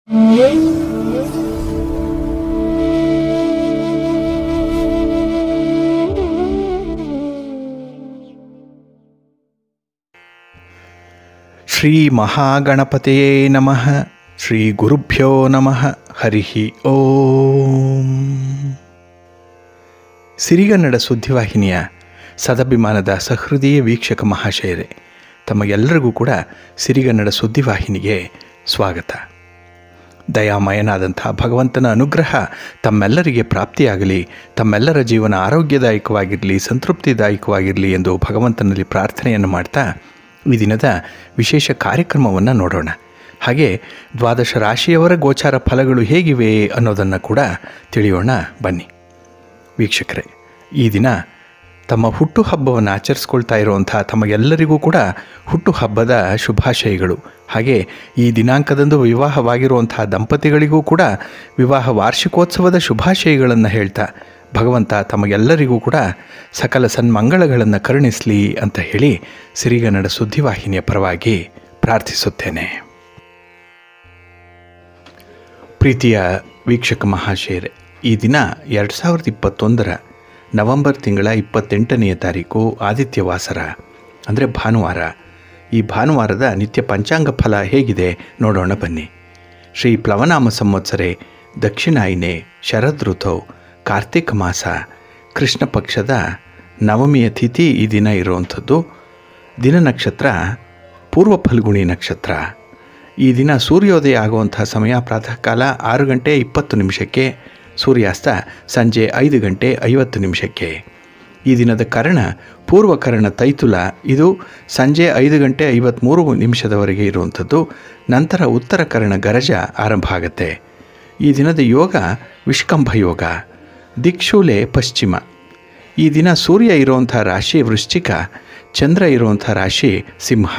ಶ್ರೀ ಮಹಾಗಣಪತಿಯೇ ನಮಃ ಶ್ರೀ ಗುರುಭ್ಯೋ ನಮಃ ಹರಿ ಓಂ ಸಿರಿಗನ್ನಡ ಸುದ್ದಿವಾಹಿನಿಯ ಸದಭಿಮಾನದ ಸಹೃದಯ ವೀಕ್ಷಕ ಮಹಾಶಯರೇ ತಮಗೆಲ್ಲರಿಗೂ ಕೂಡ ಸಿರಿಗನ್ನಡ ಸುದ್ದಿವಾಹಿನಿಗೆ ಸ್ವಾಗತ ದಯಾಮಯನಾದಂಥ ಭಗವಂತನ ಅನುಗ್ರಹ ತಮ್ಮೆಲ್ಲರಿಗೆ ಪ್ರಾಪ್ತಿಯಾಗಲಿ ತಮ್ಮೆಲ್ಲರ ಜೀವನ ಆರೋಗ್ಯದಾಯಕವಾಗಿರಲಿ ಸಂತೃಪ್ತಿದಾಯಕವಾಗಿರಲಿ ಎಂದು ಭಗವಂತನಲ್ಲಿ ಪ್ರಾರ್ಥನೆಯನ್ನು ಮಾಡ್ತಾ ಈ ದಿನದ ವಿಶೇಷ ಕಾರ್ಯಕ್ರಮವನ್ನು ನೋಡೋಣ ಹಾಗೆ ದ್ವಾದಶ ರಾಶಿಯವರ ಗೋಚಾರ ಫಲಗಳು ಹೇಗಿವೆ ಅನ್ನೋದನ್ನು ಕೂಡ ತಿಳಿಯೋಣ ಬನ್ನಿ ವೀಕ್ಷಕರೇ ಈ ದಿನ ತಮ್ಮ ಹುಟ್ಟುಹಬ್ಬವನ್ನು ಆಚರಿಸ್ಕೊಳ್ತಾ ಇರುವಂಥ ತಮಗೆಲ್ಲರಿಗೂ ಕೂಡ ಹುಟ್ಟುಹಬ್ಬದ ಶುಭಾಶಯಗಳು ಹಾಗೆ ಈ ದಿನಾಂಕದಂದು ವಿವಾಹವಾಗಿರುವಂಥ ದಂಪತಿಗಳಿಗೂ ಕೂಡ ವಿವಾಹ ವಾರ್ಷಿಕೋತ್ಸವದ ಶುಭಾಶಯಗಳನ್ನು ಹೇಳ್ತಾ ಭಗವಂತ ತಮಗೆಲ್ಲರಿಗೂ ಕೂಡ ಸಕಲ ಸನ್ಮಂಗಳಗಳನ್ನು ಕರುಣಿಸಲಿ ಅಂತ ಹೇಳಿ ಸಿರಿಗನ್ನಡ ಸುದ್ದಿವಾಹಿನಿಯ ಪರವಾಗಿ ಪ್ರಾರ್ಥಿಸುತ್ತೇನೆ ಪ್ರೀತಿಯ ವೀಕ್ಷಕ ಮಹಾಶಯರೇ ಈ ದಿನ ಎರಡು ಸಾವಿರದ ಇಪ್ಪತ್ತೊಂದರ ನವೆಂಬರ್ ತಿಂಗಳ ಇಪ್ಪತ್ತೆಂಟನೆಯ ತಾರೀಕು ಆದಿತ್ಯವಾಸರ ಅಂದರೆ ಭಾನುವಾರ ಈ ಭಾನುವಾರದ ನಿತ್ಯ ಪಂಚಾಂಗ ಫಲ ಹೇಗಿದೆ ನೋಡೋಣ ಬನ್ನಿ ಶ್ರೀ ಪ್ಲವನಾಮ ಸಂವತ್ಸರೆ ದಕ್ಷಿಣಾಯಿನೆ ಶರದ್ ಋತೌ ಕಾರ್ತಿಕ ಮಾಸ ಕೃಷ್ಣ ಪಕ್ಷದ ನವಮಿಯ ತಿಥಿ ಈ ದಿನ ಇರುವಂಥದ್ದು ದಿನ ನಕ್ಷತ್ರ ಪೂರ್ವ ಫಲ್ಗುಣಿ ನಕ್ಷತ್ರ ಈ ದಿನ ಸೂರ್ಯೋದಯ ಆಗುವಂಥ ಸಮಯ ಪ್ರಾತಃ ಕಾಲ ಆರು ಗಂಟೆ ಇಪ್ಪತ್ತು ನಿಮಿಷಕ್ಕೆ ಸೂರ್ಯಾಸ್ತ ಸಂಜೆ ಐದು ಗಂಟೆ ಐವತ್ತು ನಿಮಿಷಕ್ಕೆ ಈ ದಿನದ ಕರ್ಣ ಪೂರ್ವಕರ್ಣ ತೈತುಲ ಇದು ಸಂಜೆ ಐದು ಗಂಟೆ ಐವತ್ತ್ಮೂರು ನಿಮಿಷದವರೆಗೆ ಇರುವಂಥದ್ದು ನಂತರ ಉತ್ತರ ಕರ್ಣ ಗರಜ ಆರಂಭ ಆಗುತ್ತೆ ಈ ದಿನದ ಯೋಗ ವಿಷ್ಕಂಭ ಯೋಗ ದಿಕ್ಷೂಲೆ ಪಶ್ಚಿಮ ಈ ದಿನ ಸೂರ್ಯ ಇರುವಂಥ ರಾಶಿ ವೃಶ್ಚಿಕ ಚಂದ್ರ ಇರುವಂಥ ರಾಶಿ ಸಿಂಹ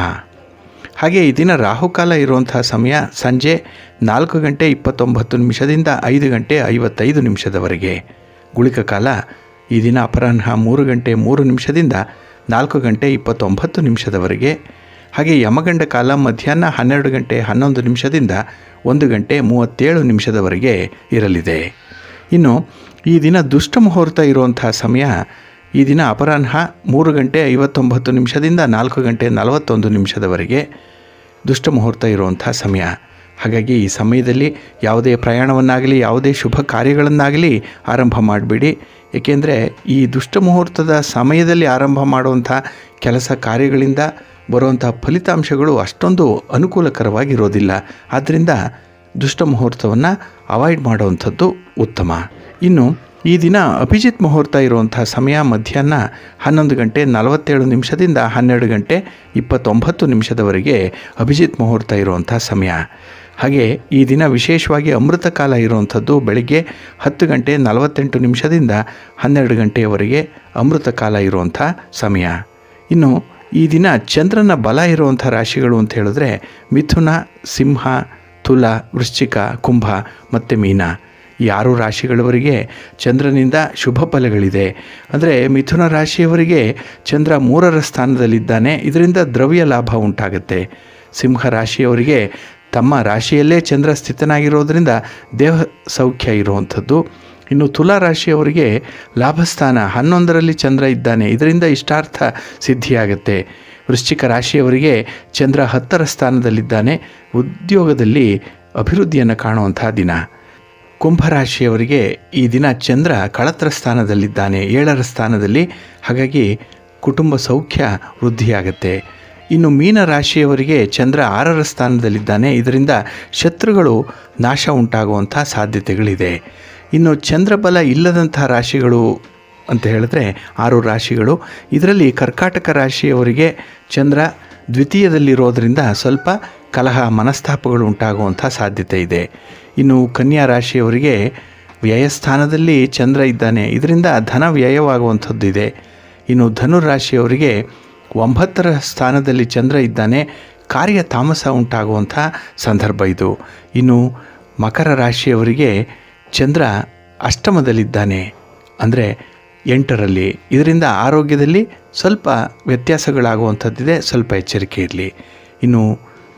ಹಾಗೆ ಈ ದಿನ ರಾಹುಕಾಲ ಇರುವಂಥ ಸಮಯ ಸಂಜೆ ನಾಲ್ಕು ಗಂಟೆ ಇಪ್ಪತ್ತೊಂಬತ್ತು ನಿಮಿಷದಿಂದ ಐದು ಗಂಟೆ ಐವತ್ತೈದು ನಿಮಿಷದವರೆಗೆ ಗುಳಿಕ ಕಾಲ ಈ ದಿನ ಅಪರಾಹ್ನ ಮೂರು ಗಂಟೆ ಮೂರು ನಿಮಿಷದಿಂದ ನಾಲ್ಕು ಗಂಟೆ ಇಪ್ಪತ್ತೊಂಬತ್ತು ನಿಮಿಷದವರೆಗೆ ಹಾಗೆ ಯಮಗಂಡ ಕಾಲ ಮಧ್ಯಾಹ್ನ ಹನ್ನೆರಡು ಗಂಟೆ ಹನ್ನೊಂದು ನಿಮಿಷದಿಂದ ಒಂದು ಗಂಟೆ ಮೂವತ್ತೇಳು ನಿಮಿಷದವರೆಗೆ ಇರಲಿದೆ ಇನ್ನು ಈ ದಿನ ದುಷ್ಟ ಮುಹೂರ್ತ ಇರುವಂಥ ಸಮಯ ಈ ದಿನ ಅಪರಾಹ್ನ ಮೂರು ಗಂಟೆ ಐವತ್ತೊಂಬತ್ತು ನಿಮಿಷದಿಂದ ನಾಲ್ಕು ಗಂಟೆ ನಲವತ್ತೊಂದು ನಿಮಿಷದವರೆಗೆ ದುಷ್ಟ ಮುಹೂರ್ತ ಇರುವಂಥ ಸಮಯ ಹಾಗಾಗಿ ಈ ಸಮಯದಲ್ಲಿ ಯಾವುದೇ ಪ್ರಯಾಣವನ್ನಾಗಲಿ ಯಾವುದೇ ಶುಭ ಕಾರ್ಯಗಳನ್ನಾಗಲಿ ಆರಂಭ ಮಾಡಬೇಡಿ ಏಕೆಂದರೆ ಈ ದುಷ್ಟ ಮುಹೂರ್ತದ ಸಮಯದಲ್ಲಿ ಆರಂಭ ಮಾಡುವಂಥ ಕೆಲಸ ಕಾರ್ಯಗಳಿಂದ ಬರುವಂಥ ಫಲಿತಾಂಶಗಳು ಅಷ್ಟೊಂದು ಅನುಕೂಲಕರವಾಗಿರೋದಿಲ್ಲ ಆದ್ದರಿಂದ ದುಷ್ಟ ಮುಹೂರ್ತವನ್ನು ಅವಾಯ್ಡ್ ಮಾಡುವಂಥದ್ದು ಉತ್ತಮ ಇನ್ನು ಈ ದಿನ ಅಭಿಜಿತ್ ಮುಹೂರ್ತ ಇರುವಂಥ ಸಮಯ ಮಧ್ಯಾಹ್ನ ಹನ್ನೊಂದು ಗಂಟೆ ನಲವತ್ತೇಳು ನಿಮಿಷದಿಂದ ಹನ್ನೆರಡು ಗಂಟೆ ಇಪ್ಪತ್ತೊಂಬತ್ತು ನಿಮಿಷದವರೆಗೆ ಅಭಿಜಿತ್ ಮುಹೂರ್ತ ಇರುವಂಥ ಸಮಯ ಹಾಗೆ ಈ ದಿನ ವಿಶೇಷವಾಗಿ ಅಮೃತ ಕಾಲ ಇರುವಂಥದ್ದು ಬೆಳಗ್ಗೆ ಹತ್ತು ಗಂಟೆ ನಲವತ್ತೆಂಟು ನಿಮಿಷದಿಂದ ಹನ್ನೆರಡು ಗಂಟೆಯವರೆಗೆ ಅಮೃತ ಕಾಲ ಇರುವಂಥ ಸಮಯ ಇನ್ನು ಈ ದಿನ ಚಂದ್ರನ ಬಲ ಇರುವಂಥ ರಾಶಿಗಳು ಅಂತ ಹೇಳಿದ್ರೆ ಮಿಥುನ ಸಿಂಹ ತುಲ ವೃಶ್ಚಿಕ ಕುಂಭ ಮತ್ತು ಮೀನ ಈ ಆರು ರಾಶಿಗಳವರಿಗೆ ಚಂದ್ರನಿಂದ ಶುಭ ಫಲಗಳಿದೆ ಅಂದರೆ ಮಿಥುನ ರಾಶಿಯವರಿಗೆ ಚಂದ್ರ ಮೂರರ ಸ್ಥಾನದಲ್ಲಿದ್ದಾನೆ ಇದರಿಂದ ದ್ರವ್ಯ ಲಾಭ ಉಂಟಾಗುತ್ತೆ ಸಿಂಹ ರಾಶಿಯವರಿಗೆ ತಮ್ಮ ರಾಶಿಯಲ್ಲೇ ಚಂದ್ರ ಸ್ಥಿತನಾಗಿರೋದರಿಂದ ದೇಹ ಸೌಖ್ಯ ಇರುವಂಥದ್ದು ಇನ್ನು ತುಲಾ ರಾಶಿಯವರಿಗೆ ಲಾಭಸ್ಥಾನ ಹನ್ನೊಂದರಲ್ಲಿ ಚಂದ್ರ ಇದ್ದಾನೆ ಇದರಿಂದ ಇಷ್ಟಾರ್ಥ ಸಿದ್ಧಿಯಾಗುತ್ತೆ ವೃಶ್ಚಿಕ ರಾಶಿಯವರಿಗೆ ಚಂದ್ರ ಹತ್ತರ ಸ್ಥಾನದಲ್ಲಿದ್ದಾನೆ ಉದ್ಯೋಗದಲ್ಲಿ ಅಭಿವೃದ್ಧಿಯನ್ನು ಕಾಣುವಂಥ ದಿನ ಕುಂಭರಾಶಿಯವರಿಗೆ ಈ ದಿನ ಚಂದ್ರ ಕಳತ್ರ ಸ್ಥಾನದಲ್ಲಿದ್ದಾನೆ ಏಳರ ಸ್ಥಾನದಲ್ಲಿ ಹಾಗಾಗಿ ಕುಟುಂಬ ಸೌಖ್ಯ ವೃದ್ಧಿಯಾಗುತ್ತೆ ಇನ್ನು ಮೀನ ರಾಶಿಯವರಿಗೆ ಚಂದ್ರ ಆರರ ಸ್ಥಾನದಲ್ಲಿದ್ದಾನೆ ಇದರಿಂದ ಶತ್ರುಗಳು ನಾಶ ಉಂಟಾಗುವಂಥ ಸಾಧ್ಯತೆಗಳಿದೆ ಇನ್ನು ಚಂದ್ರಬಲ ಇಲ್ಲದಂಥ ರಾಶಿಗಳು ಅಂತ ಹೇಳಿದ್ರೆ ಆರು ರಾಶಿಗಳು ಇದರಲ್ಲಿ ಕರ್ಕಾಟಕ ರಾಶಿಯವರಿಗೆ ಚಂದ್ರ ದ್ವಿತೀಯದಲ್ಲಿರೋದರಿಂದ ಸ್ವಲ್ಪ ಕಲಹ ಮನಸ್ತಾಪಗಳು ಉಂಟಾಗುವಂಥ ಸಾಧ್ಯತೆ ಇದೆ ಇನ್ನು ಕನ್ಯಾ ರಾಶಿಯವರಿಗೆ ವ್ಯಯಸ್ಥಾನದಲ್ಲಿ ಚಂದ್ರ ಇದ್ದಾನೆ ಇದರಿಂದ ಧನ ವ್ಯಯವಾಗುವಂಥದ್ದು ಇದೆ ಇನ್ನು ಧನು ರಾಶಿಯವರಿಗೆ ಒಂಬತ್ತರ ಸ್ಥಾನದಲ್ಲಿ ಚಂದ್ರ ಇದ್ದಾನೆ ಕಾರ್ಯ ತಾಮಸ ಉಂಟಾಗುವಂಥ ಸಂದರ್ಭ ಇದು ಇನ್ನು ಮಕರ ರಾಶಿಯವರಿಗೆ ಚಂದ್ರ ಅಷ್ಟಮದಲ್ಲಿದ್ದಾನೆ ಅಂದರೆ ಎಂಟರಲ್ಲಿ ಇದರಿಂದ ಆರೋಗ್ಯದಲ್ಲಿ ಸ್ವಲ್ಪ ವ್ಯತ್ಯಾಸಗಳಾಗುವಂಥದ್ದಿದೆ ಸ್ವಲ್ಪ ಎಚ್ಚರಿಕೆ ಇರಲಿ ಇನ್ನು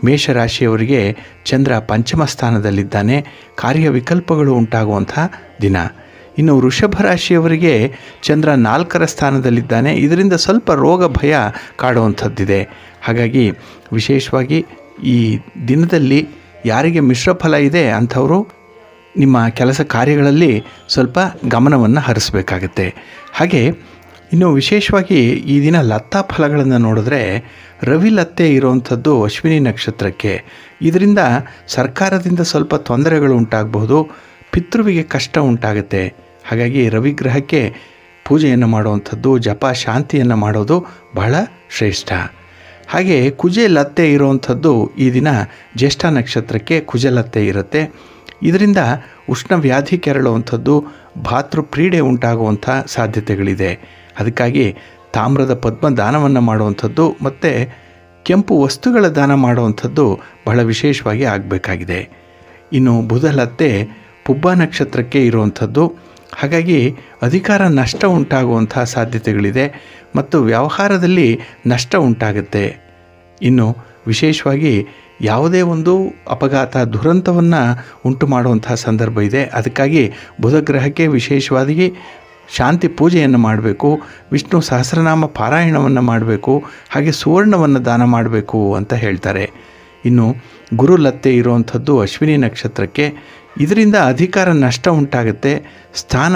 ಮೇಷರಾಶಿಯವರಿಗೆ ಚಂದ್ರ ಪಂಚಮ ಸ್ಥಾನದಲ್ಲಿದ್ದಾನೆ ಕಾರ್ಯವಿಕಲ್ಪಗಳು ಉಂಟಾಗುವಂಥ ದಿನ ಇನ್ನು ವೃಷಭ ರಾಶಿಯವರಿಗೆ ಚಂದ್ರ ನಾಲ್ಕರ ಸ್ಥಾನದಲ್ಲಿದ್ದಾನೆ ಇದರಿಂದ ಸ್ವಲ್ಪ ರೋಗ ಭಯ ಕಾಡುವಂಥದ್ದಿದೆ ಹಾಗಾಗಿ ವಿಶೇಷವಾಗಿ ಈ ದಿನದಲ್ಲಿ ಯಾರಿಗೆ ಮಿಶ್ರ ಫಲ ಇದೆ ಅಂಥವರು ನಿಮ್ಮ ಕೆಲಸ ಕಾರ್ಯಗಳಲ್ಲಿ ಸ್ವಲ್ಪ ಗಮನವನ್ನು ಹರಿಸಬೇಕಾಗತ್ತೆ ಹಾಗೆ ಇನ್ನು ವಿಶೇಷವಾಗಿ ಈ ದಿನ ಲತಾ ಫಲಗಳನ್ನು ನೋಡಿದ್ರೆ ರವಿ ಲತ್ತೆ ಇರುವಂಥದ್ದು ಅಶ್ವಿನಿ ನಕ್ಷತ್ರಕ್ಕೆ ಇದರಿಂದ ಸರ್ಕಾರದಿಂದ ಸ್ವಲ್ಪ ತೊಂದರೆಗಳು ಉಂಟಾಗಬಹುದು ಪಿತೃವಿಗೆ ಕಷ್ಟ ಉಂಟಾಗುತ್ತೆ ಹಾಗಾಗಿ ರವಿಗ್ರಹಕ್ಕೆ ಪೂಜೆಯನ್ನು ಮಾಡುವಂಥದ್ದು ಜಪ ಶಾಂತಿಯನ್ನು ಮಾಡೋದು ಬಹಳ ಶ್ರೇಷ್ಠ ಹಾಗೆ ಕುಜೆ ಲತ್ತೆ ಇರುವಂಥದ್ದು ಈ ದಿನ ಜ್ಯೇಷ್ಠ ನಕ್ಷತ್ರಕ್ಕೆ ಕುಜಲತ್ತೆ ಇರುತ್ತೆ ಇದರಿಂದ ಉಷ್ಣ ವ್ಯಾಧಿ ಕೆರಳುವಂಥದ್ದು ಭಾತೃಪ್ರೀಡೆ ಉಂಟಾಗುವಂಥ ಸಾಧ್ಯತೆಗಳಿದೆ ಅದಕ್ಕಾಗಿ ತಾಮ್ರದ ಪದ್ಮ ದಾನವನ್ನು ಮಾಡುವಂಥದ್ದು ಮತ್ತು ಕೆಂಪು ವಸ್ತುಗಳ ದಾನ ಮಾಡುವಂಥದ್ದು ಬಹಳ ವಿಶೇಷವಾಗಿ ಆಗಬೇಕಾಗಿದೆ ಇನ್ನು ಬುಧಲತ್ತೆ ಪುಬ್ಬ ನಕ್ಷತ್ರಕ್ಕೆ ಇರುವಂಥದ್ದು ಹಾಗಾಗಿ ಅಧಿಕಾರ ನಷ್ಟ ಉಂಟಾಗುವಂಥ ಸಾಧ್ಯತೆಗಳಿದೆ ಮತ್ತು ವ್ಯವಹಾರದಲ್ಲಿ ನಷ್ಟ ಉಂಟಾಗುತ್ತೆ ಇನ್ನು ವಿಶೇಷವಾಗಿ ಯಾವುದೇ ಒಂದು ಅಪಘಾತ ದುರಂತವನ್ನು ಉಂಟು ಮಾಡುವಂತಹ ಸಂದರ್ಭ ಇದೆ ಅದಕ್ಕಾಗಿ ಬುಧ ಗ್ರಹಕ್ಕೆ ವಿಶೇಷವಾಗಿ ಶಾಂತಿ ಪೂಜೆಯನ್ನು ಮಾಡಬೇಕು ವಿಷ್ಣು ಸಹಸ್ರನಾಮ ಪಾರಾಯಣವನ್ನು ಮಾಡಬೇಕು ಹಾಗೆ ಸುವರ್ಣವನ್ನು ದಾನ ಮಾಡಬೇಕು ಅಂತ ಹೇಳ್ತಾರೆ ಇನ್ನು ಗುರು ಲತ್ತೆ ಇರುವಂಥದ್ದು ಅಶ್ವಿನಿ ನಕ್ಷತ್ರಕ್ಕೆ ಇದರಿಂದ ಅಧಿಕಾರ ನಷ್ಟ ಉಂಟಾಗುತ್ತೆ ಸ್ಥಾನ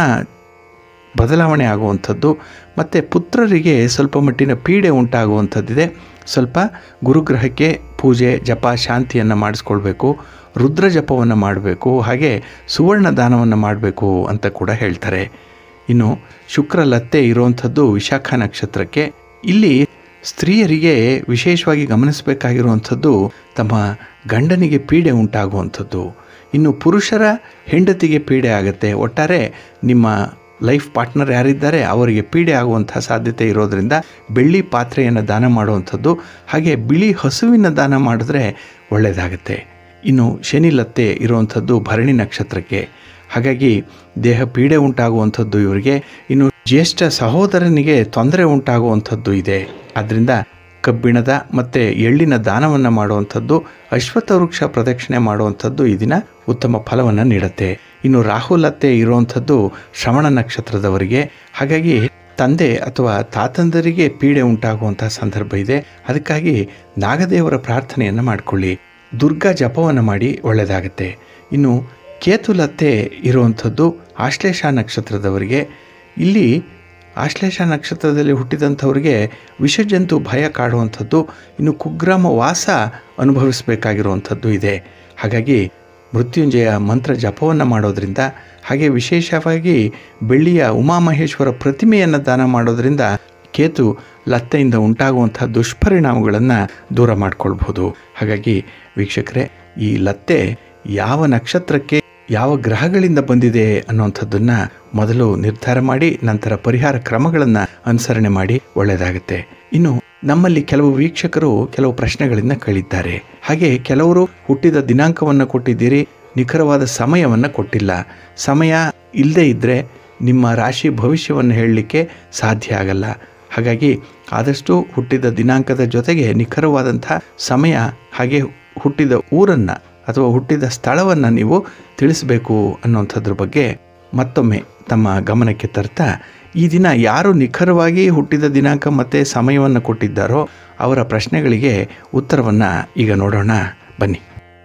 ಬದಲಾವಣೆ ಆಗುವಂಥದ್ದು ಮತ್ತು ಪುತ್ರರಿಗೆ ಸ್ವಲ್ಪ ಮಟ್ಟಿನ ಪೀಡೆ ಉಂಟಾಗುವಂಥದ್ದಿದೆ ಸ್ವಲ್ಪ ಗುರುಗ್ರಹಕ್ಕೆ ಪೂಜೆ ಜಪ ಶಾಂತಿಯನ್ನು ಮಾಡಿಸ್ಕೊಳ್ಬೇಕು ರುದ್ರ ಜಪವನ್ನು ಮಾಡಬೇಕು ಹಾಗೆ ಸುವರ್ಣ ದಾನವನ್ನು ಮಾಡಬೇಕು ಅಂತ ಕೂಡ ಹೇಳ್ತಾರೆ ಇನ್ನು ಶುಕ್ರ ಲತ್ತೆ ಇರುವಂಥದ್ದು ವಿಶಾಖ ನಕ್ಷತ್ರಕ್ಕೆ ಇಲ್ಲಿ ಸ್ತ್ರೀಯರಿಗೆ ವಿಶೇಷವಾಗಿ ಗಮನಿಸಬೇಕಾಗಿರುವಂಥದ್ದು ತಮ್ಮ ಗಂಡನಿಗೆ ಪೀಡೆ ಉಂಟಾಗುವಂಥದ್ದು ಇನ್ನು ಪುರುಷರ ಹೆಂಡತಿಗೆ ಪೀಡೆ ಆಗುತ್ತೆ ಒಟ್ಟಾರೆ ನಿಮ್ಮ ಲೈಫ್ ಪಾರ್ಟ್ನರ್ ಯಾರಿದ್ದಾರೆ ಅವರಿಗೆ ಪೀಡೆ ಆಗುವಂಥ ಸಾಧ್ಯತೆ ಇರೋದರಿಂದ ಬೆಳ್ಳಿ ಪಾತ್ರೆಯನ್ನು ದಾನ ಮಾಡುವಂಥದ್ದು ಹಾಗೆ ಬಿಳಿ ಹಸುವಿನ ದಾನ ಮಾಡಿದ್ರೆ ಒಳ್ಳೆಯದಾಗುತ್ತೆ ಇನ್ನು ಶನಿ ಲತ್ತೆ ಇರುವಂಥದ್ದು ಭರಣಿ ನಕ್ಷತ್ರಕ್ಕೆ ಹಾಗಾಗಿ ದೇಹ ಪೀಡೆ ಉಂಟಾಗುವಂಥದ್ದು ಇವರಿಗೆ ಇನ್ನು ಜ್ಯೇಷ್ಠ ಸಹೋದರನಿಗೆ ತೊಂದರೆ ಉಂಟಾಗುವಂಥದ್ದು ಇದೆ ಆದ್ದರಿಂದ ಕಬ್ಬಿಣದ ಮತ್ತು ಎಳ್ಳಿನ ದಾನವನ್ನು ಮಾಡುವಂಥದ್ದು ಅಶ್ವತ್ಥ ವೃಕ್ಷ ಪ್ರದಕ್ಷಿಣೆ ಮಾಡುವಂಥದ್ದು ಈ ದಿನ ಉತ್ತಮ ಫಲವನ್ನು ನೀಡುತ್ತೆ ಇನ್ನು ರಾಹುಲತ್ತೆ ಇರುವಂಥದ್ದು ಶ್ರವಣ ನಕ್ಷತ್ರದವರಿಗೆ ಹಾಗಾಗಿ ತಂದೆ ಅಥವಾ ತಾತಂದರಿಗೆ ಪೀಡೆ ಉಂಟಾಗುವಂಥ ಸಂದರ್ಭ ಇದೆ ಅದಕ್ಕಾಗಿ ನಾಗದೇವರ ಪ್ರಾರ್ಥನೆಯನ್ನು ಮಾಡಿಕೊಳ್ಳಿ ದುರ್ಗಾ ಜಪವನ್ನು ಮಾಡಿ ಒಳ್ಳೆಯದಾಗುತ್ತೆ ಇನ್ನು ಕೇತುಲತ್ತೆ ಇರುವಂಥದ್ದು ಆಶ್ಲೇಷ ನಕ್ಷತ್ರದವರಿಗೆ ಇಲ್ಲಿ ಆಶ್ಲೇಷ ನಕ್ಷತ್ರದಲ್ಲಿ ಹುಟ್ಟಿದಂಥವ್ರಿಗೆ ವಿಷಜಂತು ಭಯ ಕಾಡುವಂಥದ್ದು ಇನ್ನು ಕುಗ್ರಾಮ ವಾಸ ಅನುಭವಿಸಬೇಕಾಗಿರುವಂಥದ್ದು ಇದೆ ಹಾಗಾಗಿ ಮೃತ್ಯುಂಜಯ ಮಂತ್ರ ಜಪವನ್ನು ಮಾಡೋದ್ರಿಂದ ಹಾಗೆ ವಿಶೇಷವಾಗಿ ಬೆಳ್ಳಿಯ ಉಮಾಮಹೇಶ್ವರ ಪ್ರತಿಮೆಯನ್ನು ದಾನ ಮಾಡೋದ್ರಿಂದ ಕೇತು ಲತ್ತೆಯಿಂದ ಉಂಟಾಗುವಂಥ ದುಷ್ಪರಿಣಾಮಗಳನ್ನು ದೂರ ಮಾಡ್ಕೊಳ್ಬೋದು ಹಾಗಾಗಿ ವೀಕ್ಷಕರೇ ಈ ಲತ್ತೆ ಯಾವ ನಕ್ಷತ್ರಕ್ಕೆ ಯಾವ ಗ್ರಹಗಳಿಂದ ಬಂದಿದೆ ಅನ್ನುವಂಥದ್ದನ್ನು ಮೊದಲು ನಿರ್ಧಾರ ಮಾಡಿ ನಂತರ ಪರಿಹಾರ ಕ್ರಮಗಳನ್ನು ಅನುಸರಣೆ ಮಾಡಿ ಒಳ್ಳೆಯದಾಗುತ್ತೆ ಇನ್ನು ನಮ್ಮಲ್ಲಿ ಕೆಲವು ವೀಕ್ಷಕರು ಕೆಲವು ಪ್ರಶ್ನೆಗಳಿಂದ ಕೇಳಿದ್ದಾರೆ ಹಾಗೆ ಕೆಲವರು ಹುಟ್ಟಿದ ದಿನಾಂಕವನ್ನು ಕೊಟ್ಟಿದ್ದೀರಿ ನಿಖರವಾದ ಸಮಯವನ್ನು ಕೊಟ್ಟಿಲ್ಲ ಸಮಯ ಇಲ್ಲದೇ ಇದ್ದರೆ ನಿಮ್ಮ ರಾಶಿ ಭವಿಷ್ಯವನ್ನು ಹೇಳಲಿಕ್ಕೆ ಸಾಧ್ಯ ಆಗಲ್ಲ ಹಾಗಾಗಿ ಆದಷ್ಟು ಹುಟ್ಟಿದ ದಿನಾಂಕದ ಜೊತೆಗೆ ನಿಖರವಾದಂಥ ಸಮಯ ಹಾಗೆ ಹುಟ್ಟಿದ ಊರನ್ನು ಅಥವಾ ಹುಟ್ಟಿದ ಸ್ಥಳವನ್ನು ನೀವು ತಿಳಿಸಬೇಕು ಅನ್ನೋಂಥದ್ರ ಬಗ್ಗೆ ಮತ್ತೊಮ್ಮೆ ತಮ್ಮ ಗಮನಕ್ಕೆ ತರ್ತಾ ಈ ದಿನ ಯಾರು ನಿಖರವಾಗಿ ಹುಟ್ಟಿದ ದಿನಾಂಕ ಮತ್ತು ಸಮಯವನ್ನು ಕೊಟ್ಟಿದ್ದಾರೋ ಅವರ ಪ್ರಶ್ನೆಗಳಿಗೆ ಉತ್ತರವನ್ನು ಈಗ ನೋಡೋಣ ಬನ್ನಿ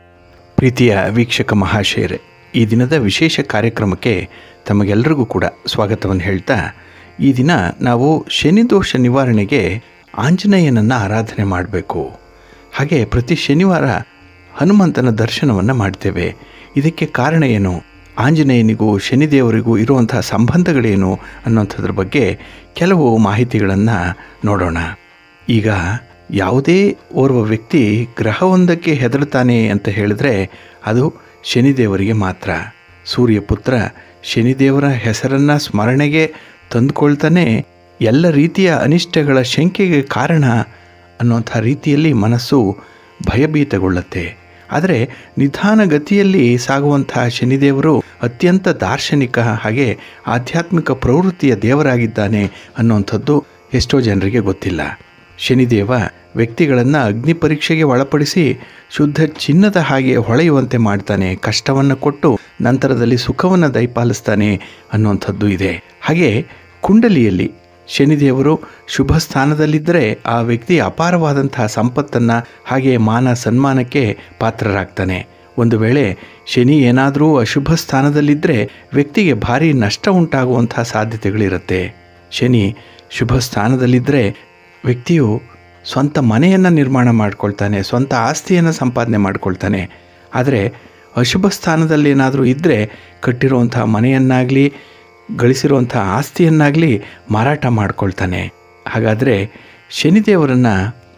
ಪ್ರೀತಿಯ ವೀಕ್ಷಕ ಮಹಾಶಯರೇ ಈ ದಿನದ ವಿಶೇಷ ಕಾರ್ಯಕ್ರಮಕ್ಕೆ ತಮಗೆಲ್ಲರಿಗೂ ಕೂಡ ಸ್ವಾಗತವನ್ನು ಹೇಳ್ತಾ ಈ ದಿನ ನಾವು ಶನಿದೋಷ ನಿವಾರಣೆಗೆ ಆಂಜನೇಯನನ್ನು ಆರಾಧನೆ ಮಾಡಬೇಕು ಹಾಗೆ ಪ್ರತಿ ಶನಿವಾರ ಹನುಮಂತನ ದರ್ಶನವನ್ನು ಮಾಡ್ತೇವೆ ಇದಕ್ಕೆ ಕಾರಣ ಏನು ಆಂಜನೇಯನಿಗೂ ಶನಿದೇವರಿಗೂ ಇರುವಂಥ ಸಂಬಂಧಗಳೇನು ಅನ್ನೋಂಥದ್ರ ಬಗ್ಗೆ ಕೆಲವು ಮಾಹಿತಿಗಳನ್ನು ನೋಡೋಣ ಈಗ ಯಾವುದೇ ಓರ್ವ ವ್ಯಕ್ತಿ ಗ್ರಹವೊಂದಕ್ಕೆ ಹೆದರುತ್ತಾನೆ ಅಂತ ಹೇಳಿದ್ರೆ ಅದು ಶನಿದೇವರಿಗೆ ಮಾತ್ರ ಸೂರ್ಯಪುತ್ರ ಶನಿದೇವರ ಹೆಸರನ್ನು ಸ್ಮರಣೆಗೆ ತಂದುಕೊಳ್ತಾನೆ ಎಲ್ಲ ರೀತಿಯ ಅನಿಷ್ಟಗಳ ಶಂಕೆಗೆ ಕಾರಣ ಅನ್ನುವಂಥ ರೀತಿಯಲ್ಲಿ ಮನಸ್ಸು ಭಯಭೀತಗೊಳ್ಳುತ್ತೆ ಆದರೆ ನಿಧಾನಗತಿಯಲ್ಲಿ ಸಾಗುವಂತಹ ಶನಿದೇವರು ಅತ್ಯಂತ ದಾರ್ಶನಿಕ ಹಾಗೆ ಆಧ್ಯಾತ್ಮಿಕ ಪ್ರವೃತ್ತಿಯ ದೇವರಾಗಿದ್ದಾನೆ ಅನ್ನುವಂಥದ್ದು ಎಷ್ಟೋ ಜನರಿಗೆ ಗೊತ್ತಿಲ್ಲ ಶನಿದೇವ ವ್ಯಕ್ತಿಗಳನ್ನು ಅಗ್ನಿ ಪರೀಕ್ಷೆಗೆ ಒಳಪಡಿಸಿ ಶುದ್ಧ ಚಿನ್ನದ ಹಾಗೆ ಹೊಳೆಯುವಂತೆ ಮಾಡ್ತಾನೆ ಕಷ್ಟವನ್ನು ಕೊಟ್ಟು ನಂತರದಲ್ಲಿ ಸುಖವನ್ನು ದಯಪಾಲಿಸ್ತಾನೆ ಅನ್ನುವಂಥದ್ದು ಇದೆ ಹಾಗೆ ಕುಂಡಲಿಯಲ್ಲಿ ಶನಿದೇವರು ಶುಭ ಸ್ಥಾನದಲ್ಲಿದ್ದರೆ ಆ ವ್ಯಕ್ತಿ ಅಪಾರವಾದಂತಹ ಸಂಪತ್ತನ್ನು ಹಾಗೆ ಮಾನ ಸನ್ಮಾನಕ್ಕೆ ಪಾತ್ರರಾಗ್ತಾನೆ ಒಂದು ವೇಳೆ ಶನಿ ಏನಾದರೂ ಅಶುಭ ಸ್ಥಾನದಲ್ಲಿದ್ದರೆ ವ್ಯಕ್ತಿಗೆ ಭಾರಿ ನಷ್ಟ ಉಂಟಾಗುವಂತಹ ಸಾಧ್ಯತೆಗಳಿರುತ್ತೆ ಶನಿ ಶುಭ ಸ್ಥಾನದಲ್ಲಿದ್ದರೆ ವ್ಯಕ್ತಿಯು ಸ್ವಂತ ಮನೆಯನ್ನು ನಿರ್ಮಾಣ ಮಾಡ್ಕೊಳ್ತಾನೆ ಸ್ವಂತ ಆಸ್ತಿಯನ್ನು ಸಂಪಾದನೆ ಮಾಡ್ಕೊಳ್ತಾನೆ ಆದರೆ ಅಶುಭ ಸ್ಥಾನದಲ್ಲಿ ಏನಾದರೂ ಇದ್ದರೆ ಕಟ್ಟಿರುವಂಥ ಮನೆಯನ್ನಾಗಲಿ ಗಳಿಸಿರುವಂಥ ಆಸ್ತಿಯನ್ನಾಗಲಿ ಮಾರಾಟ ಮಾಡ್ಕೊಳ್ತಾನೆ ಹಾಗಾದರೆ ಶನಿದೇವರನ್ನು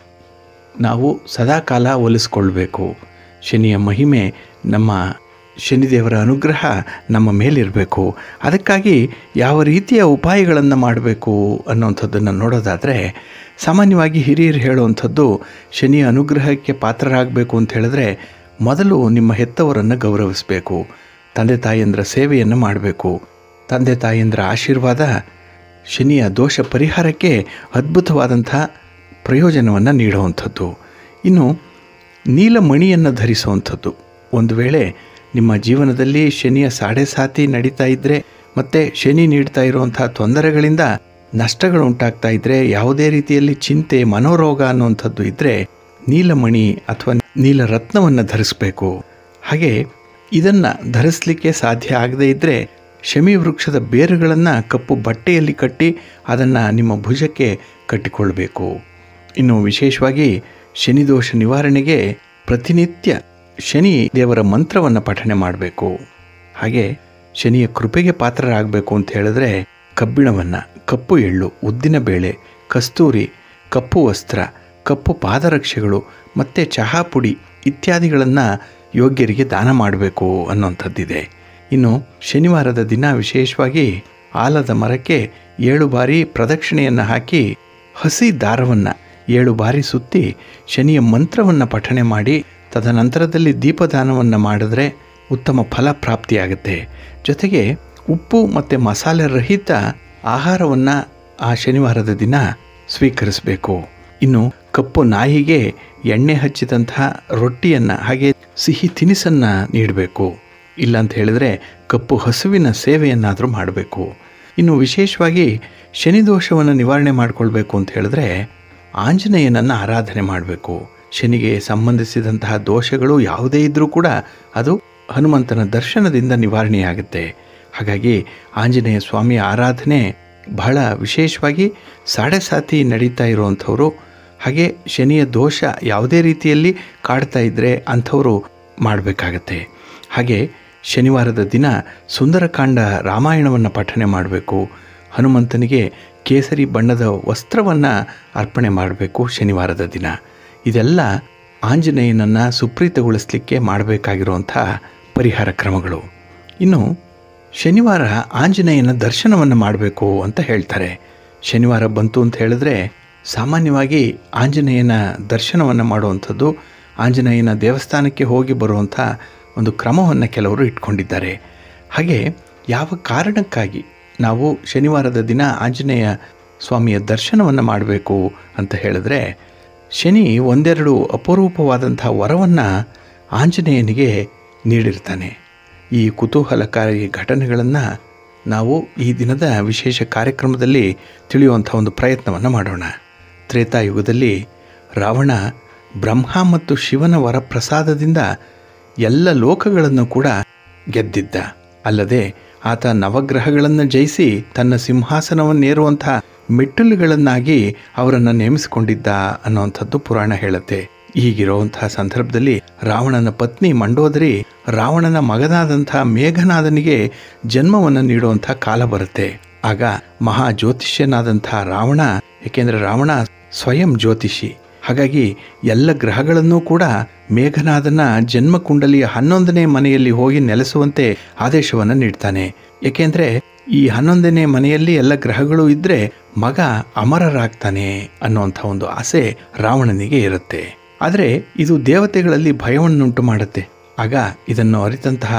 ನಾವು ಸದಾಕಾಲ ಒಲಿಸ್ಕೊಳ್ಬೇಕು ಶನಿಯ ಮಹಿಮೆ ನಮ್ಮ ಶನಿದೇವರ ಅನುಗ್ರಹ ನಮ್ಮ ಮೇಲಿರಬೇಕು ಅದಕ್ಕಾಗಿ ಯಾವ ರೀತಿಯ ಉಪಾಯಗಳನ್ನು ಮಾಡಬೇಕು ಅನ್ನೋಂಥದ್ದನ್ನು ನೋಡೋದಾದರೆ ಸಾಮಾನ್ಯವಾಗಿ ಹಿರಿಯರು ಹೇಳುವಂಥದ್ದು ಶನಿಯ ಅನುಗ್ರಹಕ್ಕೆ ಪಾತ್ರರಾಗಬೇಕು ಅಂತ ಹೇಳಿದ್ರೆ ಮೊದಲು ನಿಮ್ಮ ಹೆತ್ತವರನ್ನು ಗೌರವಿಸಬೇಕು ತಂದೆ ತಾಯಿಯಂದ್ರ ಸೇವೆಯನ್ನು ಮಾಡಬೇಕು ತಂದೆ ತಾಯಿಯಂದ್ರ ಆಶೀರ್ವಾದ ಶನಿಯ ದೋಷ ಪರಿಹಾರಕ್ಕೆ ಅದ್ಭುತವಾದಂಥ ಪ್ರಯೋಜನವನ್ನು ನೀಡುವಂಥದ್ದು ಇನ್ನು ನೀಲಮಣಿಯನ್ನು ಧರಿಸುವಂಥದ್ದು ಒಂದು ವೇಳೆ ನಿಮ್ಮ ಜೀವನದಲ್ಲಿ ಶನಿಯ ಸಾಡೆ ಸಾತಿ ನಡೀತಾ ಇದ್ದರೆ ಮತ್ತು ಶನಿ ನೀಡ್ತಾ ಇರುವಂಥ ತೊಂದರೆಗಳಿಂದ ನಷ್ಟಗಳು ಉಂಟಾಗ್ತಾ ಇದ್ದರೆ ಯಾವುದೇ ರೀತಿಯಲ್ಲಿ ಚಿಂತೆ ಮನೋರೋಗ ಅನ್ನುವಂಥದ್ದು ಇದ್ದರೆ ನೀಲಮಣಿ ಅಥವಾ ನೀಲರತ್ನವನ್ನು ಧರಿಸಬೇಕು ಹಾಗೆ ಇದನ್ನು ಧರಿಸಲಿಕ್ಕೆ ಸಾಧ್ಯ ಆಗದೇ ಇದ್ದರೆ ಶಮಿ ವೃಕ್ಷದ ಬೇರುಗಳನ್ನು ಕಪ್ಪು ಬಟ್ಟೆಯಲ್ಲಿ ಕಟ್ಟಿ ಅದನ್ನು ನಿಮ್ಮ ಭುಜಕ್ಕೆ ಕಟ್ಟಿಕೊಳ್ಬೇಕು ಇನ್ನು ವಿಶೇಷವಾಗಿ ಶನಿದೋಷ ನಿವಾರಣೆಗೆ ಪ್ರತಿನಿತ್ಯ ಶನಿ ದೇವರ ಮಂತ್ರವನ್ನು ಪಠನೆ ಮಾಡಬೇಕು ಹಾಗೆ ಶನಿಯ ಕೃಪೆಗೆ ಪಾತ್ರರಾಗಬೇಕು ಅಂತ ಹೇಳಿದ್ರೆ ಕಬ್ಬಿಣವನ್ನು ಕಪ್ಪು ಎಳ್ಳು ಉದ್ದಿನ ಬೇಳೆ ಕಸ್ತೂರಿ ಕಪ್ಪು ವಸ್ತ್ರ ಕಪ್ಪು ಪಾದರಕ್ಷೆಗಳು ಮತ್ತು ಚಹಾ ಪುಡಿ ಇತ್ಯಾದಿಗಳನ್ನು ಯೋಗ್ಯರಿಗೆ ದಾನ ಮಾಡಬೇಕು ಅನ್ನೋಂಥದ್ದಿದೆ ಇನ್ನು ಶನಿವಾರದ ದಿನ ವಿಶೇಷವಾಗಿ ಆಲದ ಮರಕ್ಕೆ ಏಳು ಬಾರಿ ಪ್ರದಕ್ಷಿಣೆಯನ್ನು ಹಾಕಿ ಹಸಿ ದಾರವನ್ನು ಏಳು ಬಾರಿ ಸುತ್ತಿ ಶನಿಯ ಮಂತ್ರವನ್ನು ಪಠಣೆ ಮಾಡಿ ತದನಂತರದಲ್ಲಿ ದೀಪದಾನವನ್ನು ಮಾಡಿದ್ರೆ ಉತ್ತಮ ಫಲ ಪ್ರಾಪ್ತಿಯಾಗುತ್ತೆ ಜೊತೆಗೆ ಉಪ್ಪು ಮತ್ತು ಮಸಾಲೆ ರಹಿತ ಆಹಾರವನ್ನು ಆ ಶನಿವಾರದ ದಿನ ಸ್ವೀಕರಿಸಬೇಕು ಇನ್ನು ಕಪ್ಪು ನಾಯಿಗೆ ಎಣ್ಣೆ ಹಚ್ಚಿದಂತಹ ರೊಟ್ಟಿಯನ್ನು ಹಾಗೆ ಸಿಹಿ ತಿನಿಸನ್ನು ನೀಡಬೇಕು ಇಲ್ಲ ಅಂತ ಹೇಳಿದ್ರೆ ಕಪ್ಪು ಹಸುವಿನ ಸೇವೆಯನ್ನಾದರೂ ಮಾಡಬೇಕು ಇನ್ನು ವಿಶೇಷವಾಗಿ ಶನಿದೋಷವನ್ನು ನಿವಾರಣೆ ಮಾಡಿಕೊಳ್ಬೇಕು ಅಂತ ಹೇಳಿದ್ರೆ ಆಂಜನೇಯನನ್ನು ಆರಾಧನೆ ಮಾಡಬೇಕು ಶನಿಗೆ ಸಂಬಂಧಿಸಿದಂತಹ ದೋಷಗಳು ಯಾವುದೇ ಇದ್ದರೂ ಕೂಡ ಅದು ಹನುಮಂತನ ದರ್ಶನದಿಂದ ನಿವಾರಣೆಯಾಗುತ್ತೆ ಹಾಗಾಗಿ ಆಂಜನೇಯ ಸ್ವಾಮಿಯ ಆರಾಧನೆ ಬಹಳ ವಿಶೇಷವಾಗಿ ಸಾಡೆ ಸಾತಿ ನಡೀತಾ ಇರುವಂಥವರು ಹಾಗೆ ಶನಿಯ ದೋಷ ಯಾವುದೇ ರೀತಿಯಲ್ಲಿ ಕಾಡ್ತಾ ಇದ್ದರೆ ಅಂಥವರು ಮಾಡಬೇಕಾಗತ್ತೆ ಹಾಗೆ ಶನಿವಾರದ ದಿನ ಸುಂದರಕಾಂಡ ರಾಮಾಯಣವನ್ನು ಪಠನೆ ಮಾಡಬೇಕು ಹನುಮಂತನಿಗೆ ಕೇಸರಿ ಬಣ್ಣದ ವಸ್ತ್ರವನ್ನು ಅರ್ಪಣೆ ಮಾಡಬೇಕು ಶನಿವಾರದ ದಿನ ಇದೆಲ್ಲ ಆಂಜನೇಯನನ್ನು ಸುಪ್ರೀತಗೊಳಿಸಲಿಕ್ಕೆ ಮಾಡಬೇಕಾಗಿರುವಂಥ ಪರಿಹಾರ ಕ್ರಮಗಳು ಇನ್ನು ಶನಿವಾರ ಆಂಜನೇಯನ ದರ್ಶನವನ್ನು ಮಾಡಬೇಕು ಅಂತ ಹೇಳ್ತಾರೆ ಶನಿವಾರ ಬಂತು ಅಂತ ಹೇಳಿದ್ರೆ ಸಾಮಾನ್ಯವಾಗಿ ಆಂಜನೇಯನ ದರ್ಶನವನ್ನು ಮಾಡುವಂಥದ್ದು ಆಂಜನೇಯನ ದೇವಸ್ಥಾನಕ್ಕೆ ಹೋಗಿ ಬರುವಂಥ ಒಂದು ಕ್ರಮವನ್ನು ಕೆಲವರು ಇಟ್ಕೊಂಡಿದ್ದಾರೆ ಹಾಗೆ ಯಾವ ಕಾರಣಕ್ಕಾಗಿ ನಾವು ಶನಿವಾರದ ದಿನ ಆಂಜನೇಯ ಸ್ವಾಮಿಯ ದರ್ಶನವನ್ನು ಮಾಡಬೇಕು ಅಂತ ಹೇಳಿದ್ರೆ ಶನಿ ಒಂದೆರಡು ಅಪರೂಪವಾದಂಥ ವರವನ್ನು ಆಂಜನೇಯನಿಗೆ ನೀಡಿರ್ತಾನೆ ಈ ಕುತೂಹಲಕಾರಿ ಘಟನೆಗಳನ್ನು ನಾವು ಈ ದಿನದ ವಿಶೇಷ ಕಾರ್ಯಕ್ರಮದಲ್ಲಿ ತಿಳಿಯುವಂಥ ಒಂದು ಪ್ರಯತ್ನವನ್ನು ಮಾಡೋಣ ತ್ರೇತಾಯುಗದಲ್ಲಿ ರಾವಣ ಬ್ರಹ್ಮ ಮತ್ತು ಶಿವನ ವರಪ್ರಸಾದದಿಂದ ಎಲ್ಲ ಲೋಕಗಳನ್ನು ಕೂಡ ಗೆದ್ದಿದ್ದ ಅಲ್ಲದೆ ಆತ ನವಗ್ರಹಗಳನ್ನು ಜಯಿಸಿ ತನ್ನ ಸಿಂಹಾಸನವನ್ನೇರುವಂಥ ಮೆಟ್ಟಲುಗಳನ್ನಾಗಿ ಅವರನ್ನು ನೇಮಿಸಿಕೊಂಡಿದ್ದ ಅನ್ನುವಂಥದ್ದು ಪುರಾಣ ಹೇಳುತ್ತೆ ಹೀಗಿರುವಂತಹ ಸಂದರ್ಭದಲ್ಲಿ ರಾವಣನ ಪತ್ನಿ ಮಂಡೋದರಿ ರಾವಣನ ಮಗನಾದಂಥ ಮೇಘನಾದನಿಗೆ ಜನ್ಮವನ್ನು ನೀಡುವಂಥ ಕಾಲ ಬರುತ್ತೆ ಆಗ ಮಹಾ ಜ್ಯೋತಿಷ್ಯನಾದಂಥ ರಾವಣ ಏಕೆಂದರೆ ರಾವಣ ಸ್ವಯಂ ಜ್ಯೋತಿಷಿ ಹಾಗಾಗಿ ಎಲ್ಲ ಗ್ರಹಗಳನ್ನೂ ಕೂಡ ಮೇಘನಾದನ ಜನ್ಮ ಕುಂಡಲಿಯ ಹನ್ನೊಂದನೇ ಮನೆಯಲ್ಲಿ ಹೋಗಿ ನೆಲೆಸುವಂತೆ ಆದೇಶವನ್ನು ನೀಡ್ತಾನೆ ಏಕೆಂದರೆ ಈ ಹನ್ನೊಂದನೇ ಮನೆಯಲ್ಲಿ ಎಲ್ಲ ಗ್ರಹಗಳು ಇದ್ದರೆ ಮಗ ಅಮರರಾಗ್ತಾನೆ ಅನ್ನುವಂಥ ಒಂದು ಆಸೆ ರಾವಣನಿಗೆ ಇರುತ್ತೆ ಆದರೆ ಇದು ದೇವತೆಗಳಲ್ಲಿ ಭಯವನ್ನುಂಟು ಮಾಡುತ್ತೆ ಆಗ ಇದನ್ನು ಅರಿತಂತಹ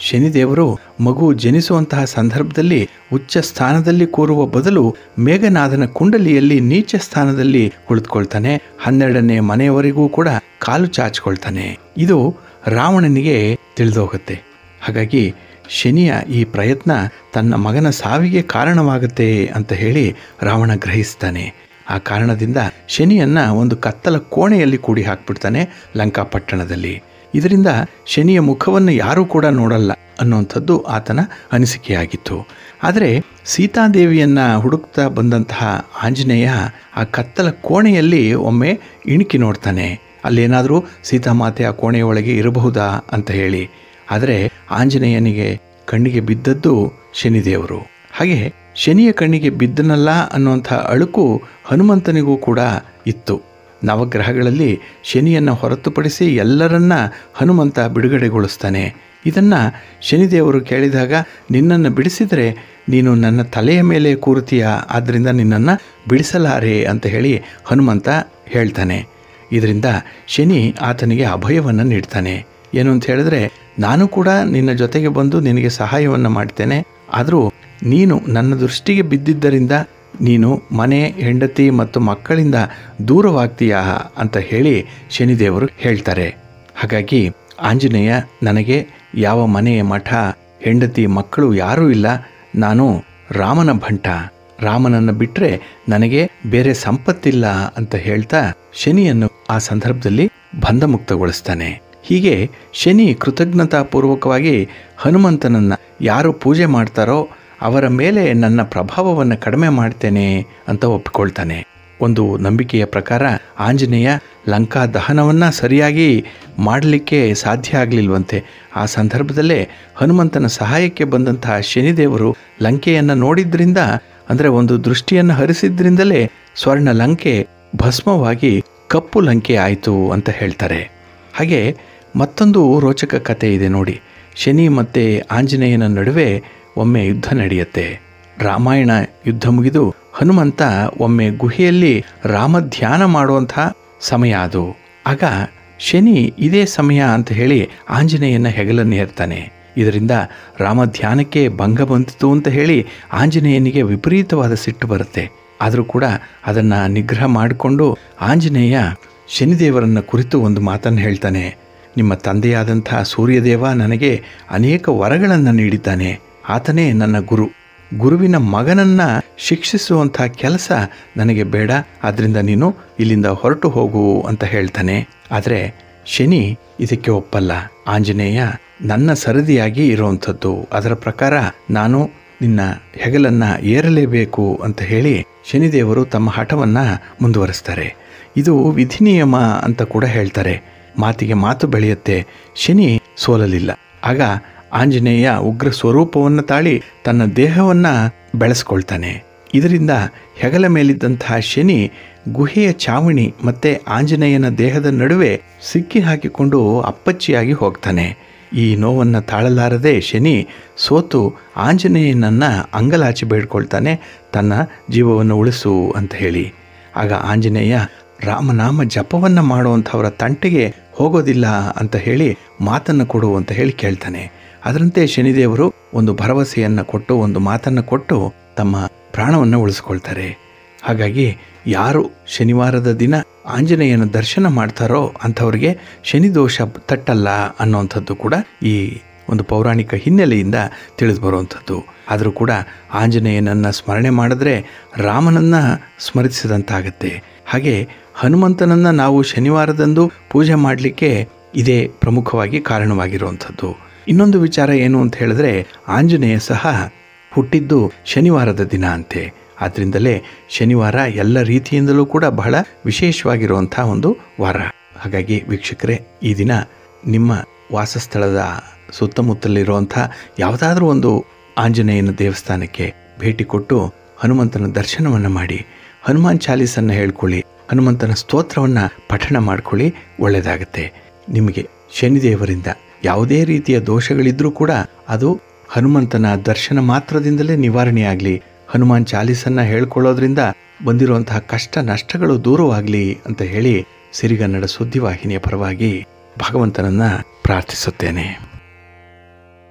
ಶನಿದೇವರು ಮಗು ಜನಿಸುವಂತಹ ಸಂದರ್ಭದಲ್ಲಿ ಉಚ್ಚ ಸ್ಥಾನದಲ್ಲಿ ಕೂರುವ ಬದಲು ಮೇಘನಾದನ ಕುಂಡಲಿಯಲ್ಲಿ ನೀಚ ಸ್ಥಾನದಲ್ಲಿ ಕುಳಿತುಕೊಳ್ತಾನೆ ಹನ್ನೆರಡನೇ ಮನೆಯವರೆಗೂ ಕೂಡ ಕಾಲು ಚಾಚಿಕೊಳ್ತಾನೆ ಇದು ರಾವಣನಿಗೆ ತಿಳಿದೋಗುತ್ತೆ ಹಾಗಾಗಿ ಶನಿಯ ಈ ಪ್ರಯತ್ನ ತನ್ನ ಮಗನ ಸಾವಿಗೆ ಕಾರಣವಾಗುತ್ತೆ ಅಂತ ಹೇಳಿ ರಾವಣ ಗ್ರಹಿಸ್ತಾನೆ ಆ ಕಾರಣದಿಂದ ಶನಿಯನ್ನ ಒಂದು ಕತ್ತಲ ಕೋಣೆಯಲ್ಲಿ ಕೂಡಿ ಹಾಕ್ಬಿಡ್ತಾನೆ ಲಂಕಾಪಟ್ಟಣದಲ್ಲಿ ಇದರಿಂದ ಶನಿಯ ಮುಖವನ್ನು ಯಾರೂ ಕೂಡ ನೋಡಲ್ಲ ಅನ್ನುವಂಥದ್ದು ಆತನ ಅನಿಸಿಕೆಯಾಗಿತ್ತು ಆದರೆ ಸೀತಾದೇವಿಯನ್ನ ಹುಡುಕ್ತಾ ಬಂದಂತಹ ಆಂಜನೇಯ ಆ ಕತ್ತಲ ಕೋಣೆಯಲ್ಲಿ ಒಮ್ಮೆ ಇಣುಕಿ ನೋಡ್ತಾನೆ ಅಲ್ಲೇನಾದರೂ ಸೀತಾಮಾತೆ ಆ ಕೋಣೆಯ ಒಳಗೆ ಇರಬಹುದಾ ಅಂತ ಹೇಳಿ ಆದರೆ ಆಂಜನೇಯನಿಗೆ ಕಣ್ಣಿಗೆ ಬಿದ್ದದ್ದು ಶನಿದೇವರು ಹಾಗೆ ಶನಿಯ ಕಣ್ಣಿಗೆ ಬಿದ್ದನಲ್ಲ ಅನ್ನುವಂಥ ಅಳುಕು ಹನುಮಂತನಿಗೂ ಕೂಡ ಇತ್ತು ನವಗ್ರಹಗಳಲ್ಲಿ ಶನಿಯನ್ನು ಹೊರತುಪಡಿಸಿ ಎಲ್ಲರನ್ನ ಹನುಮಂತ ಬಿಡುಗಡೆಗೊಳಿಸ್ತಾನೆ ಇದನ್ನು ಶನಿದೇವರು ಕೇಳಿದಾಗ ನಿನ್ನನ್ನು ಬಿಡಿಸಿದರೆ ನೀನು ನನ್ನ ತಲೆಯ ಮೇಲೆ ಕೂರುತ್ತೀಯ ಆದ್ದರಿಂದ ನಿನ್ನನ್ನು ಬಿಡಿಸಲಾರೆ ಅಂತ ಹೇಳಿ ಹನುಮಂತ ಹೇಳ್ತಾನೆ ಇದರಿಂದ ಶನಿ ಆತನಿಗೆ ಅಭಯವನ್ನು ನೀಡ್ತಾನೆ ಏನು ಅಂತ ಹೇಳಿದ್ರೆ ನಾನು ಕೂಡ ನಿನ್ನ ಜೊತೆಗೆ ಬಂದು ನಿನಗೆ ಸಹಾಯವನ್ನು ಮಾಡ್ತೇನೆ ಆದರೂ ನೀನು ನನ್ನ ದೃಷ್ಟಿಗೆ ಬಿದ್ದಿದ್ದರಿಂದ ನೀನು ಮನೆ ಹೆಂಡತಿ ಮತ್ತು ಮಕ್ಕಳಿಂದ ದೂರವಾಗ್ತೀಯಾ ಅಂತ ಹೇಳಿ ಶನಿದೇವರು ಹೇಳ್ತಾರೆ ಹಾಗಾಗಿ ಆಂಜನೇಯ ನನಗೆ ಯಾವ ಮನೆ ಮಠ ಹೆಂಡತಿ ಮಕ್ಕಳು ಯಾರೂ ಇಲ್ಲ ನಾನು ರಾಮನ ಭಂಟ ರಾಮನನ್ನು ಬಿಟ್ಟರೆ ನನಗೆ ಬೇರೆ ಸಂಪತ್ತಿಲ್ಲ ಅಂತ ಹೇಳ್ತಾ ಶನಿಯನ್ನು ಆ ಸಂದರ್ಭದಲ್ಲಿ ಬಂಧಮುಕ್ತಗೊಳಿಸ್ತಾನೆ ಹೀಗೆ ಶನಿ ಕೃತಜ್ಞತಾಪೂರ್ವಕವಾಗಿ ಹನುಮಂತನನ್ನು ಯಾರು ಪೂಜೆ ಮಾಡ್ತಾರೋ ಅವರ ಮೇಲೆ ನನ್ನ ಪ್ರಭಾವವನ್ನು ಕಡಿಮೆ ಮಾಡ್ತೇನೆ ಅಂತ ಒಪ್ಪಿಕೊಳ್ತಾನೆ ಒಂದು ನಂಬಿಕೆಯ ಪ್ರಕಾರ ಆಂಜನೇಯ ಲಂಕಾ ದಹನವನ್ನು ಸರಿಯಾಗಿ ಮಾಡಲಿಕ್ಕೆ ಸಾಧ್ಯ ಆಗಲಿಲ್ವಂತೆ ಆ ಸಂದರ್ಭದಲ್ಲೇ ಹನುಮಂತನ ಸಹಾಯಕ್ಕೆ ಬಂದಂತಹ ಶನಿದೇವರು ಲಂಕೆಯನ್ನು ನೋಡಿದ್ರಿಂದ ಅಂದರೆ ಒಂದು ದೃಷ್ಟಿಯನ್ನು ಹರಿಸಿದ್ರಿಂದಲೇ ಸ್ವರ್ಣ ಲಂಕೆ ಭಸ್ಮವಾಗಿ ಕಪ್ಪು ಲಂಕೆ ಆಯಿತು ಅಂತ ಹೇಳ್ತಾರೆ ಹಾಗೆ ಮತ್ತೊಂದು ರೋಚಕ ಕತೆ ಇದೆ ನೋಡಿ ಶನಿ ಮತ್ತು ಆಂಜನೇಯನ ನಡುವೆ ಒಮ್ಮೆ ಯುದ್ಧ ನಡೆಯುತ್ತೆ ರಾಮಾಯಣ ಯುದ್ಧ ಮುಗಿದು ಹನುಮಂತ ಒಮ್ಮೆ ಗುಹೆಯಲ್ಲಿ ರಾಮ ಧ್ಯಾನ ಮಾಡುವಂಥ ಸಮಯ ಅದು ಆಗ ಶನಿ ಇದೇ ಸಮಯ ಅಂತ ಹೇಳಿ ಆಂಜನೇಯನ ಹೆಗಲನ್ನು ಏರ್ತಾನೆ ಇದರಿಂದ ರಾಮ ಧ್ಯಾನಕ್ಕೆ ಭಂಗ ಬಂತಿತು ಅಂತ ಹೇಳಿ ಆಂಜನೇಯನಿಗೆ ವಿಪರೀತವಾದ ಸಿಟ್ಟು ಬರುತ್ತೆ ಆದರೂ ಕೂಡ ಅದನ್ನು ನಿಗ್ರಹ ಮಾಡಿಕೊಂಡು ಆಂಜನೇಯ ಶನಿದೇವರನ್ನ ಕುರಿತು ಒಂದು ಮಾತನ್ನು ಹೇಳ್ತಾನೆ ನಿಮ್ಮ ತಂದೆಯಾದಂಥ ಸೂರ್ಯದೇವ ನನಗೆ ಅನೇಕ ವರಗಳನ್ನು ನೀಡಿದ್ದಾನೆ ಆತನೇ ನನ್ನ ಗುರು ಗುರುವಿನ ಮಗನನ್ನ ಶಿಕ್ಷಿಸುವಂಥ ಕೆಲಸ ನನಗೆ ಬೇಡ ಆದ್ದರಿಂದ ನೀನು ಇಲ್ಲಿಂದ ಹೊರಟು ಹೋಗು ಅಂತ ಹೇಳ್ತಾನೆ ಆದರೆ ಶನಿ ಇದಕ್ಕೆ ಒಪ್ಪಲ್ಲ ಆಂಜನೇಯ ನನ್ನ ಸರದಿಯಾಗಿ ಇರುವಂಥದ್ದು ಅದರ ಪ್ರಕಾರ ನಾನು ನಿನ್ನ ಹೆಗಲನ್ನ ಏರಲೇಬೇಕು ಅಂತ ಹೇಳಿ ಶನಿದೇವರು ತಮ್ಮ ಹಠವನ್ನ ಮುಂದುವರಿಸ್ತಾರೆ ಇದು ವಿಧಿ ನಿಯಮ ಅಂತ ಕೂಡ ಹೇಳ್ತಾರೆ ಮಾತಿಗೆ ಮಾತು ಬೆಳೆಯುತ್ತೆ ಶನಿ ಸೋಲಲಿಲ್ಲ ಆಗ ಆಂಜನೇಯ ಉಗ್ರ ಸ್ವರೂಪವನ್ನು ತಾಳಿ ತನ್ನ ದೇಹವನ್ನ ಬೆಳೆಸ್ಕೊಳ್ತಾನೆ ಇದರಿಂದ ಹೆಗಲ ಮೇಲಿದ್ದಂತಹ ಶನಿ ಗುಹೆಯ ಚಾವಣಿ ಮತ್ತೆ ಆಂಜನೇಯನ ದೇಹದ ನಡುವೆ ಸಿಕ್ಕಿ ಹಾಕಿಕೊಂಡು ಅಪ್ಪಚ್ಚಿಯಾಗಿ ಹೋಗ್ತಾನೆ ಈ ನೋವನ್ನು ತಾಳಲಾರದೆ ಶನಿ ಸೋತು ಆಂಜನೇಯನನ್ನ ಅಂಗಲಾಚಿ ಬೇಡ್ಕೊಳ್ತಾನೆ ತನ್ನ ಜೀವವನ್ನು ಉಳಿಸು ಅಂತ ಹೇಳಿ ಆಗ ಆಂಜನೇಯ ರಾಮನಾಮ ಜಪವನ್ನ ಮಾಡುವಂಥವರ ತಂಟೆಗೆ ಹೋಗೋದಿಲ್ಲ ಅಂತ ಹೇಳಿ ಮಾತನ್ನು ಕೊಡು ಅಂತ ಹೇಳಿ ಕೇಳ್ತಾನೆ ಅದರಂತೆ ಶನಿದೇವರು ಒಂದು ಭರವಸೆಯನ್ನು ಕೊಟ್ಟು ಒಂದು ಮಾತನ್ನು ಕೊಟ್ಟು ತಮ್ಮ ಪ್ರಾಣವನ್ನು ಉಳಿಸ್ಕೊಳ್ತಾರೆ ಹಾಗಾಗಿ ಯಾರು ಶನಿವಾರದ ದಿನ ಆಂಜನೇಯನ ದರ್ಶನ ಮಾಡ್ತಾರೋ ಅಂಥವ್ರಿಗೆ ಶನಿ ದೋಷ ತಟ್ಟಲ್ಲ ಅನ್ನುವಂಥದ್ದು ಕೂಡ ಈ ಒಂದು ಪೌರಾಣಿಕ ಹಿನ್ನೆಲೆಯಿಂದ ತಿಳಿದು ಬರುವಂಥದ್ದು ಆದರೂ ಕೂಡ ಆಂಜನೇಯನನ್ನು ಸ್ಮರಣೆ ಮಾಡಿದ್ರೆ ರಾಮನನ್ನ ಸ್ಮರಿಸಿದಂತಾಗತ್ತೆ ಹಾಗೆ ಹನುಮಂತನನ್ನು ನಾವು ಶನಿವಾರದಂದು ಪೂಜೆ ಮಾಡಲಿಕ್ಕೆ ಇದೇ ಪ್ರಮುಖವಾಗಿ ಕಾರಣವಾಗಿರುವಂಥದ್ದು ಇನ್ನೊಂದು ವಿಚಾರ ಏನು ಅಂತ ಹೇಳಿದ್ರೆ ಆಂಜನೇಯ ಸಹ ಹುಟ್ಟಿದ್ದು ಶನಿವಾರದ ದಿನ ಅಂತೆ ಆದ್ರಿಂದಲೇ ಶನಿವಾರ ಎಲ್ಲ ರೀತಿಯಿಂದಲೂ ಕೂಡ ಬಹಳ ವಿಶೇಷವಾಗಿರುವಂಥ ಒಂದು ವಾರ ಹಾಗಾಗಿ ವೀಕ್ಷಕರೇ ಈ ದಿನ ನಿಮ್ಮ ವಾಸಸ್ಥಳದ ಸುತ್ತಮುತ್ತಲಿರುವಂಥ ಯಾವುದಾದ್ರೂ ಒಂದು ಆಂಜನೇಯನ ದೇವಸ್ಥಾನಕ್ಕೆ ಭೇಟಿ ಕೊಟ್ಟು ಹನುಮಂತನ ದರ್ಶನವನ್ನು ಮಾಡಿ ಹನುಮಾನ್ ಚಾಲೀಸನ್ನು ಹೇಳ್ಕೊಳ್ಳಿ ಹನುಮಂತನ ಸ್ತೋತ್ರವನ್ನು ಪಠಣ ಮಾಡ್ಕೊಳ್ಳಿ ಒಳ್ಳೆಯದಾಗತ್ತೆ ನಿಮಗೆ ಶನಿದೇವರಿಂದ ಯಾವುದೇ ರೀತಿಯ ದೋಷಗಳಿದ್ರೂ ಕೂಡ ಅದು ಹನುಮಂತನ ದರ್ಶನ ಮಾತ್ರದಿಂದಲೇ ನಿವಾರಣೆಯಾಗಲಿ ಹನುಮಾನ್ ಚಾಲೀಸನ್ನ ಹೇಳ್ಕೊಳ್ಳೋದ್ರಿಂದ ಬಂದಿರುವಂತಹ ಕಷ್ಟ ನಷ್ಟಗಳು ದೂರವಾಗಲಿ ಅಂತ ಹೇಳಿ ಸಿರಿಗನ್ನಡ ಸುದ್ದಿವಾಹಿನಿಯ ಪರವಾಗಿ ಭಗವಂತನನ್ನ ಪ್ರಾರ್ಥಿಸುತ್ತೇನೆ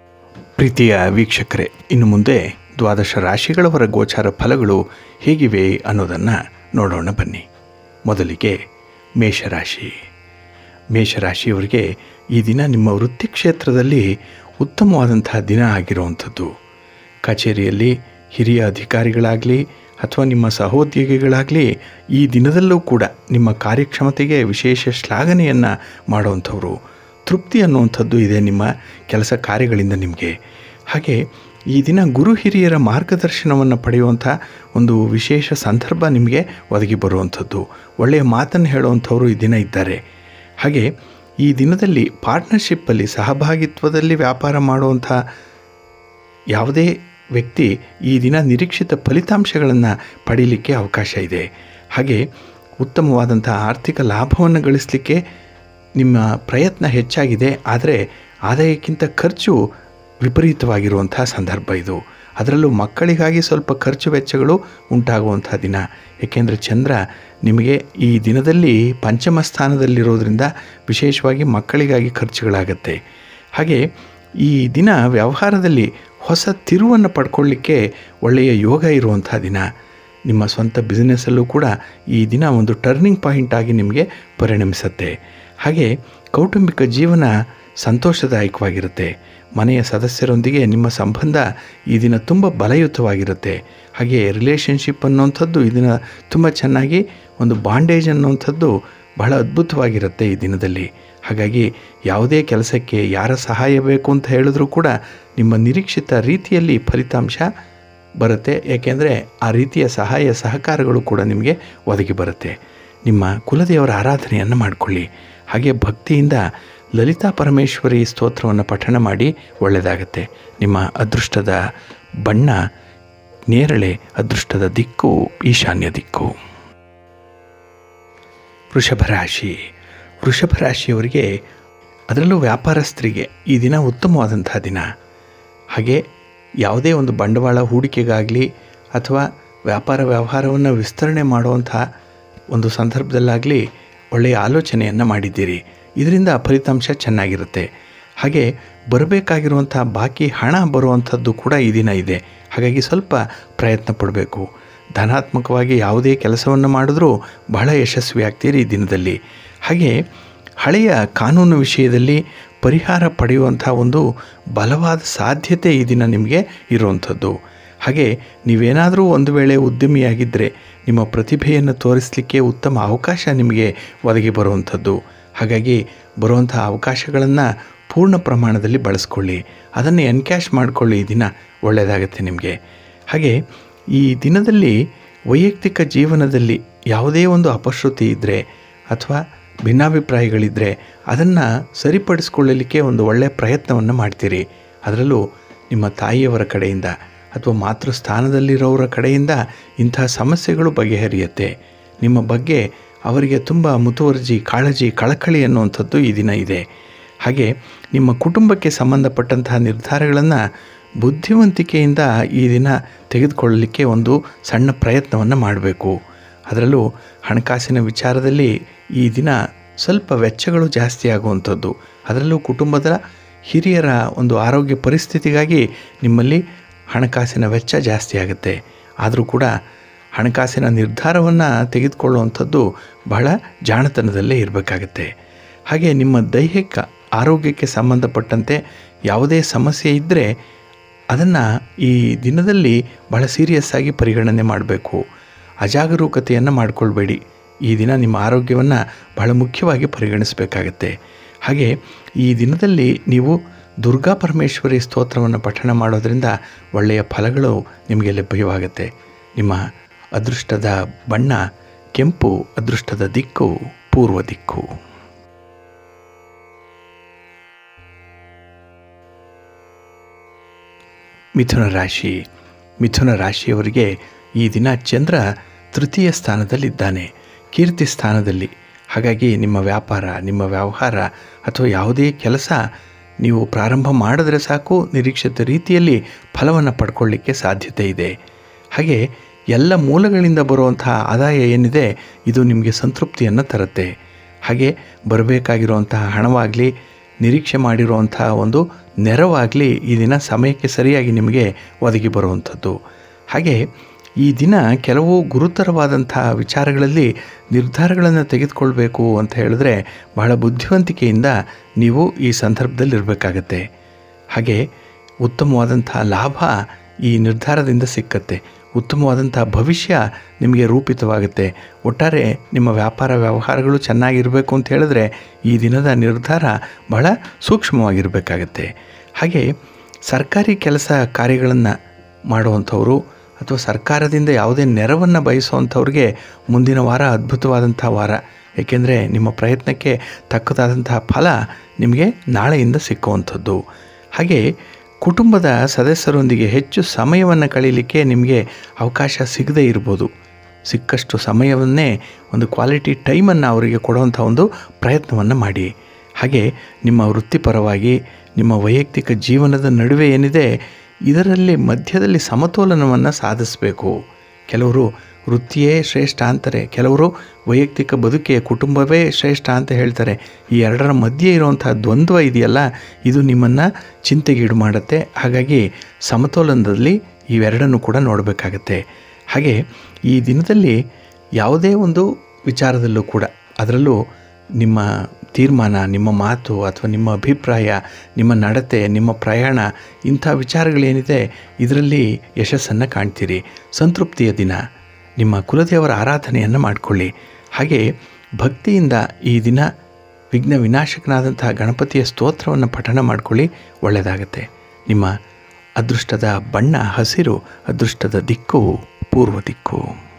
ಪ್ರೀತಿಯ ವೀಕ್ಷಕರೇ ಇನ್ನು ಮುಂದೆ ದ್ವಾದಶ ರಾಶಿಗಳವರ ಗೋಚಾರ ಫಲಗಳು ಹೇಗಿವೆ ಅನ್ನೋದನ್ನು ನೋಡೋಣ ಬನ್ನಿ ಮೊದಲಿಗೆ ಮೇಷರಾಶಿ ಮೇಷರಾಶಿಯವರಿಗೆ ಈ ದಿನ ನಿಮ್ಮ ವೃತ್ತಿ ಕ್ಷೇತ್ರದಲ್ಲಿ ಉತ್ತಮವಾದಂತಹ ದಿನ ಆಗಿರುವಂಥದ್ದು ಕಚೇರಿಯಲ್ಲಿ ಹಿರಿಯ ಅಧಿಕಾರಿಗಳಾಗಲಿ ಅಥವಾ ನಿಮ್ಮ ಸಹೋದ್ಯೋಗಿಗಳಾಗಲಿ ಈ ದಿನದಲ್ಲೂ ಕೂಡ ನಿಮ್ಮ ಕಾರ್ಯಕ್ಷಮತೆಗೆ ವಿಶೇಷ ಶ್ಲಾಘನೆಯನ್ನು ಮಾಡುವಂಥವ್ರು ತೃಪ್ತಿ ಅನ್ನುವಂಥದ್ದು ಇದೆ ನಿಮ್ಮ ಕೆಲಸ ಕಾರ್ಯಗಳಿಂದ ನಿಮಗೆ ಹಾಗೆ ಈ ದಿನ ಗುರು ಹಿರಿಯರ ಮಾರ್ಗದರ್ಶನವನ್ನು ಪಡೆಯುವಂಥ ಒಂದು ವಿಶೇಷ ಸಂದರ್ಭ ನಿಮಗೆ ಒದಗಿ ಬರುವಂಥದ್ದು ಒಳ್ಳೆಯ ಮಾತನ್ನು ಹೇಳುವಂಥವರು ಈ ದಿನ ಇದ್ದಾರೆ ಹಾಗೆ ಈ ದಿನದಲ್ಲಿ ಪಾರ್ಟ್ನರ್ಶಿಪ್ಪಲ್ಲಿ ಸಹಭಾಗಿತ್ವದಲ್ಲಿ ವ್ಯಾಪಾರ ಮಾಡುವಂಥ ಯಾವುದೇ ವ್ಯಕ್ತಿ ಈ ದಿನ ನಿರೀಕ್ಷಿತ ಫಲಿತಾಂಶಗಳನ್ನು ಪಡೀಲಿಕ್ಕೆ ಅವಕಾಶ ಇದೆ ಹಾಗೆ ಉತ್ತಮವಾದಂಥ ಆರ್ಥಿಕ ಲಾಭವನ್ನು ಗಳಿಸಲಿಕ್ಕೆ ನಿಮ್ಮ ಪ್ರಯತ್ನ ಹೆಚ್ಚಾಗಿದೆ ಆದರೆ ಆದಾಯಕ್ಕಿಂತ ಖರ್ಚು ವಿಪರೀತವಾಗಿರುವಂಥ ಸಂದರ್ಭ ಇದು ಅದರಲ್ಲೂ ಮಕ್ಕಳಿಗಾಗಿ ಸ್ವಲ್ಪ ಖರ್ಚು ವೆಚ್ಚಗಳು ಉಂಟಾಗುವಂಥ ದಿನ ಏಕೆಂದರೆ ಚಂದ್ರ ನಿಮಗೆ ಈ ದಿನದಲ್ಲಿ ಪಂಚಮ ಸ್ಥಾನದಲ್ಲಿರೋದ್ರಿಂದ ವಿಶೇಷವಾಗಿ ಮಕ್ಕಳಿಗಾಗಿ ಖರ್ಚುಗಳಾಗತ್ತೆ ಹಾಗೆ ಈ ದಿನ ವ್ಯವಹಾರದಲ್ಲಿ ಹೊಸ ತಿರುವನ್ನು ಪಡ್ಕೊಳ್ಳಿಕ್ಕೆ ಒಳ್ಳೆಯ ಯೋಗ ಇರುವಂಥ ದಿನ ನಿಮ್ಮ ಸ್ವಂತ ಬಿಸ್ನೆಸ್ಸಲ್ಲೂ ಕೂಡ ಈ ದಿನ ಒಂದು ಟರ್ನಿಂಗ್ ಪಾಯಿಂಟ್ ಆಗಿ ನಿಮಗೆ ಪರಿಣಮಿಸುತ್ತೆ ಹಾಗೆ ಕೌಟುಂಬಿಕ ಜೀವನ ಸಂತೋಷದಾಯಕವಾಗಿರುತ್ತೆ ಮನೆಯ ಸದಸ್ಯರೊಂದಿಗೆ ನಿಮ್ಮ ಸಂಬಂಧ ಈ ದಿನ ತುಂಬ ಬಲಯುತವಾಗಿರುತ್ತೆ ಹಾಗೆ ರಿಲೇಷನ್ಶಿಪ್ ಅನ್ನುವಂಥದ್ದು ಈ ದಿನ ತುಂಬ ಚೆನ್ನಾಗಿ ಒಂದು ಬಾಂಡೇಜ್ ಅನ್ನುವಂಥದ್ದು ಬಹಳ ಅದ್ಭುತವಾಗಿರುತ್ತೆ ಈ ದಿನದಲ್ಲಿ ಹಾಗಾಗಿ ಯಾವುದೇ ಕೆಲಸಕ್ಕೆ ಯಾರ ಸಹಾಯ ಬೇಕು ಅಂತ ಹೇಳಿದ್ರೂ ಕೂಡ ನಿಮ್ಮ ನಿರೀಕ್ಷಿತ ರೀತಿಯಲ್ಲಿ ಫಲಿತಾಂಶ ಬರುತ್ತೆ ಏಕೆಂದರೆ ಆ ರೀತಿಯ ಸಹಾಯ ಸಹಕಾರಗಳು ಕೂಡ ನಿಮಗೆ ಒದಗಿ ಬರುತ್ತೆ ನಿಮ್ಮ ಕುಲದೇವರ ಆರಾಧನೆಯನ್ನು ಮಾಡಿಕೊಳ್ಳಿ ಹಾಗೆ ಭಕ್ತಿಯಿಂದ ಲಲಿತಾ ಪರಮೇಶ್ವರಿ ಸ್ತೋತ್ರವನ್ನು ಪಠಣ ಮಾಡಿ ಒಳ್ಳೆಯದಾಗತ್ತೆ ನಿಮ್ಮ ಅದೃಷ್ಟದ ಬಣ್ಣ ನೇರಳೆ ಅದೃಷ್ಟದ ದಿಕ್ಕು ಈಶಾನ್ಯ ದಿಕ್ಕು ವೃಷಭ ರಾಶಿ ವೃಷಭ ರಾಶಿಯವರಿಗೆ ಅದರಲ್ಲೂ ವ್ಯಾಪಾರಸ್ಥರಿಗೆ ಈ ದಿನ ಉತ್ತಮವಾದಂಥ ದಿನ ಹಾಗೆ ಯಾವುದೇ ಒಂದು ಬಂಡವಾಳ ಹೂಡಿಕೆಗಾಗಲಿ ಅಥವಾ ವ್ಯಾಪಾರ ವ್ಯವಹಾರವನ್ನು ವಿಸ್ತರಣೆ ಮಾಡುವಂಥ ಒಂದು ಸಂದರ್ಭದಲ್ಲಾಗಲಿ ಒಳ್ಳೆಯ ಆಲೋಚನೆಯನ್ನು ಮಾಡಿದ್ದೀರಿ ಇದರಿಂದ ಫಲಿತಾಂಶ ಚೆನ್ನಾಗಿರುತ್ತೆ ಹಾಗೆ ಬರಬೇಕಾಗಿರುವಂಥ ಬಾಕಿ ಹಣ ಬರುವಂಥದ್ದು ಕೂಡ ಈ ದಿನ ಇದೆ ಹಾಗಾಗಿ ಸ್ವಲ್ಪ ಪ್ರಯತ್ನ ಪಡಬೇಕು ಧನಾತ್ಮಕವಾಗಿ ಯಾವುದೇ ಕೆಲಸವನ್ನು ಮಾಡಿದ್ರೂ ಬಹಳ ಯಶಸ್ವಿ ಆಗ್ತೀರಿ ಈ ದಿನದಲ್ಲಿ ಹಾಗೆ ಹಳೆಯ ಕಾನೂನು ವಿಷಯದಲ್ಲಿ ಪರಿಹಾರ ಪಡೆಯುವಂಥ ಒಂದು ಬಲವಾದ ಸಾಧ್ಯತೆ ಈ ದಿನ ನಿಮಗೆ ಇರುವಂಥದ್ದು ಹಾಗೆ ನೀವೇನಾದರೂ ಒಂದು ವೇಳೆ ಉದ್ಯಮಿಯಾಗಿದ್ದರೆ ನಿಮ್ಮ ಪ್ರತಿಭೆಯನ್ನು ತೋರಿಸಲಿಕ್ಕೆ ಉತ್ತಮ ಅವಕಾಶ ನಿಮಗೆ ಒದಗಿ ಬರುವಂಥದ್ದು ಹಾಗಾಗಿ ಬರುವಂಥ ಅವಕಾಶಗಳನ್ನು ಪೂರ್ಣ ಪ್ರಮಾಣದಲ್ಲಿ ಬಳಸ್ಕೊಳ್ಳಿ ಅದನ್ನು ಎನ್ಕ್ಯಾಶ್ ಮಾಡಿಕೊಳ್ಳಿ ಈ ದಿನ ಒಳ್ಳೆಯದಾಗುತ್ತೆ ನಿಮಗೆ ಹಾಗೆ ಈ ದಿನದಲ್ಲಿ ವೈಯಕ್ತಿಕ ಜೀವನದಲ್ಲಿ ಯಾವುದೇ ಒಂದು ಅಪಶ್ರುತಿ ಇದ್ದರೆ ಅಥವಾ ಭಿನ್ನಾಭಿಪ್ರಾಯಗಳಿದ್ದರೆ ಅದನ್ನು ಸರಿಪಡಿಸ್ಕೊಳ್ಳಲಿಕ್ಕೆ ಒಂದು ಒಳ್ಳೆಯ ಪ್ರಯತ್ನವನ್ನು ಮಾಡ್ತೀರಿ ಅದರಲ್ಲೂ ನಿಮ್ಮ ತಾಯಿಯವರ ಕಡೆಯಿಂದ ಅಥವಾ ಮಾತೃಸ್ಥಾನದಲ್ಲಿರೋರ ಕಡೆಯಿಂದ ಇಂಥ ಸಮಸ್ಯೆಗಳು ಬಗೆಹರಿಯುತ್ತೆ ನಿಮ್ಮ ಬಗ್ಗೆ ಅವರಿಗೆ ತುಂಬ ಮುತುವರ್ಜಿ ಕಾಳಜಿ ಕಳಕಳಿ ಅನ್ನುವಂಥದ್ದು ಈ ದಿನ ಇದೆ ಹಾಗೆ ನಿಮ್ಮ ಕುಟುಂಬಕ್ಕೆ ಸಂಬಂಧಪಟ್ಟಂತಹ ನಿರ್ಧಾರಗಳನ್ನು ಬುದ್ಧಿವಂತಿಕೆಯಿಂದ ಈ ದಿನ ತೆಗೆದುಕೊಳ್ಳಲಿಕ್ಕೆ ಒಂದು ಸಣ್ಣ ಪ್ರಯತ್ನವನ್ನು ಮಾಡಬೇಕು ಅದರಲ್ಲೂ ಹಣಕಾಸಿನ ವಿಚಾರದಲ್ಲಿ ಈ ದಿನ ಸ್ವಲ್ಪ ವೆಚ್ಚಗಳು ಜಾಸ್ತಿ ಆಗುವಂಥದ್ದು ಅದರಲ್ಲೂ ಕುಟುಂಬದ ಹಿರಿಯರ ಒಂದು ಆರೋಗ್ಯ ಪರಿಸ್ಥಿತಿಗಾಗಿ ನಿಮ್ಮಲ್ಲಿ ಹಣಕಾಸಿನ ವೆಚ್ಚ ಜಾಸ್ತಿ ಆಗುತ್ತೆ ಆದರೂ ಕೂಡ ಹಣಕಾಸಿನ ನಿರ್ಧಾರವನ್ನು ತೆಗೆದುಕೊಳ್ಳುವಂಥದ್ದು ಬಹಳ ಜಾಣತನದಲ್ಲೇ ಇರಬೇಕಾಗತ್ತೆ ಹಾಗೆ ನಿಮ್ಮ ದೈಹಿಕ ಆರೋಗ್ಯಕ್ಕೆ ಸಂಬಂಧಪಟ್ಟಂತೆ ಯಾವುದೇ ಸಮಸ್ಯೆ ಇದ್ದರೆ ಅದನ್ನು ಈ ದಿನದಲ್ಲಿ ಬಹಳ ಸೀರಿಯಸ್ ಆಗಿ ಪರಿಗಣನೆ ಮಾಡಬೇಕು ಅಜಾಗರೂಕತೆಯನ್ನು ಮಾಡಿಕೊಳ್ಬೇಡಿ ಈ ದಿನ ನಿಮ್ಮ ಆರೋಗ್ಯವನ್ನು ಬಹಳ ಮುಖ್ಯವಾಗಿ ಪರಿಗಣಿಸಬೇಕಾಗತ್ತೆ ಹಾಗೆ ಈ ದಿನದಲ್ಲಿ ನೀವು ದುರ್ಗಾ ಪರಮೇಶ್ವರಿ ಸ್ತೋತ್ರವನ್ನು ಪಠಣ ಮಾಡೋದರಿಂದ ಒಳ್ಳೆಯ ಫಲಗಳು ನಿಮಗೆ ಲಭ್ಯವಾಗುತ್ತೆ ನಿಮ್ಮ ಅದೃಷ್ಟದ ಬಣ್ಣ ಕೆಂಪು ಅದೃಷ್ಟದ ದಿಕ್ಕು ಪೂರ್ವ ದಿಕ್ಕು ಮಿಥುನ ರಾಶಿ ಮಿಥುನ ರಾಶಿಯವರಿಗೆ ಈ ದಿನ ಚಂದ್ರ ತೃತೀಯ ಸ್ಥಾನದಲ್ಲಿದ್ದಾನೆ ಕೀರ್ತಿ ಸ್ಥಾನದಲ್ಲಿ ಹಾಗಾಗಿ ನಿಮ್ಮ ವ್ಯಾಪಾರ ನಿಮ್ಮ ವ್ಯವಹಾರ ಅಥವಾ ಯಾವುದೇ ಕೆಲಸ ನೀವು ಪ್ರಾರಂಭ ಮಾಡಿದ್ರೆ ಸಾಕು ನಿರೀಕ್ಷಿತ ರೀತಿಯಲ್ಲಿ ಫಲವನ್ನು ಪಡ್ಕೊಳ್ಳಿಕ್ಕೆ ಸಾಧ್ಯತೆ ಇದೆ ಹಾಗೆ ಎಲ್ಲ ಮೂಲಗಳಿಂದ ಬರುವಂತಹ ಆದಾಯ ಏನಿದೆ ಇದು ನಿಮಗೆ ಸಂತೃಪ್ತಿಯನ್ನು ತರುತ್ತೆ ಹಾಗೆ ಬರಬೇಕಾಗಿರುವಂತಹ ಹಣವಾಗಲಿ ನಿರೀಕ್ಷೆ ಮಾಡಿರುವಂಥ ಒಂದು ನೆರವಾಗಲಿ ಈ ದಿನ ಸಮಯಕ್ಕೆ ಸರಿಯಾಗಿ ನಿಮಗೆ ಒದಗಿ ಬರುವಂಥದ್ದು ಹಾಗೆ ಈ ದಿನ ಕೆಲವು ಗುರುತರವಾದಂಥ ವಿಚಾರಗಳಲ್ಲಿ ನಿರ್ಧಾರಗಳನ್ನು ತೆಗೆದುಕೊಳ್ಬೇಕು ಅಂತ ಹೇಳಿದ್ರೆ ಬಹಳ ಬುದ್ಧಿವಂತಿಕೆಯಿಂದ ನೀವು ಈ ಸಂದರ್ಭದಲ್ಲಿ ಇರಬೇಕಾಗತ್ತೆ ಹಾಗೆ ಉತ್ತಮವಾದಂಥ ಲಾಭ ಈ ನಿರ್ಧಾರದಿಂದ ಸಿಕ್ಕತ್ತೆ ಉತ್ತಮವಾದಂಥ ಭವಿಷ್ಯ ನಿಮಗೆ ರೂಪಿತವಾಗುತ್ತೆ ಒಟ್ಟಾರೆ ನಿಮ್ಮ ವ್ಯಾಪಾರ ವ್ಯವಹಾರಗಳು ಚೆನ್ನಾಗಿರಬೇಕು ಅಂತ ಹೇಳಿದ್ರೆ ಈ ದಿನದ ನಿರ್ಧಾರ ಬಹಳ ಸೂಕ್ಷ್ಮವಾಗಿರಬೇಕಾಗತ್ತೆ ಹಾಗೆ ಸರ್ಕಾರಿ ಕೆಲಸ ಕಾರ್ಯಗಳನ್ನು ಮಾಡುವಂಥವರು ಅಥವಾ ಸರ್ಕಾರದಿಂದ ಯಾವುದೇ ನೆರವನ್ನು ಬಯಸುವಂಥವ್ರಿಗೆ ಮುಂದಿನ ವಾರ ಅದ್ಭುತವಾದಂಥ ವಾರ ಏಕೆಂದರೆ ನಿಮ್ಮ ಪ್ರಯತ್ನಕ್ಕೆ ತಕ್ಕದಾದಂತಹ ಫಲ ನಿಮಗೆ ನಾಳೆಯಿಂದ ಸಿಕ್ಕುವಂಥದ್ದು ಹಾಗೆ ಕುಟುಂಬದ ಸದಸ್ಯರೊಂದಿಗೆ ಹೆಚ್ಚು ಸಮಯವನ್ನು ಕಳೀಲಿಕ್ಕೆ ನಿಮಗೆ ಅವಕಾಶ ಸಿಗದೇ ಇರ್ಬೋದು ಸಿಕ್ಕಷ್ಟು ಸಮಯವನ್ನೇ ಒಂದು ಕ್ವಾಲಿಟಿ ಟೈಮನ್ನು ಅವರಿಗೆ ಕೊಡುವಂಥ ಒಂದು ಪ್ರಯತ್ನವನ್ನು ಮಾಡಿ ಹಾಗೆ ನಿಮ್ಮ ವೃತ್ತಿಪರವಾಗಿ ನಿಮ್ಮ ವೈಯಕ್ತಿಕ ಜೀವನದ ನಡುವೆ ಏನಿದೆ ಇದರಲ್ಲಿ ಮಧ್ಯದಲ್ಲಿ ಸಮತೋಲನವನ್ನು ಸಾಧಿಸಬೇಕು ಕೆಲವರು ವೃತ್ತಿಯೇ ಶ್ರೇಷ್ಠ ಅಂತಾರೆ ಕೆಲವರು ವೈಯಕ್ತಿಕ ಬದುಕೆ ಕುಟುಂಬವೇ ಶ್ರೇಷ್ಠ ಅಂತ ಹೇಳ್ತಾರೆ ಈ ಎರಡರ ಮಧ್ಯೆ ಇರುವಂಥ ದ್ವಂದ್ವ ಇದೆಯಲ್ಲ ಇದು ನಿಮ್ಮನ್ನು ಚಿಂತೆಗೀಡು ಮಾಡುತ್ತೆ ಹಾಗಾಗಿ ಸಮತೋಲನದಲ್ಲಿ ಇವೆರಡನ್ನು ಕೂಡ ನೋಡಬೇಕಾಗತ್ತೆ ಹಾಗೆ ಈ ದಿನದಲ್ಲಿ ಯಾವುದೇ ಒಂದು ವಿಚಾರದಲ್ಲೂ ಕೂಡ ಅದರಲ್ಲೂ ನಿಮ್ಮ ತೀರ್ಮಾನ ನಿಮ್ಮ ಮಾತು ಅಥವಾ ನಿಮ್ಮ ಅಭಿಪ್ರಾಯ ನಿಮ್ಮ ನಡತೆ ನಿಮ್ಮ ಪ್ರಯಾಣ ಇಂಥ ವಿಚಾರಗಳೇನಿದೆ ಇದರಲ್ಲಿ ಯಶಸ್ಸನ್ನು ಕಾಣ್ತೀರಿ ಸಂತೃಪ್ತಿಯ ದಿನ ನಿಮ್ಮ ಕುಲದೇವರ ಆರಾಧನೆಯನ್ನು ಮಾಡಿಕೊಳ್ಳಿ ಹಾಗೆ ಭಕ್ತಿಯಿಂದ ಈ ದಿನ ವಿಘ್ನ ವಿನಾಶಕನಾದಂತಹ ಗಣಪತಿಯ ಸ್ತೋತ್ರವನ್ನು ಪಠಣ ಮಾಡಿಕೊಳ್ಳಿ ಒಳ್ಳೆಯದಾಗತ್ತೆ ನಿಮ್ಮ ಅದೃಷ್ಟದ ಬಣ್ಣ ಹಸಿರು ಅದೃಷ್ಟದ ದಿಕ್ಕು ಪೂರ್ವ ದಿಕ್ಕು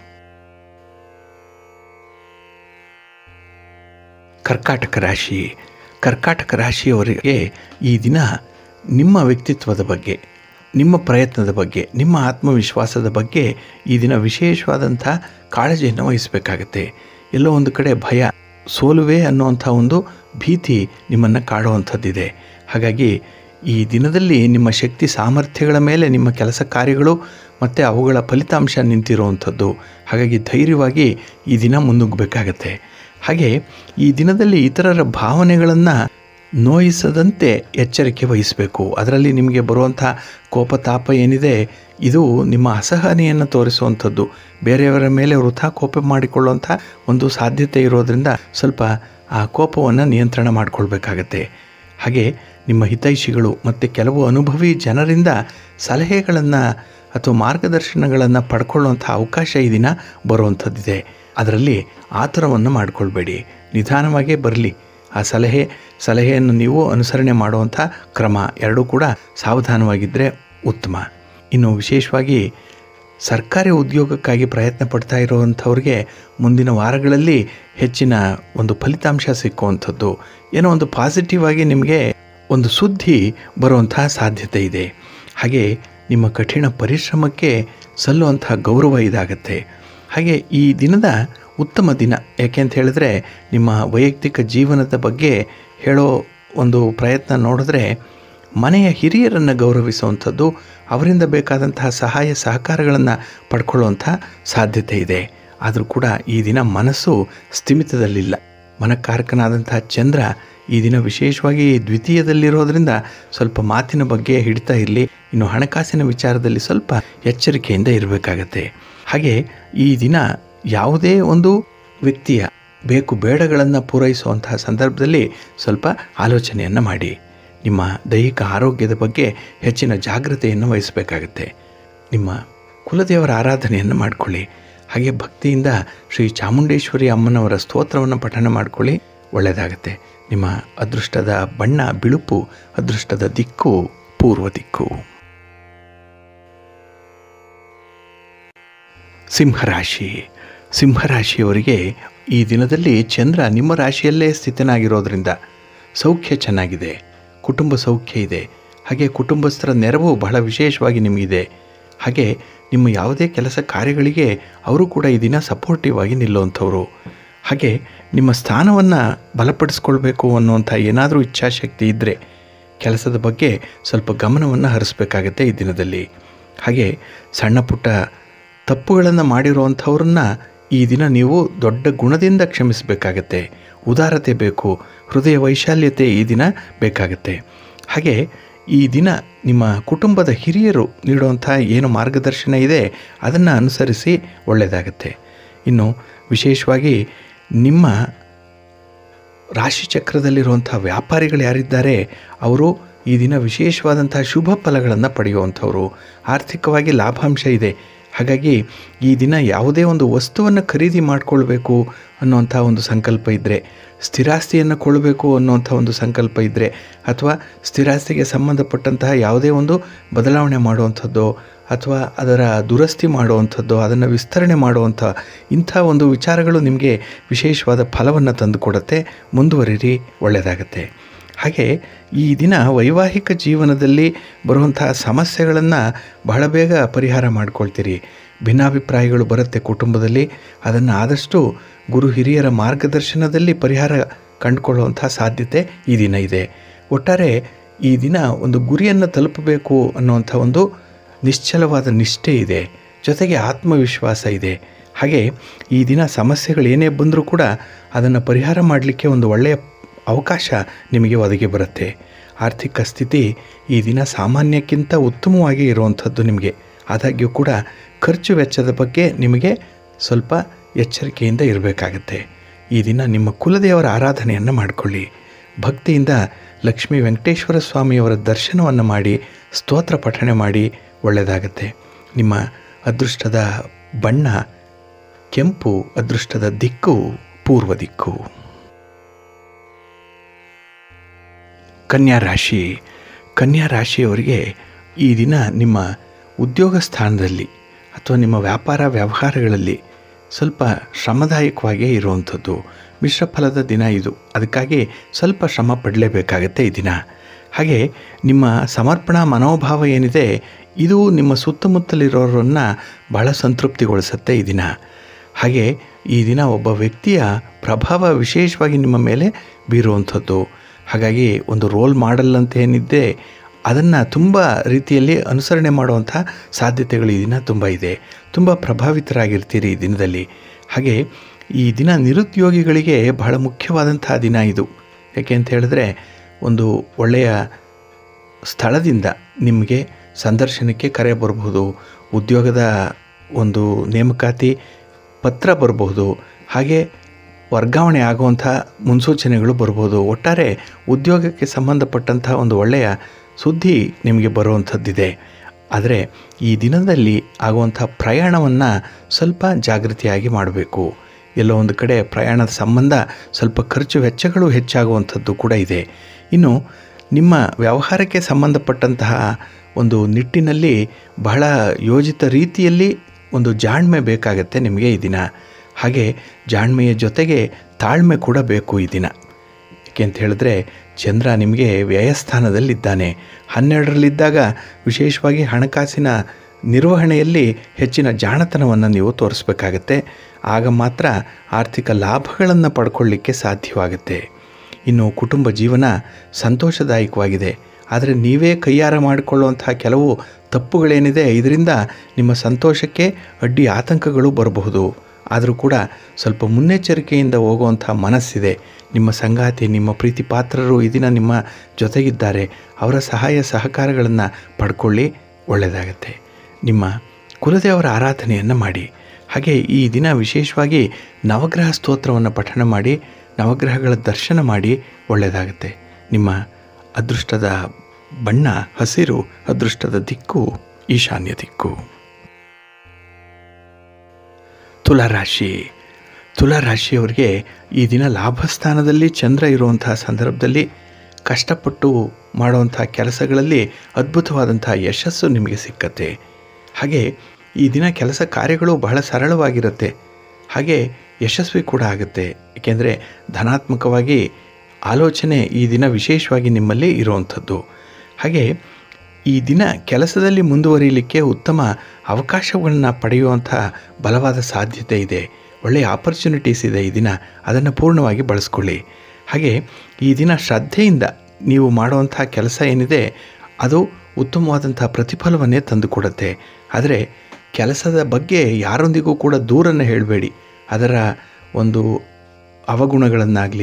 ಕರ್ಕಾಟಕ ರಾಶಿ ಕರ್ಕಾಟಕ ರಾಶಿಯವರಿಗೆ ಈ ದಿನ ನಿಮ್ಮ ವ್ಯಕ್ತಿತ್ವದ ಬಗ್ಗೆ ನಿಮ್ಮ ಪ್ರಯತ್ನದ ಬಗ್ಗೆ ನಿಮ್ಮ ಆತ್ಮವಿಶ್ವಾಸದ ಬಗ್ಗೆ ಈ ದಿನ ವಿಶೇಷವಾದಂಥ ಕಾಳಜಿಯನ್ನು ವಹಿಸಬೇಕಾಗತ್ತೆ ಎಲ್ಲೋ ಒಂದು ಕಡೆ ಭಯ ಸೋಲುವೆ ಅನ್ನುವಂಥ ಒಂದು ಭೀತಿ ನಿಮ್ಮನ್ನು ಕಾಡುವಂಥದ್ದಿದೆ ಹಾಗಾಗಿ ಈ ದಿನದಲ್ಲಿ ನಿಮ್ಮ ಶಕ್ತಿ ಸಾಮರ್ಥ್ಯಗಳ ಮೇಲೆ ನಿಮ್ಮ ಕೆಲಸ ಕಾರ್ಯಗಳು ಮತ್ತು ಅವುಗಳ ಫಲಿತಾಂಶ ನಿಂತಿರುವಂಥದ್ದು ಹಾಗಾಗಿ ಧೈರ್ಯವಾಗಿ ಈ ದಿನ ಮುನ್ನುಗ್ಗಬೇಕಾಗತ್ತೆ ಹಾಗೆ ಈ ದಿನದಲ್ಲಿ ಇತರರ ಭಾವನೆಗಳನ್ನು ನೋಯಿಸದಂತೆ ಎಚ್ಚರಿಕೆ ವಹಿಸಬೇಕು ಅದರಲ್ಲಿ ನಿಮಗೆ ಬರುವಂಥ ಕೋಪತಾಪ ಏನಿದೆ ಇದು ನಿಮ್ಮ ಅಸಹನೆಯನ್ನು ತೋರಿಸುವಂಥದ್ದು ಬೇರೆಯವರ ಮೇಲೆ ವೃಥಾ ಕೋಪ ಮಾಡಿಕೊಳ್ಳುವಂಥ ಒಂದು ಸಾಧ್ಯತೆ ಇರೋದರಿಂದ ಸ್ವಲ್ಪ ಆ ಕೋಪವನ್ನು ನಿಯಂತ್ರಣ ಮಾಡಿಕೊಳ್ಬೇಕಾಗತ್ತೆ ಹಾಗೆ ನಿಮ್ಮ ಹಿತೈಷಿಗಳು ಮತ್ತು ಕೆಲವು ಅನುಭವಿ ಜನರಿಂದ ಸಲಹೆಗಳನ್ನು ಅಥವಾ ಮಾರ್ಗದರ್ಶನಗಳನ್ನು ಪಡ್ಕೊಳ್ಳುವಂಥ ಅವಕಾಶ ಈ ದಿನ ಬರುವಂಥದ್ದಿದೆ ಅದರಲ್ಲಿ ಆತುರವನ್ನು ಮಾಡಿಕೊಳ್ಬೇಡಿ ನಿಧಾನವಾಗೇ ಬರಲಿ ಆ ಸಲಹೆ ಸಲಹೆಯನ್ನು ನೀವು ಅನುಸರಣೆ ಮಾಡುವಂಥ ಕ್ರಮ ಎರಡೂ ಕೂಡ ಸಾವಧಾನವಾಗಿದ್ದರೆ ಉತ್ತಮ ಇನ್ನು ವಿಶೇಷವಾಗಿ ಸರ್ಕಾರಿ ಉದ್ಯೋಗಕ್ಕಾಗಿ ಪ್ರಯತ್ನ ಪಡ್ತಾ ಇರುವಂಥವ್ರಿಗೆ ಮುಂದಿನ ವಾರಗಳಲ್ಲಿ ಹೆಚ್ಚಿನ ಒಂದು ಫಲಿತಾಂಶ ಸಿಕ್ಕುವಂಥದ್ದು ಏನೋ ಒಂದು ಪಾಸಿಟಿವ್ ಆಗಿ ನಿಮಗೆ ಒಂದು ಸುದ್ದಿ ಬರುವಂತಹ ಸಾಧ್ಯತೆ ಇದೆ ಹಾಗೆ ನಿಮ್ಮ ಕಠಿಣ ಪರಿಶ್ರಮಕ್ಕೆ ಸಲ್ಲುವಂಥ ಗೌರವ ಇದಾಗತ್ತೆ ಹಾಗೆ ಈ ದಿನದ ಉತ್ತಮ ದಿನ ಯಾಕೆ ಅಂತ ಹೇಳಿದ್ರೆ ನಿಮ್ಮ ವೈಯಕ್ತಿಕ ಜೀವನದ ಬಗ್ಗೆ ಹೇಳೋ ಒಂದು ಪ್ರಯತ್ನ ನೋಡಿದ್ರೆ ಮನೆಯ ಹಿರಿಯರನ್ನು ಗೌರವಿಸುವಂಥದ್ದು ಅವರಿಂದ ಬೇಕಾದಂತಹ ಸಹಾಯ ಸಹಕಾರಗಳನ್ನು ಪಡ್ಕೊಳ್ಳುವಂಥ ಸಾಧ್ಯತೆ ಇದೆ ಆದರೂ ಕೂಡ ಈ ದಿನ ಮನಸ್ಸು ಸ್ಥಿಮಿತದಲ್ಲಿಲ್ಲ ಮನಕಾರಕನಾದಂತಹ ಚಂದ್ರ ಈ ದಿನ ವಿಶೇಷವಾಗಿ ದ್ವಿತೀಯದಲ್ಲಿರೋದ್ರಿಂದ ಸ್ವಲ್ಪ ಮಾತಿನ ಬಗ್ಗೆ ಹಿಡಿತಾ ಇರಲಿ ಇನ್ನು ಹಣಕಾಸಿನ ವಿಚಾರದಲ್ಲಿ ಸ್ವಲ್ಪ ಎಚ್ಚರಿಕೆಯಿಂದ ಇರಬೇಕಾಗತ್ತೆ ಹಾಗೆ ಈ ದಿನ ಯಾವುದೇ ಒಂದು ವ್ಯಕ್ತಿಯ ಬೇಕು ಬೇಡಗಳನ್ನು ಪೂರೈಸುವಂತಹ ಸಂದರ್ಭದಲ್ಲಿ ಸ್ವಲ್ಪ ಆಲೋಚನೆಯನ್ನು ಮಾಡಿ ನಿಮ್ಮ ದೈಹಿಕ ಆರೋಗ್ಯದ ಬಗ್ಗೆ ಹೆಚ್ಚಿನ ಜಾಗ್ರತೆಯನ್ನು ವಹಿಸಬೇಕಾಗತ್ತೆ ನಿಮ್ಮ ಕುಲದೇವರ ಆರಾಧನೆಯನ್ನು ಮಾಡಿಕೊಳ್ಳಿ ಹಾಗೆ ಭಕ್ತಿಯಿಂದ ಶ್ರೀ ಚಾಮುಂಡೇಶ್ವರಿ ಅಮ್ಮನವರ ಸ್ತೋತ್ರವನ್ನು ಪಠಣ ಮಾಡಿಕೊಳ್ಳಿ ಒಳ್ಳೆಯದಾಗತ್ತೆ ನಿಮ್ಮ ಅದೃಷ್ಟದ ಬಣ್ಣ ಬಿಳುಪು ಅದೃಷ್ಟದ ದಿಕ್ಕು ಪೂರ್ವ ದಿಕ್ಕು ಸಿಂಹರಾಶಿ ಸಿಂಹರಾಶಿಯವರಿಗೆ ಈ ದಿನದಲ್ಲಿ ಚಂದ್ರ ನಿಮ್ಮ ರಾಶಿಯಲ್ಲೇ ಸ್ಥಿತನಾಗಿರೋದ್ರಿಂದ ಸೌಖ್ಯ ಚೆನ್ನಾಗಿದೆ ಕುಟುಂಬ ಸೌಖ್ಯ ಇದೆ ಹಾಗೆ ಕುಟುಂಬಸ್ಥರ ನೆರವು ಬಹಳ ವಿಶೇಷವಾಗಿ ನಿಮಗಿದೆ ಹಾಗೆ ನಿಮ್ಮ ಯಾವುದೇ ಕೆಲಸ ಕಾರ್ಯಗಳಿಗೆ ಅವರು ಕೂಡ ಈ ದಿನ ಸಪೋರ್ಟಿವ್ ಆಗಿ ನಿಲ್ಲುವಂಥವ್ರು ಹಾಗೆ ನಿಮ್ಮ ಸ್ಥಾನವನ್ನು ಬಲಪಡಿಸ್ಕೊಳ್ಬೇಕು ಅನ್ನುವಂಥ ಏನಾದರೂ ಇಚ್ಛಾಶಕ್ತಿ ಇದ್ದರೆ ಕೆಲಸದ ಬಗ್ಗೆ ಸ್ವಲ್ಪ ಗಮನವನ್ನು ಹರಿಸ್ಬೇಕಾಗತ್ತೆ ಈ ದಿನದಲ್ಲಿ ಹಾಗೆ ಸಣ್ಣ ಪುಟ್ಟ ತಪ್ಪುಗಳನ್ನು ಮಾಡಿರುವಂಥವ್ರನ್ನ ಈ ದಿನ ನೀವು ದೊಡ್ಡ ಗುಣದಿಂದ ಕ್ಷಮಿಸಬೇಕಾಗತ್ತೆ ಉದಾರತೆ ಬೇಕು ಹೃದಯ ವೈಶಾಲ್ಯತೆ ಈ ದಿನ ಬೇಕಾಗುತ್ತೆ ಹಾಗೆ ಈ ದಿನ ನಿಮ್ಮ ಕುಟುಂಬದ ಹಿರಿಯರು ನೀಡುವಂಥ ಏನು ಮಾರ್ಗದರ್ಶನ ಇದೆ ಅದನ್ನು ಅನುಸರಿಸಿ ಒಳ್ಳೆಯದಾಗತ್ತೆ ಇನ್ನು ವಿಶೇಷವಾಗಿ ನಿಮ್ಮ ರಾಶಿಚಕ್ರದಲ್ಲಿರುವಂಥ ವ್ಯಾಪಾರಿಗಳು ಯಾರಿದ್ದಾರೆ ಅವರು ಈ ದಿನ ವಿಶೇಷವಾದಂಥ ಶುಭ ಫಲಗಳನ್ನು ಪಡೆಯುವಂಥವ್ರು ಆರ್ಥಿಕವಾಗಿ ಲಾಭಾಂಶ ಇದೆ ಹಾಗಾಗಿ ಈ ದಿನ ಯಾವುದೇ ಒಂದು ವಸ್ತುವನ್ನು ಖರೀದಿ ಮಾಡಿಕೊಳ್ಬೇಕು ಅನ್ನುವಂಥ ಒಂದು ಸಂಕಲ್ಪ ಇದ್ದರೆ ಸ್ಥಿರಾಸ್ತಿಯನ್ನು ಕೊಳ್ಳಬೇಕು ಅನ್ನುವಂಥ ಒಂದು ಸಂಕಲ್ಪ ಇದ್ದರೆ ಅಥವಾ ಸ್ಥಿರಾಸ್ತಿಗೆ ಸಂಬಂಧಪಟ್ಟಂತಹ ಯಾವುದೇ ಒಂದು ಬದಲಾವಣೆ ಮಾಡುವಂಥದ್ದು ಅಥವಾ ಅದರ ದುರಸ್ತಿ ಮಾಡುವಂಥದ್ದು ಅದನ್ನು ವಿಸ್ತರಣೆ ಮಾಡುವಂಥ ಇಂಥ ಒಂದು ವಿಚಾರಗಳು ನಿಮಗೆ ವಿಶೇಷವಾದ ಫಲವನ್ನು ತಂದುಕೊಡುತ್ತೆ ಮುಂದುವರಿರಿ ಒಳ್ಳೆಯದಾಗತ್ತೆ ಹಾಗೆ ಈ ದಿನ ವೈವಾಹಿಕ ಜೀವನದಲ್ಲಿ ಬರುವಂತಹ ಸಮಸ್ಯೆಗಳನ್ನು ಬಹಳ ಬೇಗ ಪರಿಹಾರ ಮಾಡ್ಕೊಳ್ತೀರಿ ಭಿನ್ನಾಭಿಪ್ರಾಯಗಳು ಬರುತ್ತೆ ಕುಟುಂಬದಲ್ಲಿ ಅದನ್ನು ಆದಷ್ಟು ಗುರು ಹಿರಿಯರ ಮಾರ್ಗದರ್ಶನದಲ್ಲಿ ಪರಿಹಾರ ಕಂಡುಕೊಳ್ಳುವಂಥ ಸಾಧ್ಯತೆ ಈ ದಿನ ಇದೆ ಒಟ್ಟಾರೆ ಈ ದಿನ ಒಂದು ಗುರಿಯನ್ನು ತಲುಪಬೇಕು ಅನ್ನುವಂಥ ಒಂದು ನಿಶ್ಚಲವಾದ ನಿಷ್ಠೆ ಇದೆ ಜೊತೆಗೆ ಆತ್ಮವಿಶ್ವಾಸ ಇದೆ ಹಾಗೆ ಈ ದಿನ ಸಮಸ್ಯೆಗಳು ಏನೇ ಬಂದರೂ ಕೂಡ ಅದನ್ನು ಪರಿಹಾರ ಮಾಡಲಿಕ್ಕೆ ಒಂದು ಒಳ್ಳೆಯ ಅವಕಾಶ ನಿಮಗೆ ಒದಗಿ ಬರುತ್ತೆ ಆರ್ಥಿಕ ಸ್ಥಿತಿ ಈ ದಿನ ಸಾಮಾನ್ಯಕ್ಕಿಂತ ಉತ್ತಮವಾಗಿ ಇರುವಂಥದ್ದು ನಿಮಗೆ ಆದಾಗ್ಯೂ ಕೂಡ ಖರ್ಚು ವೆಚ್ಚದ ಬಗ್ಗೆ ನಿಮಗೆ ಸ್ವಲ್ಪ ಎಚ್ಚರಿಕೆಯಿಂದ ಇರಬೇಕಾಗತ್ತೆ ಈ ದಿನ ನಿಮ್ಮ ಕುಲದೇವರ ಆರಾಧನೆಯನ್ನು ಮಾಡಿಕೊಳ್ಳಿ ಭಕ್ತಿಯಿಂದ ಲಕ್ಷ್ಮೀ ವೆಂಕಟೇಶ್ವರ ಸ್ವಾಮಿಯವರ ದರ್ಶನವನ್ನು ಮಾಡಿ ಸ್ತೋತ್ರ ಪಠಣೆ ಮಾಡಿ ಒಳ್ಳೆಯದಾಗತ್ತೆ ನಿಮ್ಮ ಅದೃಷ್ಟದ ಬಣ್ಣ ಕೆಂಪು ಅದೃಷ್ಟದ ದಿಕ್ಕು ಪೂರ್ವ ದಿಕ್ಕು ಕನ್ಯಾ ರಾಶಿ ಕನ್ಯಾ ರಾಶಿಯವರಿಗೆ ಈ ದಿನ ನಿಮ್ಮ ಉದ್ಯೋಗ ಸ್ಥಾನದಲ್ಲಿ ಅಥವಾ ನಿಮ್ಮ ವ್ಯಾಪಾರ ವ್ಯವಹಾರಗಳಲ್ಲಿ ಸ್ವಲ್ಪ ಶ್ರಮದಾಯಕವಾಗೇ ಇರುವಂಥದ್ದು ಮಿಶ್ರ ಫಲದ ದಿನ ಇದು ಅದಕ್ಕಾಗಿ ಸ್ವಲ್ಪ ಶ್ರಮ ಪಡಲೇಬೇಕಾಗತ್ತೆ ಈ ದಿನ ಹಾಗೆ ನಿಮ್ಮ ಸಮರ್ಪಣಾ ಮನೋಭಾವ ಏನಿದೆ ಇದು ನಿಮ್ಮ ಸುತ್ತಮುತ್ತಲಿರೋರನ್ನು ಬಹಳ ಸಂತೃಪ್ತಿಗೊಳಿಸುತ್ತೆ ಈ ದಿನ ಹಾಗೆ ಈ ದಿನ ಒಬ್ಬ ವ್ಯಕ್ತಿಯ ಪ್ರಭಾವ ವಿಶೇಷವಾಗಿ ನಿಮ್ಮ ಮೇಲೆ ಬೀರುವಂಥದ್ದು ಹಾಗಾಗಿ ಒಂದು ರೋಲ್ ಮಾಡಲ್ ಅಂತ ಏನಿದೆ ಅದನ್ನು ತುಂಬ ರೀತಿಯಲ್ಲಿ ಅನುಸರಣೆ ಮಾಡುವಂಥ ಸಾಧ್ಯತೆಗಳು ಈ ದಿನ ತುಂಬ ಇದೆ ತುಂಬ ಪ್ರಭಾವಿತರಾಗಿರ್ತೀರಿ ಈ ದಿನದಲ್ಲಿ ಹಾಗೆ ಈ ದಿನ ನಿರುದ್ಯೋಗಿಗಳಿಗೆ ಬಹಳ ಮುಖ್ಯವಾದಂಥ ದಿನ ಇದು ಯಾಕೆ ಅಂತ ಹೇಳಿದ್ರೆ ಒಂದು ಒಳ್ಳೆಯ ಸ್ಥಳದಿಂದ ನಿಮಗೆ ಸಂದರ್ಶನಕ್ಕೆ ಕರೆ ಬರಬಹುದು ಉದ್ಯೋಗದ ಒಂದು ನೇಮಕಾತಿ ಪತ್ರ ಬರಬಹುದು ಹಾಗೆ ವರ್ಗಾವಣೆ ಆಗುವಂಥ ಮುನ್ಸೂಚನೆಗಳು ಬರ್ಬೋದು ಒಟ್ಟಾರೆ ಉದ್ಯೋಗಕ್ಕೆ ಸಂಬಂಧಪಟ್ಟಂಥ ಒಂದು ಒಳ್ಳೆಯ ಸುದ್ದಿ ನಿಮಗೆ ಬರುವಂಥದ್ದಿದೆ ಆದರೆ ಈ ದಿನದಲ್ಲಿ ಆಗುವಂಥ ಪ್ರಯಾಣವನ್ನು ಸ್ವಲ್ಪ ಜಾಗೃತಿಯಾಗಿ ಮಾಡಬೇಕು ಎಲ್ಲೋ ಒಂದು ಕಡೆ ಪ್ರಯಾಣದ ಸಂಬಂಧ ಸ್ವಲ್ಪ ಖರ್ಚು ವೆಚ್ಚಗಳು ಹೆಚ್ಚಾಗುವಂಥದ್ದು ಕೂಡ ಇದೆ ಇನ್ನು ನಿಮ್ಮ ವ್ಯವಹಾರಕ್ಕೆ ಸಂಬಂಧಪಟ್ಟಂತಹ ಒಂದು ನಿಟ್ಟಿನಲ್ಲಿ ಬಹಳ ಯೋಜಿತ ರೀತಿಯಲ್ಲಿ ಒಂದು ಜಾಣ್ಮೆ ಬೇಕಾಗತ್ತೆ ನಿಮಗೆ ಈ ದಿನ ಹಾಗೆ ಜಾಣ್ಮೆಯ ಜೊತೆಗೆ ತಾಳ್ಮೆ ಕೂಡ ಬೇಕು ಈ ದಿನ ಏಕೆ ಅಂತ ಹೇಳಿದ್ರೆ ಚಂದ್ರ ನಿಮಗೆ ವ್ಯಯಸ್ಥಾನದಲ್ಲಿದ್ದಾನೆ ಹನ್ನೆರಡರಲ್ಲಿದ್ದಾಗ ವಿಶೇಷವಾಗಿ ಹಣಕಾಸಿನ ನಿರ್ವಹಣೆಯಲ್ಲಿ ಹೆಚ್ಚಿನ ಜಾಣತನವನ್ನು ನೀವು ತೋರಿಸ್ಬೇಕಾಗತ್ತೆ ಆಗ ಮಾತ್ರ ಆರ್ಥಿಕ ಲಾಭಗಳನ್ನು ಪಡ್ಕೊಳ್ಳಿಕ್ಕೆ ಸಾಧ್ಯವಾಗುತ್ತೆ ಇನ್ನು ಕುಟುಂಬ ಜೀವನ ಸಂತೋಷದಾಯಕವಾಗಿದೆ ಆದರೆ ನೀವೇ ಕೈಯಾರ ಮಾಡಿಕೊಳ್ಳುವಂತಹ ಕೆಲವು ತಪ್ಪುಗಳೇನಿದೆ ಇದರಿಂದ ನಿಮ್ಮ ಸಂತೋಷಕ್ಕೆ ಅಡ್ಡಿ ಆತಂಕಗಳು ಬರಬಹುದು ಆದರೂ ಕೂಡ ಸ್ವಲ್ಪ ಮುನ್ನೆಚ್ಚರಿಕೆಯಿಂದ ಹೋಗುವಂಥ ಮನಸ್ಸಿದೆ ನಿಮ್ಮ ಸಂಗಾತಿ ನಿಮ್ಮ ಪ್ರೀತಿ ಪಾತ್ರರು ಈ ದಿನ ನಿಮ್ಮ ಜೊತೆಗಿದ್ದಾರೆ ಅವರ ಸಹಾಯ ಸಹಕಾರಗಳನ್ನು ಪಡ್ಕೊಳ್ಳಿ ಒಳ್ಳೆಯದಾಗತ್ತೆ ನಿಮ್ಮ ಕುಲದೇವರ ಆರಾಧನೆಯನ್ನು ಮಾಡಿ ಹಾಗೆ ಈ ದಿನ ವಿಶೇಷವಾಗಿ ನವಗ್ರಹ ಸ್ತೋತ್ರವನ್ನು ಪಠಣ ಮಾಡಿ ನವಗ್ರಹಗಳ ದರ್ಶನ ಮಾಡಿ ಒಳ್ಳೆಯದಾಗುತ್ತೆ ನಿಮ್ಮ ಅದೃಷ್ಟದ ಬಣ್ಣ ಹಸಿರು ಅದೃಷ್ಟದ ದಿಕ್ಕು ಈಶಾನ್ಯ ದಿಕ್ಕು ತುಲಾರಾಶಿ ತುಲಾರಾಶಿಯವರಿಗೆ ಈ ದಿನ ಲಾಭಸ್ಥಾನದಲ್ಲಿ ಚಂದ್ರ ಇರುವಂತಹ ಸಂದರ್ಭದಲ್ಲಿ ಕಷ್ಟಪಟ್ಟು ಮಾಡುವಂಥ ಕೆಲಸಗಳಲ್ಲಿ ಅದ್ಭುತವಾದಂಥ ಯಶಸ್ಸು ನಿಮಗೆ ಸಿಕ್ಕತ್ತೆ ಹಾಗೆ ಈ ದಿನ ಕೆಲಸ ಕಾರ್ಯಗಳು ಬಹಳ ಸರಳವಾಗಿರುತ್ತೆ ಹಾಗೆ ಯಶಸ್ವಿ ಕೂಡ ಆಗುತ್ತೆ ಏಕೆಂದರೆ ಧನಾತ್ಮಕವಾಗಿ ಆಲೋಚನೆ ಈ ದಿನ ವಿಶೇಷವಾಗಿ ನಿಮ್ಮಲ್ಲಿ ಇರುವಂಥದ್ದು ಹಾಗೆ ಈ ದಿನ ಕೆಲಸದಲ್ಲಿ ಮುಂದುವರಿಯಲಿಕ್ಕೆ ಉತ್ತಮ ಅವಕಾಶಗಳನ್ನು ಪಡೆಯುವಂಥ ಬಲವಾದ ಸಾಧ್ಯತೆ ಇದೆ ಒಳ್ಳೆಯ ಆಪರ್ಚುನಿಟೀಸ್ ಇದೆ ಈ ದಿನ ಅದನ್ನು ಪೂರ್ಣವಾಗಿ ಬಳಸ್ಕೊಳ್ಳಿ ಹಾಗೆ ಈ ದಿನ ಶ್ರದ್ಧೆಯಿಂದ ನೀವು ಮಾಡುವಂಥ ಕೆಲಸ ಏನಿದೆ ಅದು ಉತ್ತಮವಾದಂಥ ಪ್ರತಿಫಲವನ್ನೇ ತಂದುಕೊಡುತ್ತೆ ಆದರೆ ಕೆಲಸದ ಬಗ್ಗೆ ಯಾರೊಂದಿಗೂ ಕೂಡ ದೂರನ್ನು ಹೇಳಬೇಡಿ ಅದರ ಒಂದು ಅವಗುಣಗಳನ್ನಾಗಲಿ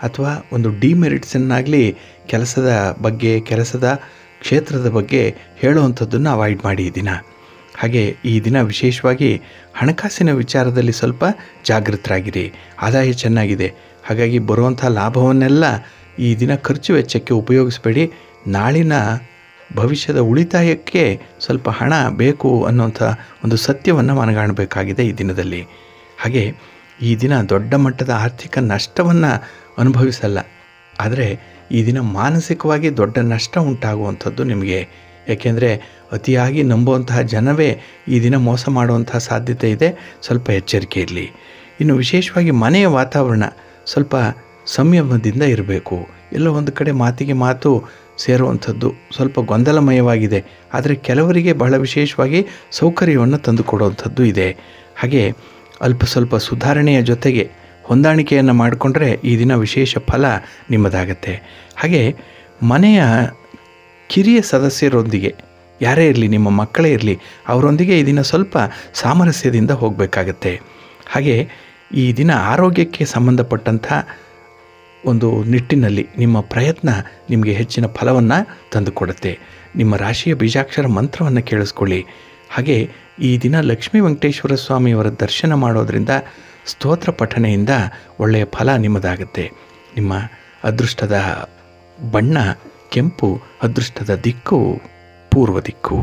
ಅಥವಾ ಒಂದು ಡಿಮೆರಿಟ್ಸನ್ನಾಗಲಿ ಕೆಲಸದ ಬಗ್ಗೆ ಕೆಲಸದ ಕ್ಷೇತ್ರದ ಬಗ್ಗೆ ಹೇಳುವಂಥದ್ದನ್ನು ಅವಾಯ್ಡ್ ಮಾಡಿ ಈ ದಿನ ಹಾಗೆ ಈ ದಿನ ವಿಶೇಷವಾಗಿ ಹಣಕಾಸಿನ ವಿಚಾರದಲ್ಲಿ ಸ್ವಲ್ಪ ಜಾಗೃತರಾಗಿರಿ ಆದಾಯ ಚೆನ್ನಾಗಿದೆ ಹಾಗಾಗಿ ಬರುವಂಥ ಲಾಭವನ್ನೆಲ್ಲ ಈ ದಿನ ಖರ್ಚು ವೆಚ್ಚಕ್ಕೆ ಉಪಯೋಗಿಸಬೇಡಿ ನಾಳಿನ ಭವಿಷ್ಯದ ಉಳಿತಾಯಕ್ಕೆ ಸ್ವಲ್ಪ ಹಣ ಬೇಕು ಅನ್ನೋಂಥ ಒಂದು ಸತ್ಯವನ್ನು ಮನಗಾಣಬೇಕಾಗಿದೆ ಈ ದಿನದಲ್ಲಿ ಹಾಗೆ ಈ ದಿನ ದೊಡ್ಡ ಮಟ್ಟದ ಆರ್ಥಿಕ ನಷ್ಟವನ್ನು ಅನುಭವಿಸಲ್ಲ ಆದರೆ ಈ ದಿನ ಮಾನಸಿಕವಾಗಿ ದೊಡ್ಡ ನಷ್ಟ ಉಂಟಾಗುವಂಥದ್ದು ನಿಮಗೆ ಏಕೆಂದರೆ ಅತಿಯಾಗಿ ನಂಬುವಂತಹ ಜನವೇ ಈ ದಿನ ಮೋಸ ಮಾಡುವಂತಹ ಸಾಧ್ಯತೆ ಇದೆ ಸ್ವಲ್ಪ ಎಚ್ಚರಿಕೆ ಇರಲಿ ಇನ್ನು ವಿಶೇಷವಾಗಿ ಮನೆಯ ವಾತಾವರಣ ಸ್ವಲ್ಪ ಸಂಯಮದಿಂದ ಇರಬೇಕು ಎಲ್ಲೋ ಒಂದು ಕಡೆ ಮಾತಿಗೆ ಮಾತು ಸೇರುವಂಥದ್ದು ಸ್ವಲ್ಪ ಗೊಂದಲಮಯವಾಗಿದೆ ಆದರೆ ಕೆಲವರಿಗೆ ಬಹಳ ವಿಶೇಷವಾಗಿ ಸೌಕರ್ಯವನ್ನು ತಂದುಕೊಡುವಂಥದ್ದು ಇದೆ ಹಾಗೆ ಅಲ್ಪ ಸ್ವಲ್ಪ ಸುಧಾರಣೆಯ ಜೊತೆಗೆ ಹೊಂದಾಣಿಕೆಯನ್ನು ಮಾಡಿಕೊಂಡ್ರೆ ಈ ದಿನ ವಿಶೇಷ ಫಲ ನಿಮ್ಮದಾಗತ್ತೆ ಹಾಗೆ ಮನೆಯ ಕಿರಿಯ ಸದಸ್ಯರೊಂದಿಗೆ ಯಾರೇ ಇರಲಿ ನಿಮ್ಮ ಮಕ್ಕಳೇ ಇರಲಿ ಅವರೊಂದಿಗೆ ಈ ದಿನ ಸ್ವಲ್ಪ ಸಾಮರಸ್ಯದಿಂದ ಹೋಗಬೇಕಾಗತ್ತೆ ಹಾಗೆ ಈ ದಿನ ಆರೋಗ್ಯಕ್ಕೆ ಸಂಬಂಧಪಟ್ಟಂಥ ಒಂದು ನಿಟ್ಟಿನಲ್ಲಿ ನಿಮ್ಮ ಪ್ರಯತ್ನ ನಿಮಗೆ ಹೆಚ್ಚಿನ ಫಲವನ್ನು ತಂದುಕೊಡುತ್ತೆ ನಿಮ್ಮ ರಾಶಿಯ ಬೀಜಾಕ್ಷರ ಮಂತ್ರವನ್ನು ಕೇಳಿಸ್ಕೊಳ್ಳಿ ಹಾಗೆ ಈ ದಿನ ಲಕ್ಷ್ಮೀ ವೆಂಕಟೇಶ್ವರ ಸ್ವಾಮಿಯವರ ದರ್ಶನ ಮಾಡೋದರಿಂದ ಸ್ತೋತ್ರ ಪಠಣೆಯಿಂದ ಒಳ್ಳೆಯ ಫಲ ನಿಮ್ಮದಾಗುತ್ತೆ ನಿಮ್ಮ ಅದೃಷ್ಟದ ಬಣ್ಣ ಕೆಂಪು ಅದೃಷ್ಟದ ದಿಕ್ಕು ಪೂರ್ವ ದಿಕ್ಕು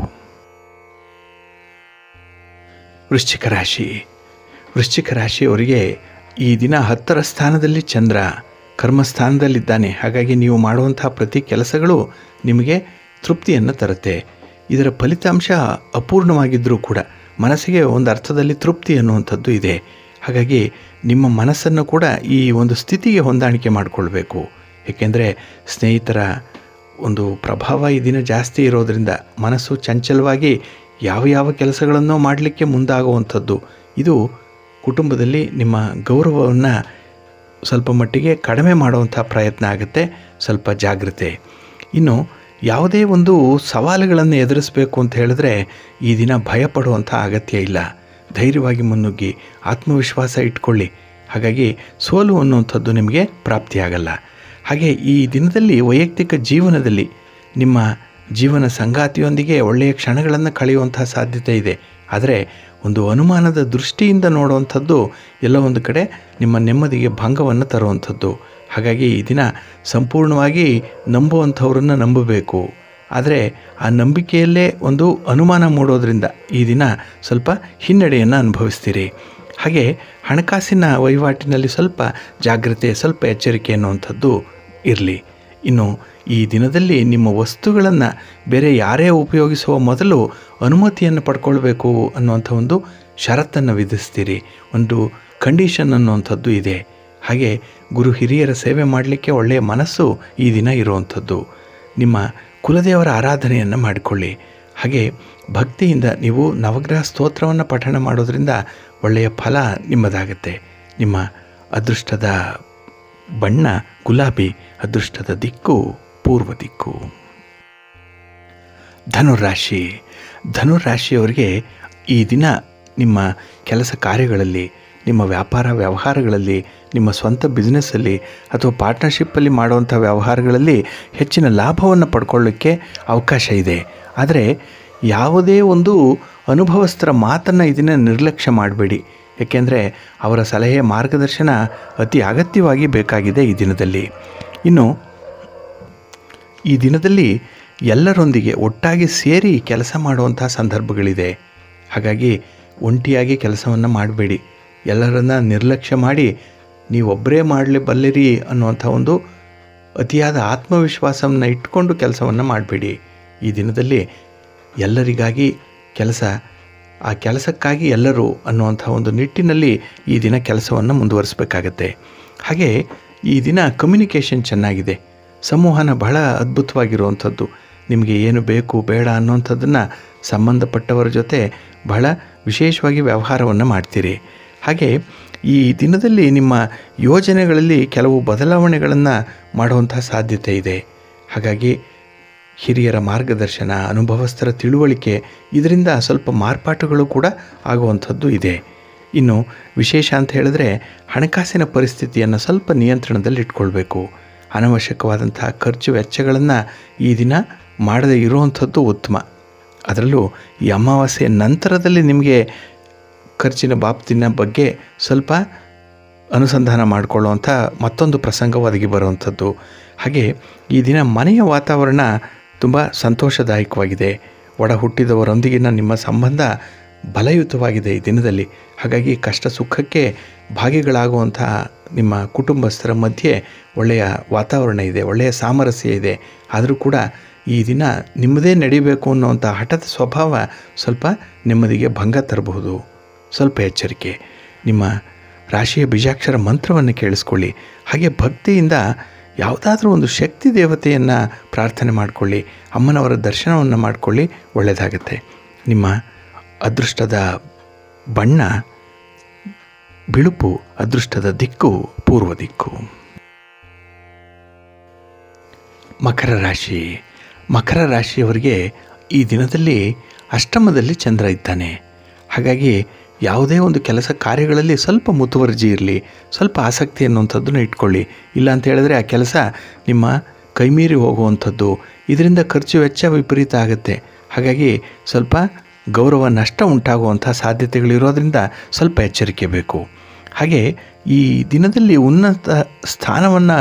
ವೃಶ್ಚಿಕ ರಾಶಿ ವೃಶ್ಚಿಕ ರಾಶಿಯವರಿಗೆ ಈ ದಿನ ಹತ್ತರ ಸ್ಥಾನದಲ್ಲಿ ಚಂದ್ರ ಕರ್ಮಸ್ಥಾನದಲ್ಲಿದ್ದಾನೆ ಹಾಗಾಗಿ ನೀವು ಮಾಡುವಂಥ ಪ್ರತಿ ಕೆಲಸಗಳು ನಿಮಗೆ ತೃಪ್ತಿಯನ್ನು ತರುತ್ತೆ ಇದರ ಫಲಿತಾಂಶ ಅಪೂರ್ಣವಾಗಿದ್ದರೂ ಕೂಡ ಮನಸ್ಸಿಗೆ ಒಂದು ಅರ್ಥದಲ್ಲಿ ತೃಪ್ತಿ ಅನ್ನುವಂಥದ್ದು ಇದೆ ಹಾಗಾಗಿ ನಿಮ್ಮ ಮನಸ್ಸನ್ನು ಕೂಡ ಈ ಒಂದು ಸ್ಥಿತಿಗೆ ಹೊಂದಾಣಿಕೆ ಮಾಡಿಕೊಳ್ಬೇಕು ಏಕೆಂದರೆ ಸ್ನೇಹಿತರ ಒಂದು ಪ್ರಭಾವ ಈ ದಿನ ಜಾಸ್ತಿ ಇರೋದರಿಂದ ಮನಸ್ಸು ಚಂಚಲವಾಗಿ ಯಾವ ಯಾವ ಕೆಲಸಗಳನ್ನೋ ಮಾಡಲಿಕ್ಕೆ ಮುಂದಾಗುವಂಥದ್ದು ಇದು ಕುಟುಂಬದಲ್ಲಿ ನಿಮ್ಮ ಗೌರವವನ್ನು ಸ್ವಲ್ಪ ಮಟ್ಟಿಗೆ ಕಡಿಮೆ ಮಾಡುವಂಥ ಪ್ರಯತ್ನ ಆಗುತ್ತೆ ಸ್ವಲ್ಪ ಜಾಗ್ರತೆ ಇನ್ನು ಯಾವುದೇ ಒಂದು ಸವಾಲುಗಳನ್ನು ಎದುರಿಸಬೇಕು ಅಂತ ಹೇಳಿದ್ರೆ ಈ ದಿನ ಭಯಪಡುವಂಥ ಅಗತ್ಯ ಇಲ್ಲ ಧೈರ್ಯವಾಗಿ ಮುನ್ನುಗ್ಗಿ ಆತ್ಮವಿಶ್ವಾಸ ಇಟ್ಕೊಳ್ಳಿ ಹಾಗಾಗಿ ಸೋಲು ಅನ್ನುವಂಥದ್ದು ನಿಮಗೆ ಪ್ರಾಪ್ತಿಯಾಗಲ್ಲ ಹಾಗೆ ಈ ದಿನದಲ್ಲಿ ವೈಯಕ್ತಿಕ ಜೀವನದಲ್ಲಿ ನಿಮ್ಮ ಜೀವನ ಸಂಗಾತಿಯೊಂದಿಗೆ ಒಳ್ಳೆಯ ಕ್ಷಣಗಳನ್ನು ಕಳೆಯುವಂಥ ಸಾಧ್ಯತೆ ಇದೆ ಆದರೆ ಒಂದು ಅನುಮಾನದ ದೃಷ್ಟಿಯಿಂದ ನೋಡುವಂಥದ್ದು ಎಲ್ಲ ಒಂದು ಕಡೆ ನಿಮ್ಮ ನೆಮ್ಮದಿಗೆ ಭಂಗವನ್ನು ತರುವಂಥದ್ದು ಹಾಗಾಗಿ ಈ ದಿನ ಸಂಪೂರ್ಣವಾಗಿ ನಂಬುವಂಥವ್ರನ್ನು ನಂಬಬೇಕು ಆದರೆ ಆ ನಂಬಿಕೆಯಲ್ಲೇ ಒಂದು ಅನುಮಾನ ಮೂಡೋದ್ರಿಂದ ಈ ದಿನ ಸ್ವಲ್ಪ ಹಿನ್ನಡೆಯನ್ನು ಅನುಭವಿಸ್ತೀರಿ ಹಾಗೆ ಹಣಕಾಸಿನ ವಹಿವಾಟಿನಲ್ಲಿ ಸ್ವಲ್ಪ ಜಾಗ್ರತೆ ಸ್ವಲ್ಪ ಎಚ್ಚರಿಕೆ ಅನ್ನುವಂಥದ್ದು ಇರಲಿ ಇನ್ನು ಈ ದಿನದಲ್ಲಿ ನಿಮ್ಮ ವಸ್ತುಗಳನ್ನು ಬೇರೆ ಯಾರೇ ಉಪಯೋಗಿಸುವ ಮೊದಲು ಅನುಮತಿಯನ್ನು ಪಡ್ಕೊಳ್ಬೇಕು ಅನ್ನುವಂಥ ಒಂದು ಷರತ್ತನ್ನು ವಿಧಿಸ್ತೀರಿ ಒಂದು ಕಂಡೀಷನ್ ಅನ್ನುವಂಥದ್ದು ಇದೆ ಹಾಗೆ ಗುರು ಹಿರಿಯರ ಸೇವೆ ಮಾಡಲಿಕ್ಕೆ ಒಳ್ಳೆಯ ಮನಸ್ಸು ಈ ದಿನ ಇರುವಂಥದ್ದು ನಿಮ್ಮ ಕುಲದೇವರ ಆರಾಧನೆಯನ್ನು ಮಾಡಿಕೊಳ್ಳಿ ಹಾಗೆ ಭಕ್ತಿಯಿಂದ ನೀವು ನವಗ್ರಹ ಸ್ತೋತ್ರವನ್ನು ಪಠಣ ಮಾಡೋದ್ರಿಂದ ಒಳ್ಳೆಯ ಫಲ ನಿಮ್ಮದಾಗತ್ತೆ ನಿಮ್ಮ ಅದೃಷ್ಟದ ಬಣ್ಣ ಗುಲಾಬಿ ಅದೃಷ್ಟದ ದಿಕ್ಕು ಪೂರ್ವ ದಿಕ್ಕು ಧನುರಾಶಿ ಧನುರಾಶಿಯವರಿಗೆ ಈ ದಿನ ನಿಮ್ಮ ಕೆಲಸ ಕಾರ್ಯಗಳಲ್ಲಿ ನಿಮ್ಮ ವ್ಯಾಪಾರ ವ್ಯವಹಾರಗಳಲ್ಲಿ ನಿಮ್ಮ ಸ್ವಂತ ಬಿಸ್ನೆಸ್ಸಲ್ಲಿ ಅಥವಾ ಪಾರ್ಟ್ನರ್ಶಿಪ್ಪಲ್ಲಿ ಮಾಡುವಂಥ ವ್ಯವಹಾರಗಳಲ್ಲಿ ಹೆಚ್ಚಿನ ಲಾಭವನ್ನು ಪಡ್ಕೊಳ್ಳಿಕ್ಕೆ ಅವಕಾಶ ಇದೆ ಆದರೆ ಯಾವುದೇ ಒಂದು ಅನುಭವಸ್ಥರ ಮಾತನ್ನು ಇದನ್ನು ನಿರ್ಲಕ್ಷ್ಯ ಮಾಡಬೇಡಿ ಏಕೆಂದರೆ ಅವರ ಸಲಹೆ ಮಾರ್ಗದರ್ಶನ ಅತಿ ಅಗತ್ಯವಾಗಿ ಬೇಕಾಗಿದೆ ಈ ದಿನದಲ್ಲಿ ಇನ್ನು ಈ ದಿನದಲ್ಲಿ ಎಲ್ಲರೊಂದಿಗೆ ಒಟ್ಟಾಗಿ ಸೇರಿ ಕೆಲಸ ಮಾಡುವಂಥ ಸಂದರ್ಭಗಳಿದೆ ಹಾಗಾಗಿ ಒಂಟಿಯಾಗಿ ಕೆಲಸವನ್ನು ಮಾಡಬೇಡಿ ಎಲ್ಲರನ್ನ ನಿರ್ಲಕ್ಷ್ಯ ಮಾಡಿ ನೀವೊಬ್ಬರೇ ಮಾಡಲಿ ಬಲ್ಲಿರಿ ಅನ್ನುವಂಥ ಒಂದು ಅತಿಯಾದ ಆತ್ಮವಿಶ್ವಾಸವನ್ನು ಇಟ್ಕೊಂಡು ಕೆಲಸವನ್ನು ಮಾಡಬೇಡಿ ಈ ದಿನದಲ್ಲಿ ಎಲ್ಲರಿಗಾಗಿ ಕೆಲಸ ಆ ಕೆಲಸಕ್ಕಾಗಿ ಎಲ್ಲರೂ ಅನ್ನುವಂಥ ಒಂದು ನಿಟ್ಟಿನಲ್ಲಿ ಈ ದಿನ ಕೆಲಸವನ್ನು ಮುಂದುವರಿಸಬೇಕಾಗತ್ತೆ ಹಾಗೆ ಈ ದಿನ ಕಮ್ಯುನಿಕೇಷನ್ ಚೆನ್ನಾಗಿದೆ ಸಂವಹನ ಬಹಳ ಅದ್ಭುತವಾಗಿರುವಂಥದ್ದು ನಿಮಗೆ ಏನು ಬೇಕು ಬೇಡ ಅನ್ನುವಂಥದ್ದನ್ನು ಸಂಬಂಧಪಟ್ಟವರ ಜೊತೆ ಬಹಳ ವಿಶೇಷವಾಗಿ ವ್ಯವಹಾರವನ್ನು ಮಾಡ್ತೀರಿ ಹಾಗೆ ಈ ದಿನದಲ್ಲಿ ನಿಮ್ಮ ಯೋಜನೆಗಳಲ್ಲಿ ಕೆಲವು ಬದಲಾವಣೆಗಳನ್ನು ಮಾಡುವಂಥ ಸಾಧ್ಯತೆ ಇದೆ ಹಾಗಾಗಿ ಹಿರಿಯರ ಮಾರ್ಗದರ್ಶನ ಅನುಭವಸ್ಥರ ತಿಳುವಳಿಕೆ ಇದರಿಂದ ಸ್ವಲ್ಪ ಮಾರ್ಪಾಟುಗಳು ಕೂಡ ಆಗುವಂಥದ್ದು ಇದೆ ಇನ್ನು ವಿಶೇಷ ಅಂತ ಹೇಳಿದ್ರೆ ಹಣಕಾಸಿನ ಪರಿಸ್ಥಿತಿಯನ್ನು ಸ್ವಲ್ಪ ನಿಯಂತ್ರಣದಲ್ಲಿ ಇಟ್ಕೊಳ್ಬೇಕು ಅನವಶ್ಯಕವಾದಂತಹ ಖರ್ಚು ವೆಚ್ಚಗಳನ್ನು ಈ ದಿನ ಮಾಡದೇ ಇರುವಂಥದ್ದು ಉತ್ತಮ ಅದರಲ್ಲೂ ಈ ಅಮಾವಾಸ್ಯೆ ನಂತರದಲ್ಲಿ ನಿಮಗೆ ಖರ್ಚಿನ ಬಾಬ್ತಿನ ಬಗ್ಗೆ ಸ್ವಲ್ಪ ಅನುಸಂಧಾನ ಮಾಡಿಕೊಳ್ಳುವಂಥ ಮತ್ತೊಂದು ಪ್ರಸಂಗ ಒದಗಿ ಬರುವಂಥದ್ದು ಹಾಗೆ ಈ ದಿನ ಮನೆಯ ವಾತಾವರಣ ತುಂಬ ಸಂತೋಷದಾಯಕವಾಗಿದೆ ಒಡ ಹುಟ್ಟಿದವರೊಂದಿಗಿನ ನಿಮ್ಮ ಸಂಬಂಧ ಬಲಯುತವಾಗಿದೆ ಈ ದಿನದಲ್ಲಿ ಹಾಗಾಗಿ ಕಷ್ಟ ಸುಖಕ್ಕೆ ಭಾಗಿಗಳಾಗುವಂಥ ನಿಮ್ಮ ಕುಟುಂಬಸ್ಥರ ಮಧ್ಯೆ ಒಳ್ಳೆಯ ವಾತಾವರಣ ಇದೆ ಒಳ್ಳೆಯ ಸಾಮರಸ್ಯ ಇದೆ ಆದರೂ ಕೂಡ ಈ ದಿನ ನಿಮ್ಮದೇ ನಡಿಬೇಕು ಅನ್ನುವಂಥ ಹಠದ ಸ್ವಭಾವ ಸ್ವಲ್ಪ ನೆಮ್ಮದಿಗೆ ಭಂಗ ತರಬಹುದು ಸ್ವಲ್ಪ ಎಚ್ಚರಿಕೆ ನಿಮ್ಮ ರಾಶಿಯ ಬೀಜಾಕ್ಷರ ಮಂತ್ರವನ್ನು ಕೇಳಿಸ್ಕೊಳ್ಳಿ ಹಾಗೆ ಭಕ್ತಿಯಿಂದ ಯಾವುದಾದ್ರೂ ಒಂದು ಶಕ್ತಿ ದೇವತೆಯನ್ನು ಪ್ರಾರ್ಥನೆ ಮಾಡಿಕೊಳ್ಳಿ ಅಮ್ಮನವರ ದರ್ಶನವನ್ನು ಮಾಡಿಕೊಳ್ಳಿ ಒಳ್ಳೆಯದಾಗತ್ತೆ ನಿಮ್ಮ ಅದೃಷ್ಟದ ಬಣ್ಣ ಬಿಳುಪು ಅದೃಷ್ಟದ ದಿಕ್ಕು ಪೂರ್ವ ದಿಕ್ಕು ಮಕರ ರಾಶಿ ಮಕರ ರಾಶಿಯವರಿಗೆ ಈ ದಿನದಲ್ಲಿ ಅಷ್ಟಮದಲ್ಲಿ ಚಂದ್ರ ಇದ್ದಾನೆ ಹಾಗಾಗಿ ಯಾವುದೇ ಒಂದು ಕೆಲಸ ಕಾರ್ಯಗಳಲ್ಲಿ ಸ್ವಲ್ಪ ಮುತುವರ್ಜಿ ಇರಲಿ ಸ್ವಲ್ಪ ಆಸಕ್ತಿ ಅನ್ನುವಂಥದ್ದನ್ನು ಇಟ್ಕೊಳ್ಳಿ ಇಲ್ಲ ಅಂತ ಹೇಳಿದ್ರೆ ಆ ಕೆಲಸ ನಿಮ್ಮ ಕೈಮೀರಿ ಹೋಗುವಂಥದ್ದು ಇದರಿಂದ ಖರ್ಚು ವೆಚ್ಚ ವಿಪರೀತ ಆಗುತ್ತೆ ಹಾಗಾಗಿ ಸ್ವಲ್ಪ ಗೌರವ ನಷ್ಟ ಉಂಟಾಗುವಂಥ ಸಾಧ್ಯತೆಗಳಿರೋದ್ರಿಂದ ಸ್ವಲ್ಪ ಎಚ್ಚರಿಕೆ ಬೇಕು ಹಾಗೆ ಈ ದಿನದಲ್ಲಿ ಉನ್ನತ ಸ್ಥಾನವನ್ನು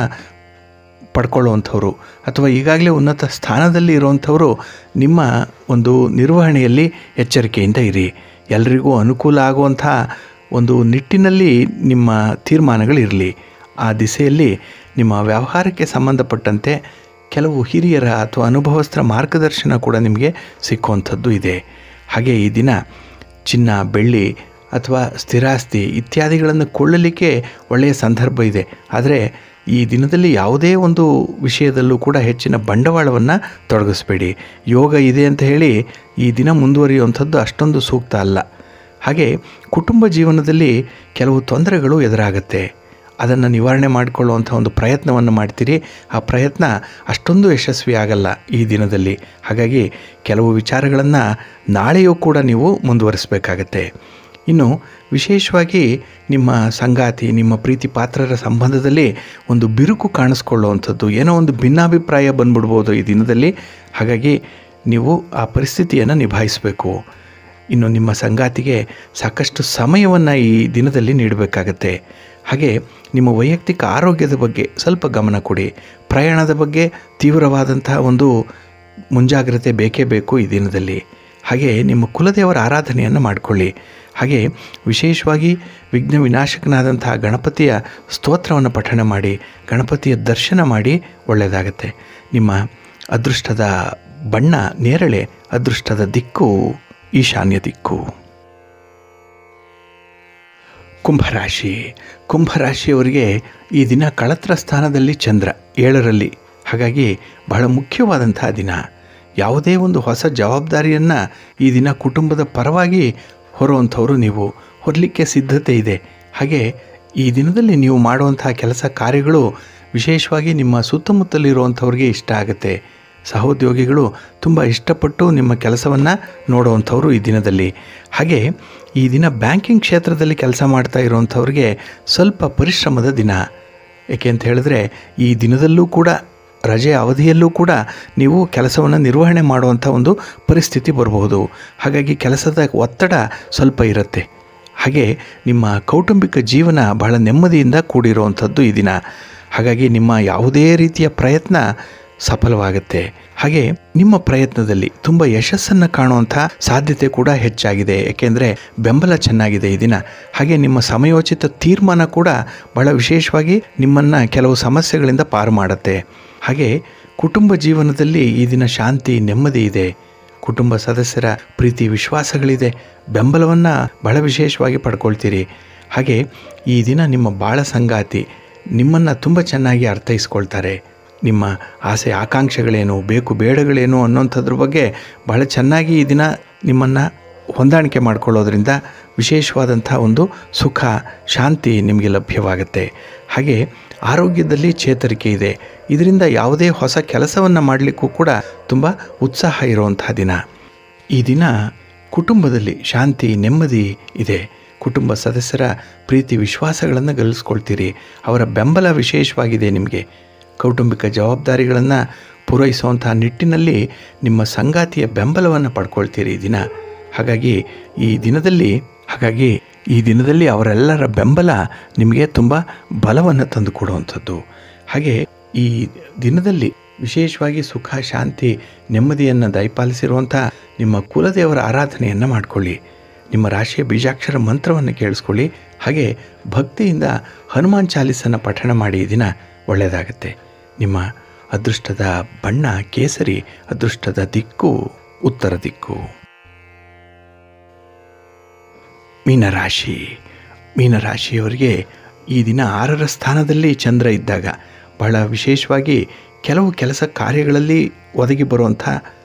ಪಡ್ಕೊಳ್ಳುವಂಥವ್ರು ಅಥವಾ ಈಗಾಗಲೇ ಉನ್ನತ ಸ್ಥಾನದಲ್ಲಿ ಇರುವಂಥವರು ನಿಮ್ಮ ಒಂದು ನಿರ್ವಹಣೆಯಲ್ಲಿ ಎಚ್ಚರಿಕೆಯಿಂದ ಇರಿ ಎಲ್ರಿಗೂ ಅನುಕೂಲ ಆಗುವಂಥ ಒಂದು ನಿಟ್ಟಿನಲ್ಲಿ ನಿಮ್ಮ ತೀರ್ಮಾನಗಳಿರಲಿ ಆ ದಿಸೆಯಲ್ಲಿ ನಿಮ್ಮ ವ್ಯವಹಾರಕ್ಕೆ ಸಂಬಂಧಪಟ್ಟಂತೆ ಕೆಲವು ಹಿರಿಯರ ಅಥವಾ ಅನುಭವಸ್ಥರ ಮಾರ್ಗದರ್ಶನ ಕೂಡ ನಿಮಗೆ ಸಿಕ್ಕುವಂಥದ್ದು ಇದೆ ಹಾಗೆ ಈ ದಿನ ಚಿನ್ನ ಬೆಳ್ಳಿ ಅಥವಾ ಸ್ಥಿರಾಸ್ತಿ ಇತ್ಯಾದಿಗಳನ್ನು ಕೊಳ್ಳಲಿಕ್ಕೆ ಒಳ್ಳೆಯ ಸಂದರ್ಭ ಇದೆ ಆದರೆ ಈ ದಿನದಲ್ಲಿ ಯಾವುದೇ ಒಂದು ವಿಷಯದಲ್ಲೂ ಕೂಡ ಹೆಚ್ಚಿನ ಬಂಡವಾಳವನ್ನು ತೊಡಗಿಸ್ಬೇಡಿ ಯೋಗ ಇದೆ ಅಂತ ಹೇಳಿ ಈ ದಿನ ಮುಂದುವರಿಯುವಂಥದ್ದು ಅಷ್ಟೊಂದು ಸೂಕ್ತ ಅಲ್ಲ ಹಾಗೆ ಕುಟುಂಬ ಜೀವನದಲ್ಲಿ ಕೆಲವು ತೊಂದರೆಗಳು ಎದುರಾಗುತ್ತೆ ಅದನ್ನು ನಿವಾರಣೆ ಮಾಡಿಕೊಳ್ಳುವಂಥ ಒಂದು ಪ್ರಯತ್ನವನ್ನು ಮಾಡ್ತೀರಿ ಆ ಪ್ರಯತ್ನ ಅಷ್ಟೊಂದು ಯಶಸ್ವಿ ಆಗಲ್ಲ ಈ ದಿನದಲ್ಲಿ ಹಾಗಾಗಿ ಕೆಲವು ವಿಚಾರಗಳನ್ನು ನಾಳೆಯೂ ಕೂಡ ನೀವು ಮುಂದುವರಿಸಬೇಕಾಗತ್ತೆ ಇನ್ನು ವಿಶೇಷವಾಗಿ ನಿಮ್ಮ ಸಂಗಾತಿ ನಿಮ್ಮ ಪ್ರೀತಿ ಪಾತ್ರರ ಸಂಬಂಧದಲ್ಲಿ ಒಂದು ಬಿರುಕು ಕಾಣಿಸ್ಕೊಳ್ಳುವಂಥದ್ದು ಏನೋ ಒಂದು ಭಿನ್ನಾಭಿಪ್ರಾಯ ಬಂದ್ಬಿಡ್ಬೋದು ಈ ದಿನದಲ್ಲಿ ಹಾಗಾಗಿ ನೀವು ಆ ಪರಿಸ್ಥಿತಿಯನ್ನು ನಿಭಾಯಿಸಬೇಕು ಇನ್ನು ನಿಮ್ಮ ಸಂಗಾತಿಗೆ ಸಾಕಷ್ಟು ಸಮಯವನ್ನು ಈ ದಿನದಲ್ಲಿ ನೀಡಬೇಕಾಗತ್ತೆ ಹಾಗೆ ನಿಮ್ಮ ವೈಯಕ್ತಿಕ ಆರೋಗ್ಯದ ಬಗ್ಗೆ ಸ್ವಲ್ಪ ಗಮನ ಕೊಡಿ ಪ್ರಯಾಣದ ಬಗ್ಗೆ ತೀವ್ರವಾದಂತಹ ಒಂದು ಮುಂಜಾಗ್ರತೆ ಬೇಕೇ ಬೇಕು ಈ ದಿನದಲ್ಲಿ ಹಾಗೆ ನಿಮ್ಮ ಕುಲದೇವರ ಆರಾಧನೆಯನ್ನು ಮಾಡಿಕೊಳ್ಳಿ ಹಾಗೆ ವಿಶೇಷವಾಗಿ ವಿಘ್ನ ವಿನಾಶಕನಾದಂತಹ ಗಣಪತಿಯ ಸ್ತೋತ್ರವನ್ನು ಪಠಣ ಮಾಡಿ ಗಣಪತಿಯ ದರ್ಶನ ಮಾಡಿ ಒಳ್ಳೆಯದಾಗತ್ತೆ ನಿಮ್ಮ ಅದೃಷ್ಟದ ಬಣ್ಣ ನೇರಳೆ ಅದೃಷ್ಟದ ದಿಕ್ಕು ಈಶಾನ್ಯ ದಿಕ್ಕು ಕುಂಭರಾಶಿ ಕುಂಭರಾಶಿಯವರಿಗೆ ಈ ದಿನ ಕಳತ್ರ ಸ್ಥಾನದಲ್ಲಿ ಚಂದ್ರ ಏಳರಲ್ಲಿ ಹಾಗಾಗಿ ಬಹಳ ಮುಖ್ಯವಾದಂಥ ದಿನ ಯಾವುದೇ ಒಂದು ಹೊಸ ಜವಾಬ್ದಾರಿಯನ್ನು ಈ ದಿನ ಕುಟುಂಬದ ಪರವಾಗಿ ಹೊರುವಂಥವರು ನೀವು ಹೊರಲಿಕ್ಕೆ ಸಿದ್ಧತೆ ಇದೆ ಹಾಗೆ ಈ ದಿನದಲ್ಲಿ ನೀವು ಮಾಡುವಂಥ ಕೆಲಸ ಕಾರ್ಯಗಳು ವಿಶೇಷವಾಗಿ ನಿಮ್ಮ ಸುತ್ತಮುತ್ತಲಿರುವಂಥವ್ರಿಗೆ ಇಷ್ಟ ಆಗುತ್ತೆ ಸಹೋದ್ಯೋಗಿಗಳು ತುಂಬ ಇಷ್ಟಪಟ್ಟು ನಿಮ್ಮ ಕೆಲಸವನ್ನು ನೋಡುವಂಥವ್ರು ಈ ದಿನದಲ್ಲಿ ಹಾಗೆ ಈ ದಿನ ಬ್ಯಾಂಕಿಂಗ್ ಕ್ಷೇತ್ರದಲ್ಲಿ ಕೆಲಸ ಮಾಡ್ತಾ ಇರುವಂಥವ್ರಿಗೆ ಸ್ವಲ್ಪ ಪರಿಶ್ರಮದ ದಿನ ಏಕೆ ಅಂತ ಹೇಳಿದ್ರೆ ಈ ದಿನದಲ್ಲೂ ಕೂಡ ರಜೆ ಅವಧಿಯಲ್ಲೂ ಕೂಡ ನೀವು ಕೆಲಸವನ್ನು ನಿರ್ವಹಣೆ ಮಾಡುವಂಥ ಒಂದು ಪರಿಸ್ಥಿತಿ ಬರಬಹುದು ಹಾಗಾಗಿ ಕೆಲಸದ ಒತ್ತಡ ಸ್ವಲ್ಪ ಇರುತ್ತೆ ಹಾಗೆ ನಿಮ್ಮ ಕೌಟುಂಬಿಕ ಜೀವನ ಬಹಳ ನೆಮ್ಮದಿಯಿಂದ ಕೂಡಿರುವಂಥದ್ದು ಈ ದಿನ ಹಾಗಾಗಿ ನಿಮ್ಮ ಯಾವುದೇ ರೀತಿಯ ಪ್ರಯತ್ನ ಸಫಲವಾಗುತ್ತೆ ಹಾಗೆ ನಿಮ್ಮ ಪ್ರಯತ್ನದಲ್ಲಿ ತುಂಬ ಯಶಸ್ಸನ್ನು ಕಾಣುವಂಥ ಸಾಧ್ಯತೆ ಕೂಡ ಹೆಚ್ಚಾಗಿದೆ ಏಕೆಂದರೆ ಬೆಂಬಲ ಚೆನ್ನಾಗಿದೆ ಈ ದಿನ ಹಾಗೆ ನಿಮ್ಮ ಸಮಯೋಚಿತ ತೀರ್ಮಾನ ಕೂಡ ಬಹಳ ವಿಶೇಷವಾಗಿ ನಿಮ್ಮನ್ನು ಕೆಲವು ಸಮಸ್ಯೆಗಳಿಂದ ಪಾರು ಮಾಡುತ್ತೆ ಹಾಗೆ ಕುಟುಂಬ ಜೀವನದಲ್ಲಿ ಈ ದಿನ ಶಾಂತಿ ನೆಮ್ಮದಿ ಇದೆ ಕುಟುಂಬ ಸದಸ್ಯರ ಪ್ರೀತಿ ವಿಶ್ವಾಸಗಳಿದೆ ಬೆಂಬಲವನ್ನು ಬಹಳ ವಿಶೇಷವಾಗಿ ಪಡ್ಕೊಳ್ತೀರಿ ಹಾಗೆ ಈ ದಿನ ನಿಮ್ಮ ಬಾಳ ಸಂಗಾತಿ ನಿಮ್ಮನ್ನು ತುಂಬ ಚೆನ್ನಾಗಿ ಅರ್ಥೈಸ್ಕೊಳ್ತಾರೆ ನಿಮ್ಮ ಆಸೆ ಆಕಾಂಕ್ಷೆಗಳೇನು ಬೇಕು ಬೇಡಗಳೇನು ಅನ್ನೋಂಥದ್ರ ಬಗ್ಗೆ ಬಹಳ ಚೆನ್ನಾಗಿ ಈ ದಿನ ನಿಮ್ಮನ್ನು ಹೊಂದಾಣಿಕೆ ಮಾಡಿಕೊಳ್ಳೋದ್ರಿಂದ ವಿಶೇಷವಾದಂಥ ಒಂದು ಸುಖ ಶಾಂತಿ ನಿಮಗೆ ಲಭ್ಯವಾಗುತ್ತೆ ಹಾಗೆ ಆರೋಗ್ಯದಲ್ಲಿ ಚೇತರಿಕೆ ಇದೆ ಇದರಿಂದ ಯಾವುದೇ ಹೊಸ ಕೆಲಸವನ್ನು ಮಾಡಲಿಕ್ಕೂ ಕೂಡ ತುಂಬ ಉತ್ಸಾಹ ಇರುವಂಥ ದಿನ ಈ ದಿನ ಕುಟುಂಬದಲ್ಲಿ ಶಾಂತಿ ನೆಮ್ಮದಿ ಇದೆ ಕುಟುಂಬ ಸದಸ್ಯರ ಪ್ರೀತಿ ವಿಶ್ವಾಸಗಳನ್ನು ಗಳಿಸ್ಕೊಳ್ತೀರಿ ಅವರ ಬೆಂಬಲ ವಿಶೇಷವಾಗಿದೆ ನಿಮಗೆ ಕೌಟುಂಬಿಕ ಜವಾಬ್ದಾರಿಗಳನ್ನು ಪೂರೈಸುವಂಥ ನಿಟ್ಟಿನಲ್ಲಿ ನಿಮ್ಮ ಸಂಗಾತಿಯ ಬೆಂಬಲವನ್ನು ಪಡ್ಕೊಳ್ತೀರಿ ಈ ದಿನ ಹಾಗಾಗಿ ಈ ದಿನದಲ್ಲಿ ಹಾಗಾಗಿ ಈ ದಿನದಲ್ಲಿ ಅವರೆಲ್ಲರ ಬೆಂಬಲ ನಿಮಗೆ ತುಂಬ ಬಲವನ್ನು ತಂದು ಕೊಡುವಂಥದ್ದು ಹಾಗೆ ಈ ದಿನದಲ್ಲಿ ವಿಶೇಷವಾಗಿ ಸುಖ ಶಾಂತಿ ನೆಮ್ಮದಿಯನ್ನು ದಯಪಾಲಿಸಿರುವಂಥ ನಿಮ್ಮ ಕುಲದೇವರ ಆರಾಧನೆಯನ್ನು ಮಾಡಿಕೊಳ್ಳಿ ನಿಮ್ಮ ರಾಶಿಯ ಬೀಜಾಕ್ಷರ ಮಂತ್ರವನ್ನು ಕೇಳಿಸ್ಕೊಳ್ಳಿ ಹಾಗೆ ಭಕ್ತಿಯಿಂದ ಹನುಮಾನ್ ಚಾಲೀಸನ್ನು ಪಠಣ ಮಾಡಿ ಈ ದಿನ ಒಳ್ಳೆಯದಾಗತ್ತೆ ನಿಮ್ಮ ಅದೃಷ್ಟದ ಬಣ್ಣ ಕೇಸರಿ ಅದೃಷ್ಟದ ದಿಕ್ಕು ಉತ್ತರ ದಿಕ್ಕು ಮೀನರಾಶಿ ಮೀನರಾಶಿಯವರಿಗೆ ಈ ದಿನ ಆರರ ಸ್ಥಾನದಲ್ಲಿ ಚಂದ್ರ ಇದ್ದಾಗ ಬಹಳ ವಿಶೇಷವಾಗಿ ಕೆಲವು ಕೆಲಸ ಕಾರ್ಯಗಳಲ್ಲಿ ಒದಗಿ ಬರುವಂಥ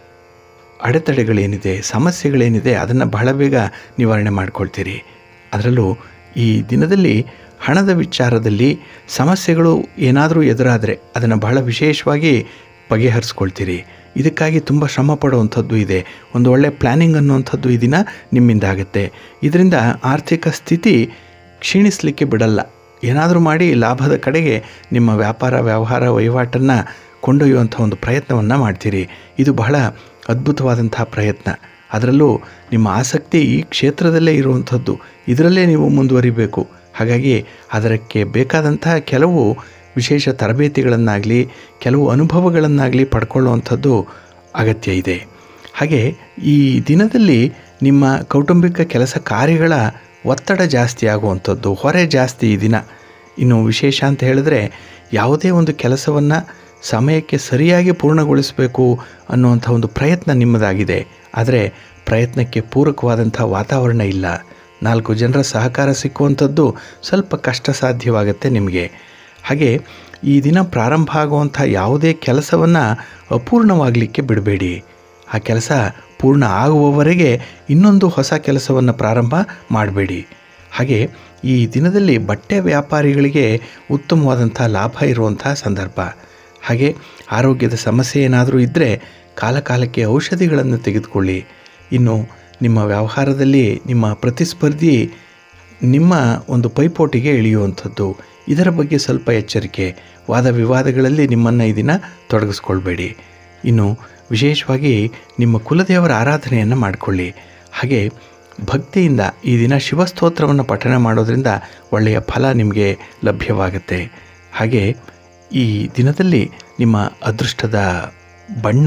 ಅಡೆತಡೆಗಳೇನಿದೆ ಸಮಸ್ಯೆಗಳೇನಿದೆ ಅದನ್ನು ಬಹಳ ಬೇಗ ನಿವಾರಣೆ ಮಾಡ್ಕೊಳ್ತೀರಿ ಅದರಲ್ಲೂ ಈ ದಿನದಲ್ಲಿ ಹಣದ ವಿಚಾರದಲ್ಲಿ ಸಮಸ್ಯೆಗಳು ಏನಾದರೂ ಎದುರಾದರೆ ಅದನ್ನು ಬಹಳ ವಿಶೇಷವಾಗಿ ಬಗೆಹರಿಸ್ಕೊಳ್ತೀರಿ ಇದಕ್ಕಾಗಿ ತುಂಬ ಶ್ರಮ ಪಡುವಂಥದ್ದು ಇದೆ ಒಂದು ಒಳ್ಳೆಯ ಪ್ಲ್ಯಾನಿಂಗ್ ಅನ್ನುವಂಥದ್ದು ಈ ದಿನ ನಿಮ್ಮಿಂದ ಆಗುತ್ತೆ ಇದರಿಂದ ಆರ್ಥಿಕ ಸ್ಥಿತಿ ಕ್ಷೀಣಿಸಲಿಕ್ಕೆ ಬಿಡಲ್ಲ ಏನಾದರೂ ಮಾಡಿ ಲಾಭದ ಕಡೆಗೆ ನಿಮ್ಮ ವ್ಯಾಪಾರ ವ್ಯವಹಾರ ವಹಿವಾಟನ್ನು ಕೊಂಡೊಯ್ಯುವಂಥ ಒಂದು ಪ್ರಯತ್ನವನ್ನು ಮಾಡ್ತೀರಿ ಇದು ಬಹಳ ಅದ್ಭುತವಾದಂಥ ಪ್ರಯತ್ನ ಅದರಲ್ಲೂ ನಿಮ್ಮ ಆಸಕ್ತಿ ಈ ಕ್ಷೇತ್ರದಲ್ಲೇ ಇರುವಂಥದ್ದು ಇದರಲ್ಲೇ ನೀವು ಮುಂದುವರಿಬೇಕು ಹಾಗಾಗಿ ಅದಕ್ಕೆ ಬೇಕಾದಂಥ ಕೆಲವು ವಿಶೇಷ ತರಬೇತಿಗಳನ್ನಾಗಲಿ ಕೆಲವು ಅನುಭವಗಳನ್ನಾಗಲಿ ಪಡ್ಕೊಳ್ಳುವಂಥದ್ದು ಅಗತ್ಯ ಇದೆ ಹಾಗೆ ಈ ದಿನದಲ್ಲಿ ನಿಮ್ಮ ಕೌಟುಂಬಿಕ ಕೆಲಸ ಕಾರ್ಯಗಳ ಒತ್ತಡ ಜಾಸ್ತಿ ಆಗುವಂಥದ್ದು ಹೊರೆ ಜಾಸ್ತಿ ಈ ದಿನ ಇನ್ನು ವಿಶೇಷ ಅಂತ ಹೇಳಿದ್ರೆ ಯಾವುದೇ ಒಂದು ಕೆಲಸವನ್ನು ಸಮಯಕ್ಕೆ ಸರಿಯಾಗಿ ಪೂರ್ಣಗೊಳಿಸಬೇಕು ಅನ್ನುವಂಥ ಒಂದು ಪ್ರಯತ್ನ ನಿಮ್ಮದಾಗಿದೆ ಆದರೆ ಪ್ರಯತ್ನಕ್ಕೆ ಪೂರಕವಾದಂಥ ವಾತಾವರಣ ಇಲ್ಲ ನಾಲ್ಕು ಜನರ ಸಹಕಾರ ಸಿಕ್ಕುವಂಥದ್ದು ಸ್ವಲ್ಪ ಕಷ್ಟ ಸಾಧ್ಯವಾಗುತ್ತೆ ನಿಮಗೆ ಹಾಗೆ ಈ ದಿನ ಪ್ರಾರಂಭ ಆಗುವಂಥ ಯಾವುದೇ ಕೆಲಸವನ್ನು ಅಪೂರ್ಣವಾಗಲಿಕ್ಕೆ ಬಿಡಬೇಡಿ ಆ ಕೆಲಸ ಪೂರ್ಣ ಆಗುವವರೆಗೆ ಇನ್ನೊಂದು ಹೊಸ ಕೆಲಸವನ್ನು ಪ್ರಾರಂಭ ಮಾಡಬೇಡಿ ಹಾಗೆ ಈ ದಿನದಲ್ಲಿ ಬಟ್ಟೆ ವ್ಯಾಪಾರಿಗಳಿಗೆ ಉತ್ತಮವಾದಂಥ ಲಾಭ ಇರುವಂಥ ಸಂದರ್ಭ ಹಾಗೆ ಆರೋಗ್ಯದ ಸಮಸ್ಯೆ ಏನಾದರೂ ಇದ್ದರೆ ಕಾಲಕಾಲಕ್ಕೆ ಔಷಧಿಗಳನ್ನು ತೆಗೆದುಕೊಳ್ಳಿ ಇನ್ನು ನಿಮ್ಮ ವ್ಯವಹಾರದಲ್ಲಿ ನಿಮ್ಮ ಪ್ರತಿಸ್ಪರ್ಧಿ ನಿಮ್ಮ ಒಂದು ಪೈಪೋಟಿಗೆ ಇಳಿಯುವಂಥದ್ದು ಇದರ ಬಗ್ಗೆ ಸ್ವಲ್ಪ ಎಚ್ಚರಿಕೆ ವಾದ ವಿವಾದಗಳಲ್ಲಿ ನಿಮ್ಮನ್ನು ಈ ದಿನ ತೊಡಗಿಸ್ಕೊಳ್ಬೇಡಿ ಇನ್ನು ವಿಶೇಷವಾಗಿ ನಿಮ್ಮ ಕುಲದೇವರ ಆರಾಧನೆಯನ್ನು ಮಾಡಿಕೊಳ್ಳಿ ಹಾಗೆ ಭಕ್ತಿಯಿಂದ ಈ ದಿನ ಶಿವಸ್ತೋತ್ರವನ್ನು ಪಠಣ ಮಾಡೋದ್ರಿಂದ ಒಳ್ಳೆಯ ಫಲ ನಿಮಗೆ ಲಭ್ಯವಾಗುತ್ತೆ ಹಾಗೆ ಈ ದಿನದಲ್ಲಿ ನಿಮ್ಮ ಅದೃಷ್ಟದ ಬಣ್ಣ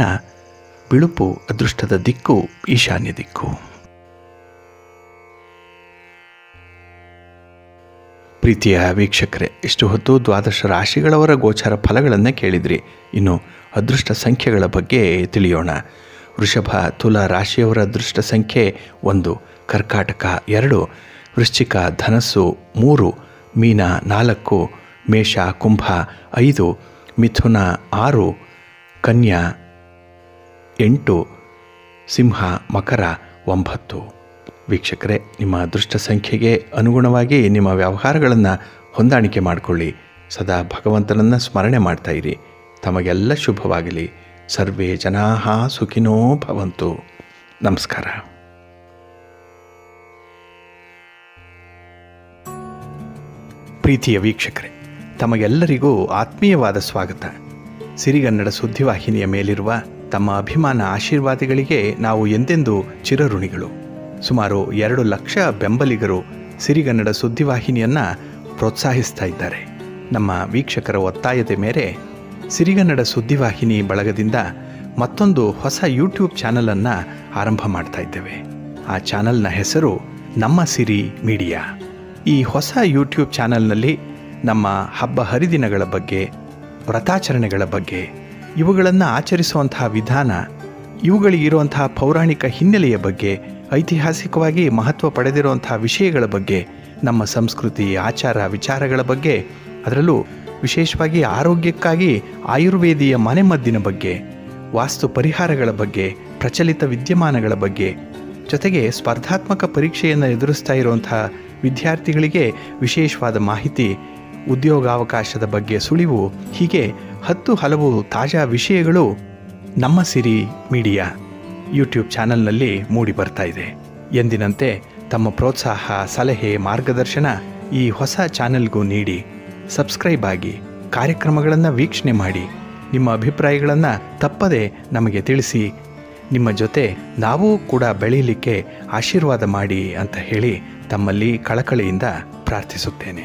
ಬಿಳುಪು ಅದೃಷ್ಟದ ದಿಕ್ಕು ಈಶಾನ್ಯ ದಿಕ್ಕು ಪ್ರೀತಿಯ ವೀಕ್ಷಕರೇ ಇಷ್ಟು ಹೊತ್ತು ದ್ವಾದಶ ರಾಶಿಗಳವರ ಗೋಚರ ಫಲಗಳನ್ನು ಕೇಳಿದ್ರಿ ಇನ್ನು ಅದೃಷ್ಟ ಸಂಖ್ಯೆಗಳ ಬಗ್ಗೆ ತಿಳಿಯೋಣ ವೃಷಭ ತುಲ ರಾಶಿಯವರ ಅದೃಷ್ಟ ಸಂಖ್ಯೆ ಒಂದು ಕರ್ಕಾಟಕ ಎರಡು ವೃಶ್ಚಿಕ ಧನಸ್ಸು ಮೂರು ಮೀನ ನಾಲ್ಕು ಮೇಷ ಕುಂಭ ಐದು ಮಿಥುನ ಆರು ಕನ್ಯಾ ಎಂಟು ಸಿಂಹ ಮಕರ ಒಂಬತ್ತು ವೀಕ್ಷಕರೇ ನಿಮ್ಮ ಅದೃಷ್ಟ ಸಂಖ್ಯೆಗೆ ಅನುಗುಣವಾಗಿ ನಿಮ್ಮ ವ್ಯವಹಾರಗಳನ್ನು ಹೊಂದಾಣಿಕೆ ಮಾಡಿಕೊಳ್ಳಿ ಸದಾ ಭಗವಂತನನ್ನು ಸ್ಮರಣೆ ಮಾಡ್ತಾ ಇರಿ ತಮಗೆಲ್ಲ ಶುಭವಾಗಲಿ ಸರ್ವೇ ಜನಾ ಸುಖಿನೋ ಭವಂತು ನಮಸ್ಕಾರ ಪ್ರೀತಿಯ ವೀಕ್ಷಕರೇ ತಮಗೆಲ್ಲರಿಗೂ ಆತ್ಮೀಯವಾದ ಸ್ವಾಗತ ಸಿರಿಗನ್ನಡ ಸುದ್ದಿವಾಹಿನಿಯ ಮೇಲಿರುವ ತಮ್ಮ ಅಭಿಮಾನ ಆಶೀರ್ವಾದಗಳಿಗೆ ನಾವು ಎಂದೆಂದೂ ಚಿರಋಣಿಗಳು ಸುಮಾರು ಎರಡು ಲಕ್ಷ ಬೆಂಬಲಿಗರು ಸಿರಿಗನ್ನಡ ಸುದ್ದಿವಾಹಿನಿಯನ್ನು ಪ್ರೋತ್ಸಾಹಿಸ್ತಾ ಇದ್ದಾರೆ ನಮ್ಮ ವೀಕ್ಷಕರ ಒತ್ತಾಯದ ಮೇರೆ ಸಿರಿಗನ್ನಡ ಸುದ್ದಿವಾಹಿನಿ ಬಳಗದಿಂದ ಮತ್ತೊಂದು ಹೊಸ ಯೂಟ್ಯೂಬ್ ಚಾನಲನ್ನು ಆರಂಭ ಮಾಡ್ತಾ ಇದ್ದೇವೆ ಆ ಚಾನಲ್ನ ಹೆಸರು ನಮ್ಮ ಸಿರಿ ಮೀಡಿಯಾ ಈ ಹೊಸ ಯೂಟ್ಯೂಬ್ ಚಾನಲ್ನಲ್ಲಿ ನಮ್ಮ ಹಬ್ಬ ಹರಿದಿನಗಳ ಬಗ್ಗೆ ವ್ರತಾಚರಣೆಗಳ ಬಗ್ಗೆ ಇವುಗಳನ್ನು ಆಚರಿಸುವಂತಹ ವಿಧಾನ ಇವುಗಳಿಗಿರುವಂತಹ ಪೌರಾಣಿಕ ಹಿನ್ನೆಲೆಯ ಬಗ್ಗೆ ಐತಿಹಾಸಿಕವಾಗಿ ಮಹತ್ವ ಪಡೆದಿರುವಂತಹ ವಿಷಯಗಳ ಬಗ್ಗೆ ನಮ್ಮ ಸಂಸ್ಕೃತಿ ಆಚಾರ ವಿಚಾರಗಳ ಬಗ್ಗೆ ಅದರಲ್ಲೂ ವಿಶೇಷವಾಗಿ ಆರೋಗ್ಯಕ್ಕಾಗಿ ಆಯುರ್ವೇದಿಯ ಮನೆಮದ್ದಿನ ಬಗ್ಗೆ ವಾಸ್ತು ಪರಿಹಾರಗಳ ಬಗ್ಗೆ ಪ್ರಚಲಿತ ವಿದ್ಯಮಾನಗಳ ಬಗ್ಗೆ ಜೊತೆಗೆ ಸ್ಪರ್ಧಾತ್ಮಕ ಪರೀಕ್ಷೆಯನ್ನು ಎದುರಿಸ್ತಾ ಇರುವಂಥ ವಿದ್ಯಾರ್ಥಿಗಳಿಗೆ ವಿಶೇಷವಾದ ಮಾಹಿತಿ ಉದ್ಯೋಗಾವಕಾಶದ ಬಗ್ಗೆ ಸುಳಿವು ಹೀಗೆ ಹತ್ತು ಹಲವು ತಾಜಾ ವಿಷಯಗಳು ನಮ್ಮ ಸಿರಿ ಮೀಡಿಯಾ ಯೂಟ್ಯೂಬ್ ಚಾನಲ್ನಲ್ಲಿ ಮೂಡಿ ಬರ್ತಾ ಇದೆ ಎಂದಿನಂತೆ ತಮ್ಮ ಪ್ರೋತ್ಸಾಹ ಸಲಹೆ ಮಾರ್ಗದರ್ಶನ ಈ ಹೊಸ ಚಾನೆಲ್ಗೂ ನೀಡಿ ಸಬ್ಸ್ಕ್ರೈಬ್ ಆಗಿ ಕಾರ್ಯಕ್ರಮಗಳನ್ನು ವೀಕ್ಷಣೆ ಮಾಡಿ ನಿಮ್ಮ ಅಭಿಪ್ರಾಯಗಳನ್ನು ತಪ್ಪದೆ ನಮಗೆ ತಿಳಿಸಿ ನಿಮ್ಮ ಜೊತೆ ನಾವೂ ಕೂಡ ಬೆಳೀಲಿಕ್ಕೆ ಆಶೀರ್ವಾದ ಮಾಡಿ ಅಂತ ಹೇಳಿ ತಮ್ಮಲ್ಲಿ ಕಳಕಳಿಯಿಂದ ಪ್ರಾರ್ಥಿಸುತ್ತೇನೆ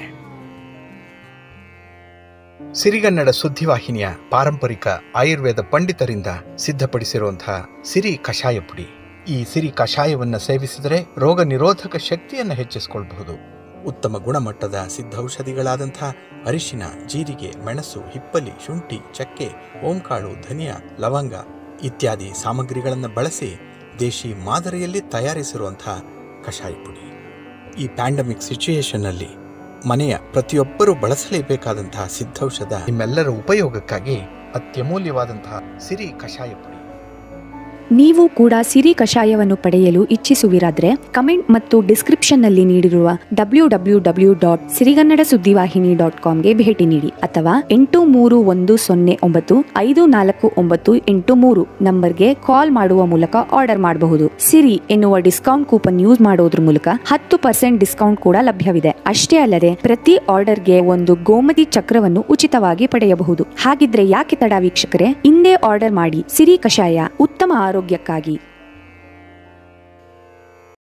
ಸಿರಿಗನ್ನಡ ಸುದ್ದಿವಾಹಿನಿಯ ಪಾರಂಪರಿಕ ಆಯುರ್ವೇದ ಪಂಡಿತರಿಂದ ಸಿದ್ಧಪಡಿಸಿರುವಂತಹ ಸಿರಿ ಕಷಾಯ ಪುಡಿ ಈ ಸಿರಿ ಕಷಾಯವನ್ನು ಸೇವಿಸಿದರೆ ರೋಗ ನಿರೋಧಕ ಶಕ್ತಿಯನ್ನು ಹೆಚ್ಚಿಸಿಕೊಳ್ಳಬಹುದು ಉತ್ತಮ ಗುಣಮಟ್ಟದ ಸಿದ್ಧೌಷಧಿಗಳಾದಂಥ ಅರಿಶಿನ ಜೀರಿಗೆ ಮೆಣಸು ಹಿಪ್ಪಲಿ ಶುಂಠಿ ಚಕ್ಕೆ ಓಂಕಾಳು ಧನಿಯಾ ಲವಂಗ ಇತ್ಯಾದಿ ಸಾಮಗ್ರಿಗಳನ್ನು ಬಳಸಿ ದೇಶಿ ಮಾದರಿಯಲ್ಲಿ ತಯಾರಿಸಿರುವಂಥ ಕಷಾಯ ಪುಡಿ ಈ ಪ್ಯಾಂಡಮಿಕ್ ಸಿಚುಯೇಷನ್ನಲ್ಲಿ ಮನೆಯ ಪ್ರತಿಯೊಬ್ಬರೂ ಬಳಸಲೇಬೇಕಾದಂತಹ ಸಿದ್ಧೌಷಧ ನಿಮ್ಮೆಲ್ಲರ ಉಪಯೋಗಕ್ಕಾಗಿ ಅತ್ಯಮೂಲ್ಯವಾದಂತಹ ಸಿರಿ ಕಷಾಯ ಪುಡಿ ನೀವು ಕೂಡ ಸಿರಿ ಕಷಾಯವನ್ನು ಪಡೆಯಲು ಇಚ್ಛಿಸುವಿರಾದ್ರೆ ಕಮೆಂಟ್ ಮತ್ತು ಡಿಸ್ಕ್ರಿಪ್ಷನ್ನಲ್ಲಿ ನೀಡಿರುವ ಡಬ್ಲ್ಯೂ ಡಬ್ಲ್ಯೂ ಡಬ್ಲ್ಯೂ ಡಾಟ್ ಸಿರಿಗನ್ನಡ ಸುದ್ದಿವಾಹಿನಿ ಡಾಟ್ ಕಾಮ್ಗೆ ಭೇಟಿ ನೀಡಿ ಅಥವಾ ಎಂಟು ಮೂರು ಒಂದು ಸೊನ್ನೆ ಒಂಬತ್ತು ಐದು ನಾಲ್ಕು ಒಂಬತ್ತು ಎಂಟು ಮೂರು ನಂಬರ್ಗೆ ಕಾಲ್ ಮಾಡುವ ಮೂಲಕ ಆರ್ಡರ್ ಮಾಡಬಹುದು ಸಿರಿ ಎನ್ನುವ ಡಿಸ್ಕೌಂಟ್ ಕೂಪನ್ ಯೂಸ್ ಮಾಡೋದ್ರ ಮೂಲಕ ಹತ್ತು ಪರ್ಸೆಂಟ್ ಡಿಸ್ಕೌಂಟ್ ಕೂಡ ಲಭ್ಯವಿದೆ ಅಷ್ಟೇ ಅಲ್ಲದೆ ಪ್ರತಿ ಆರ್ಡರ್ಗೆ ಒಂದು ಗೋಮತಿ ಚಕ್ರವನ್ನು ಉಚಿತವಾಗಿ ಪಡೆಯಬಹುದು ಹಾಗಿದ್ರೆ ಯಾಕೆ ತಡ ವೀಕ್ಷಕರೇ ಇಂದೇ ಆರ್ಡರ್ ಮಾಡಿ ಸಿರಿ ಕಷಾಯ ಉತ್ತಮ ಆರೋಗ್ಯಕ್ಕಾಗಿ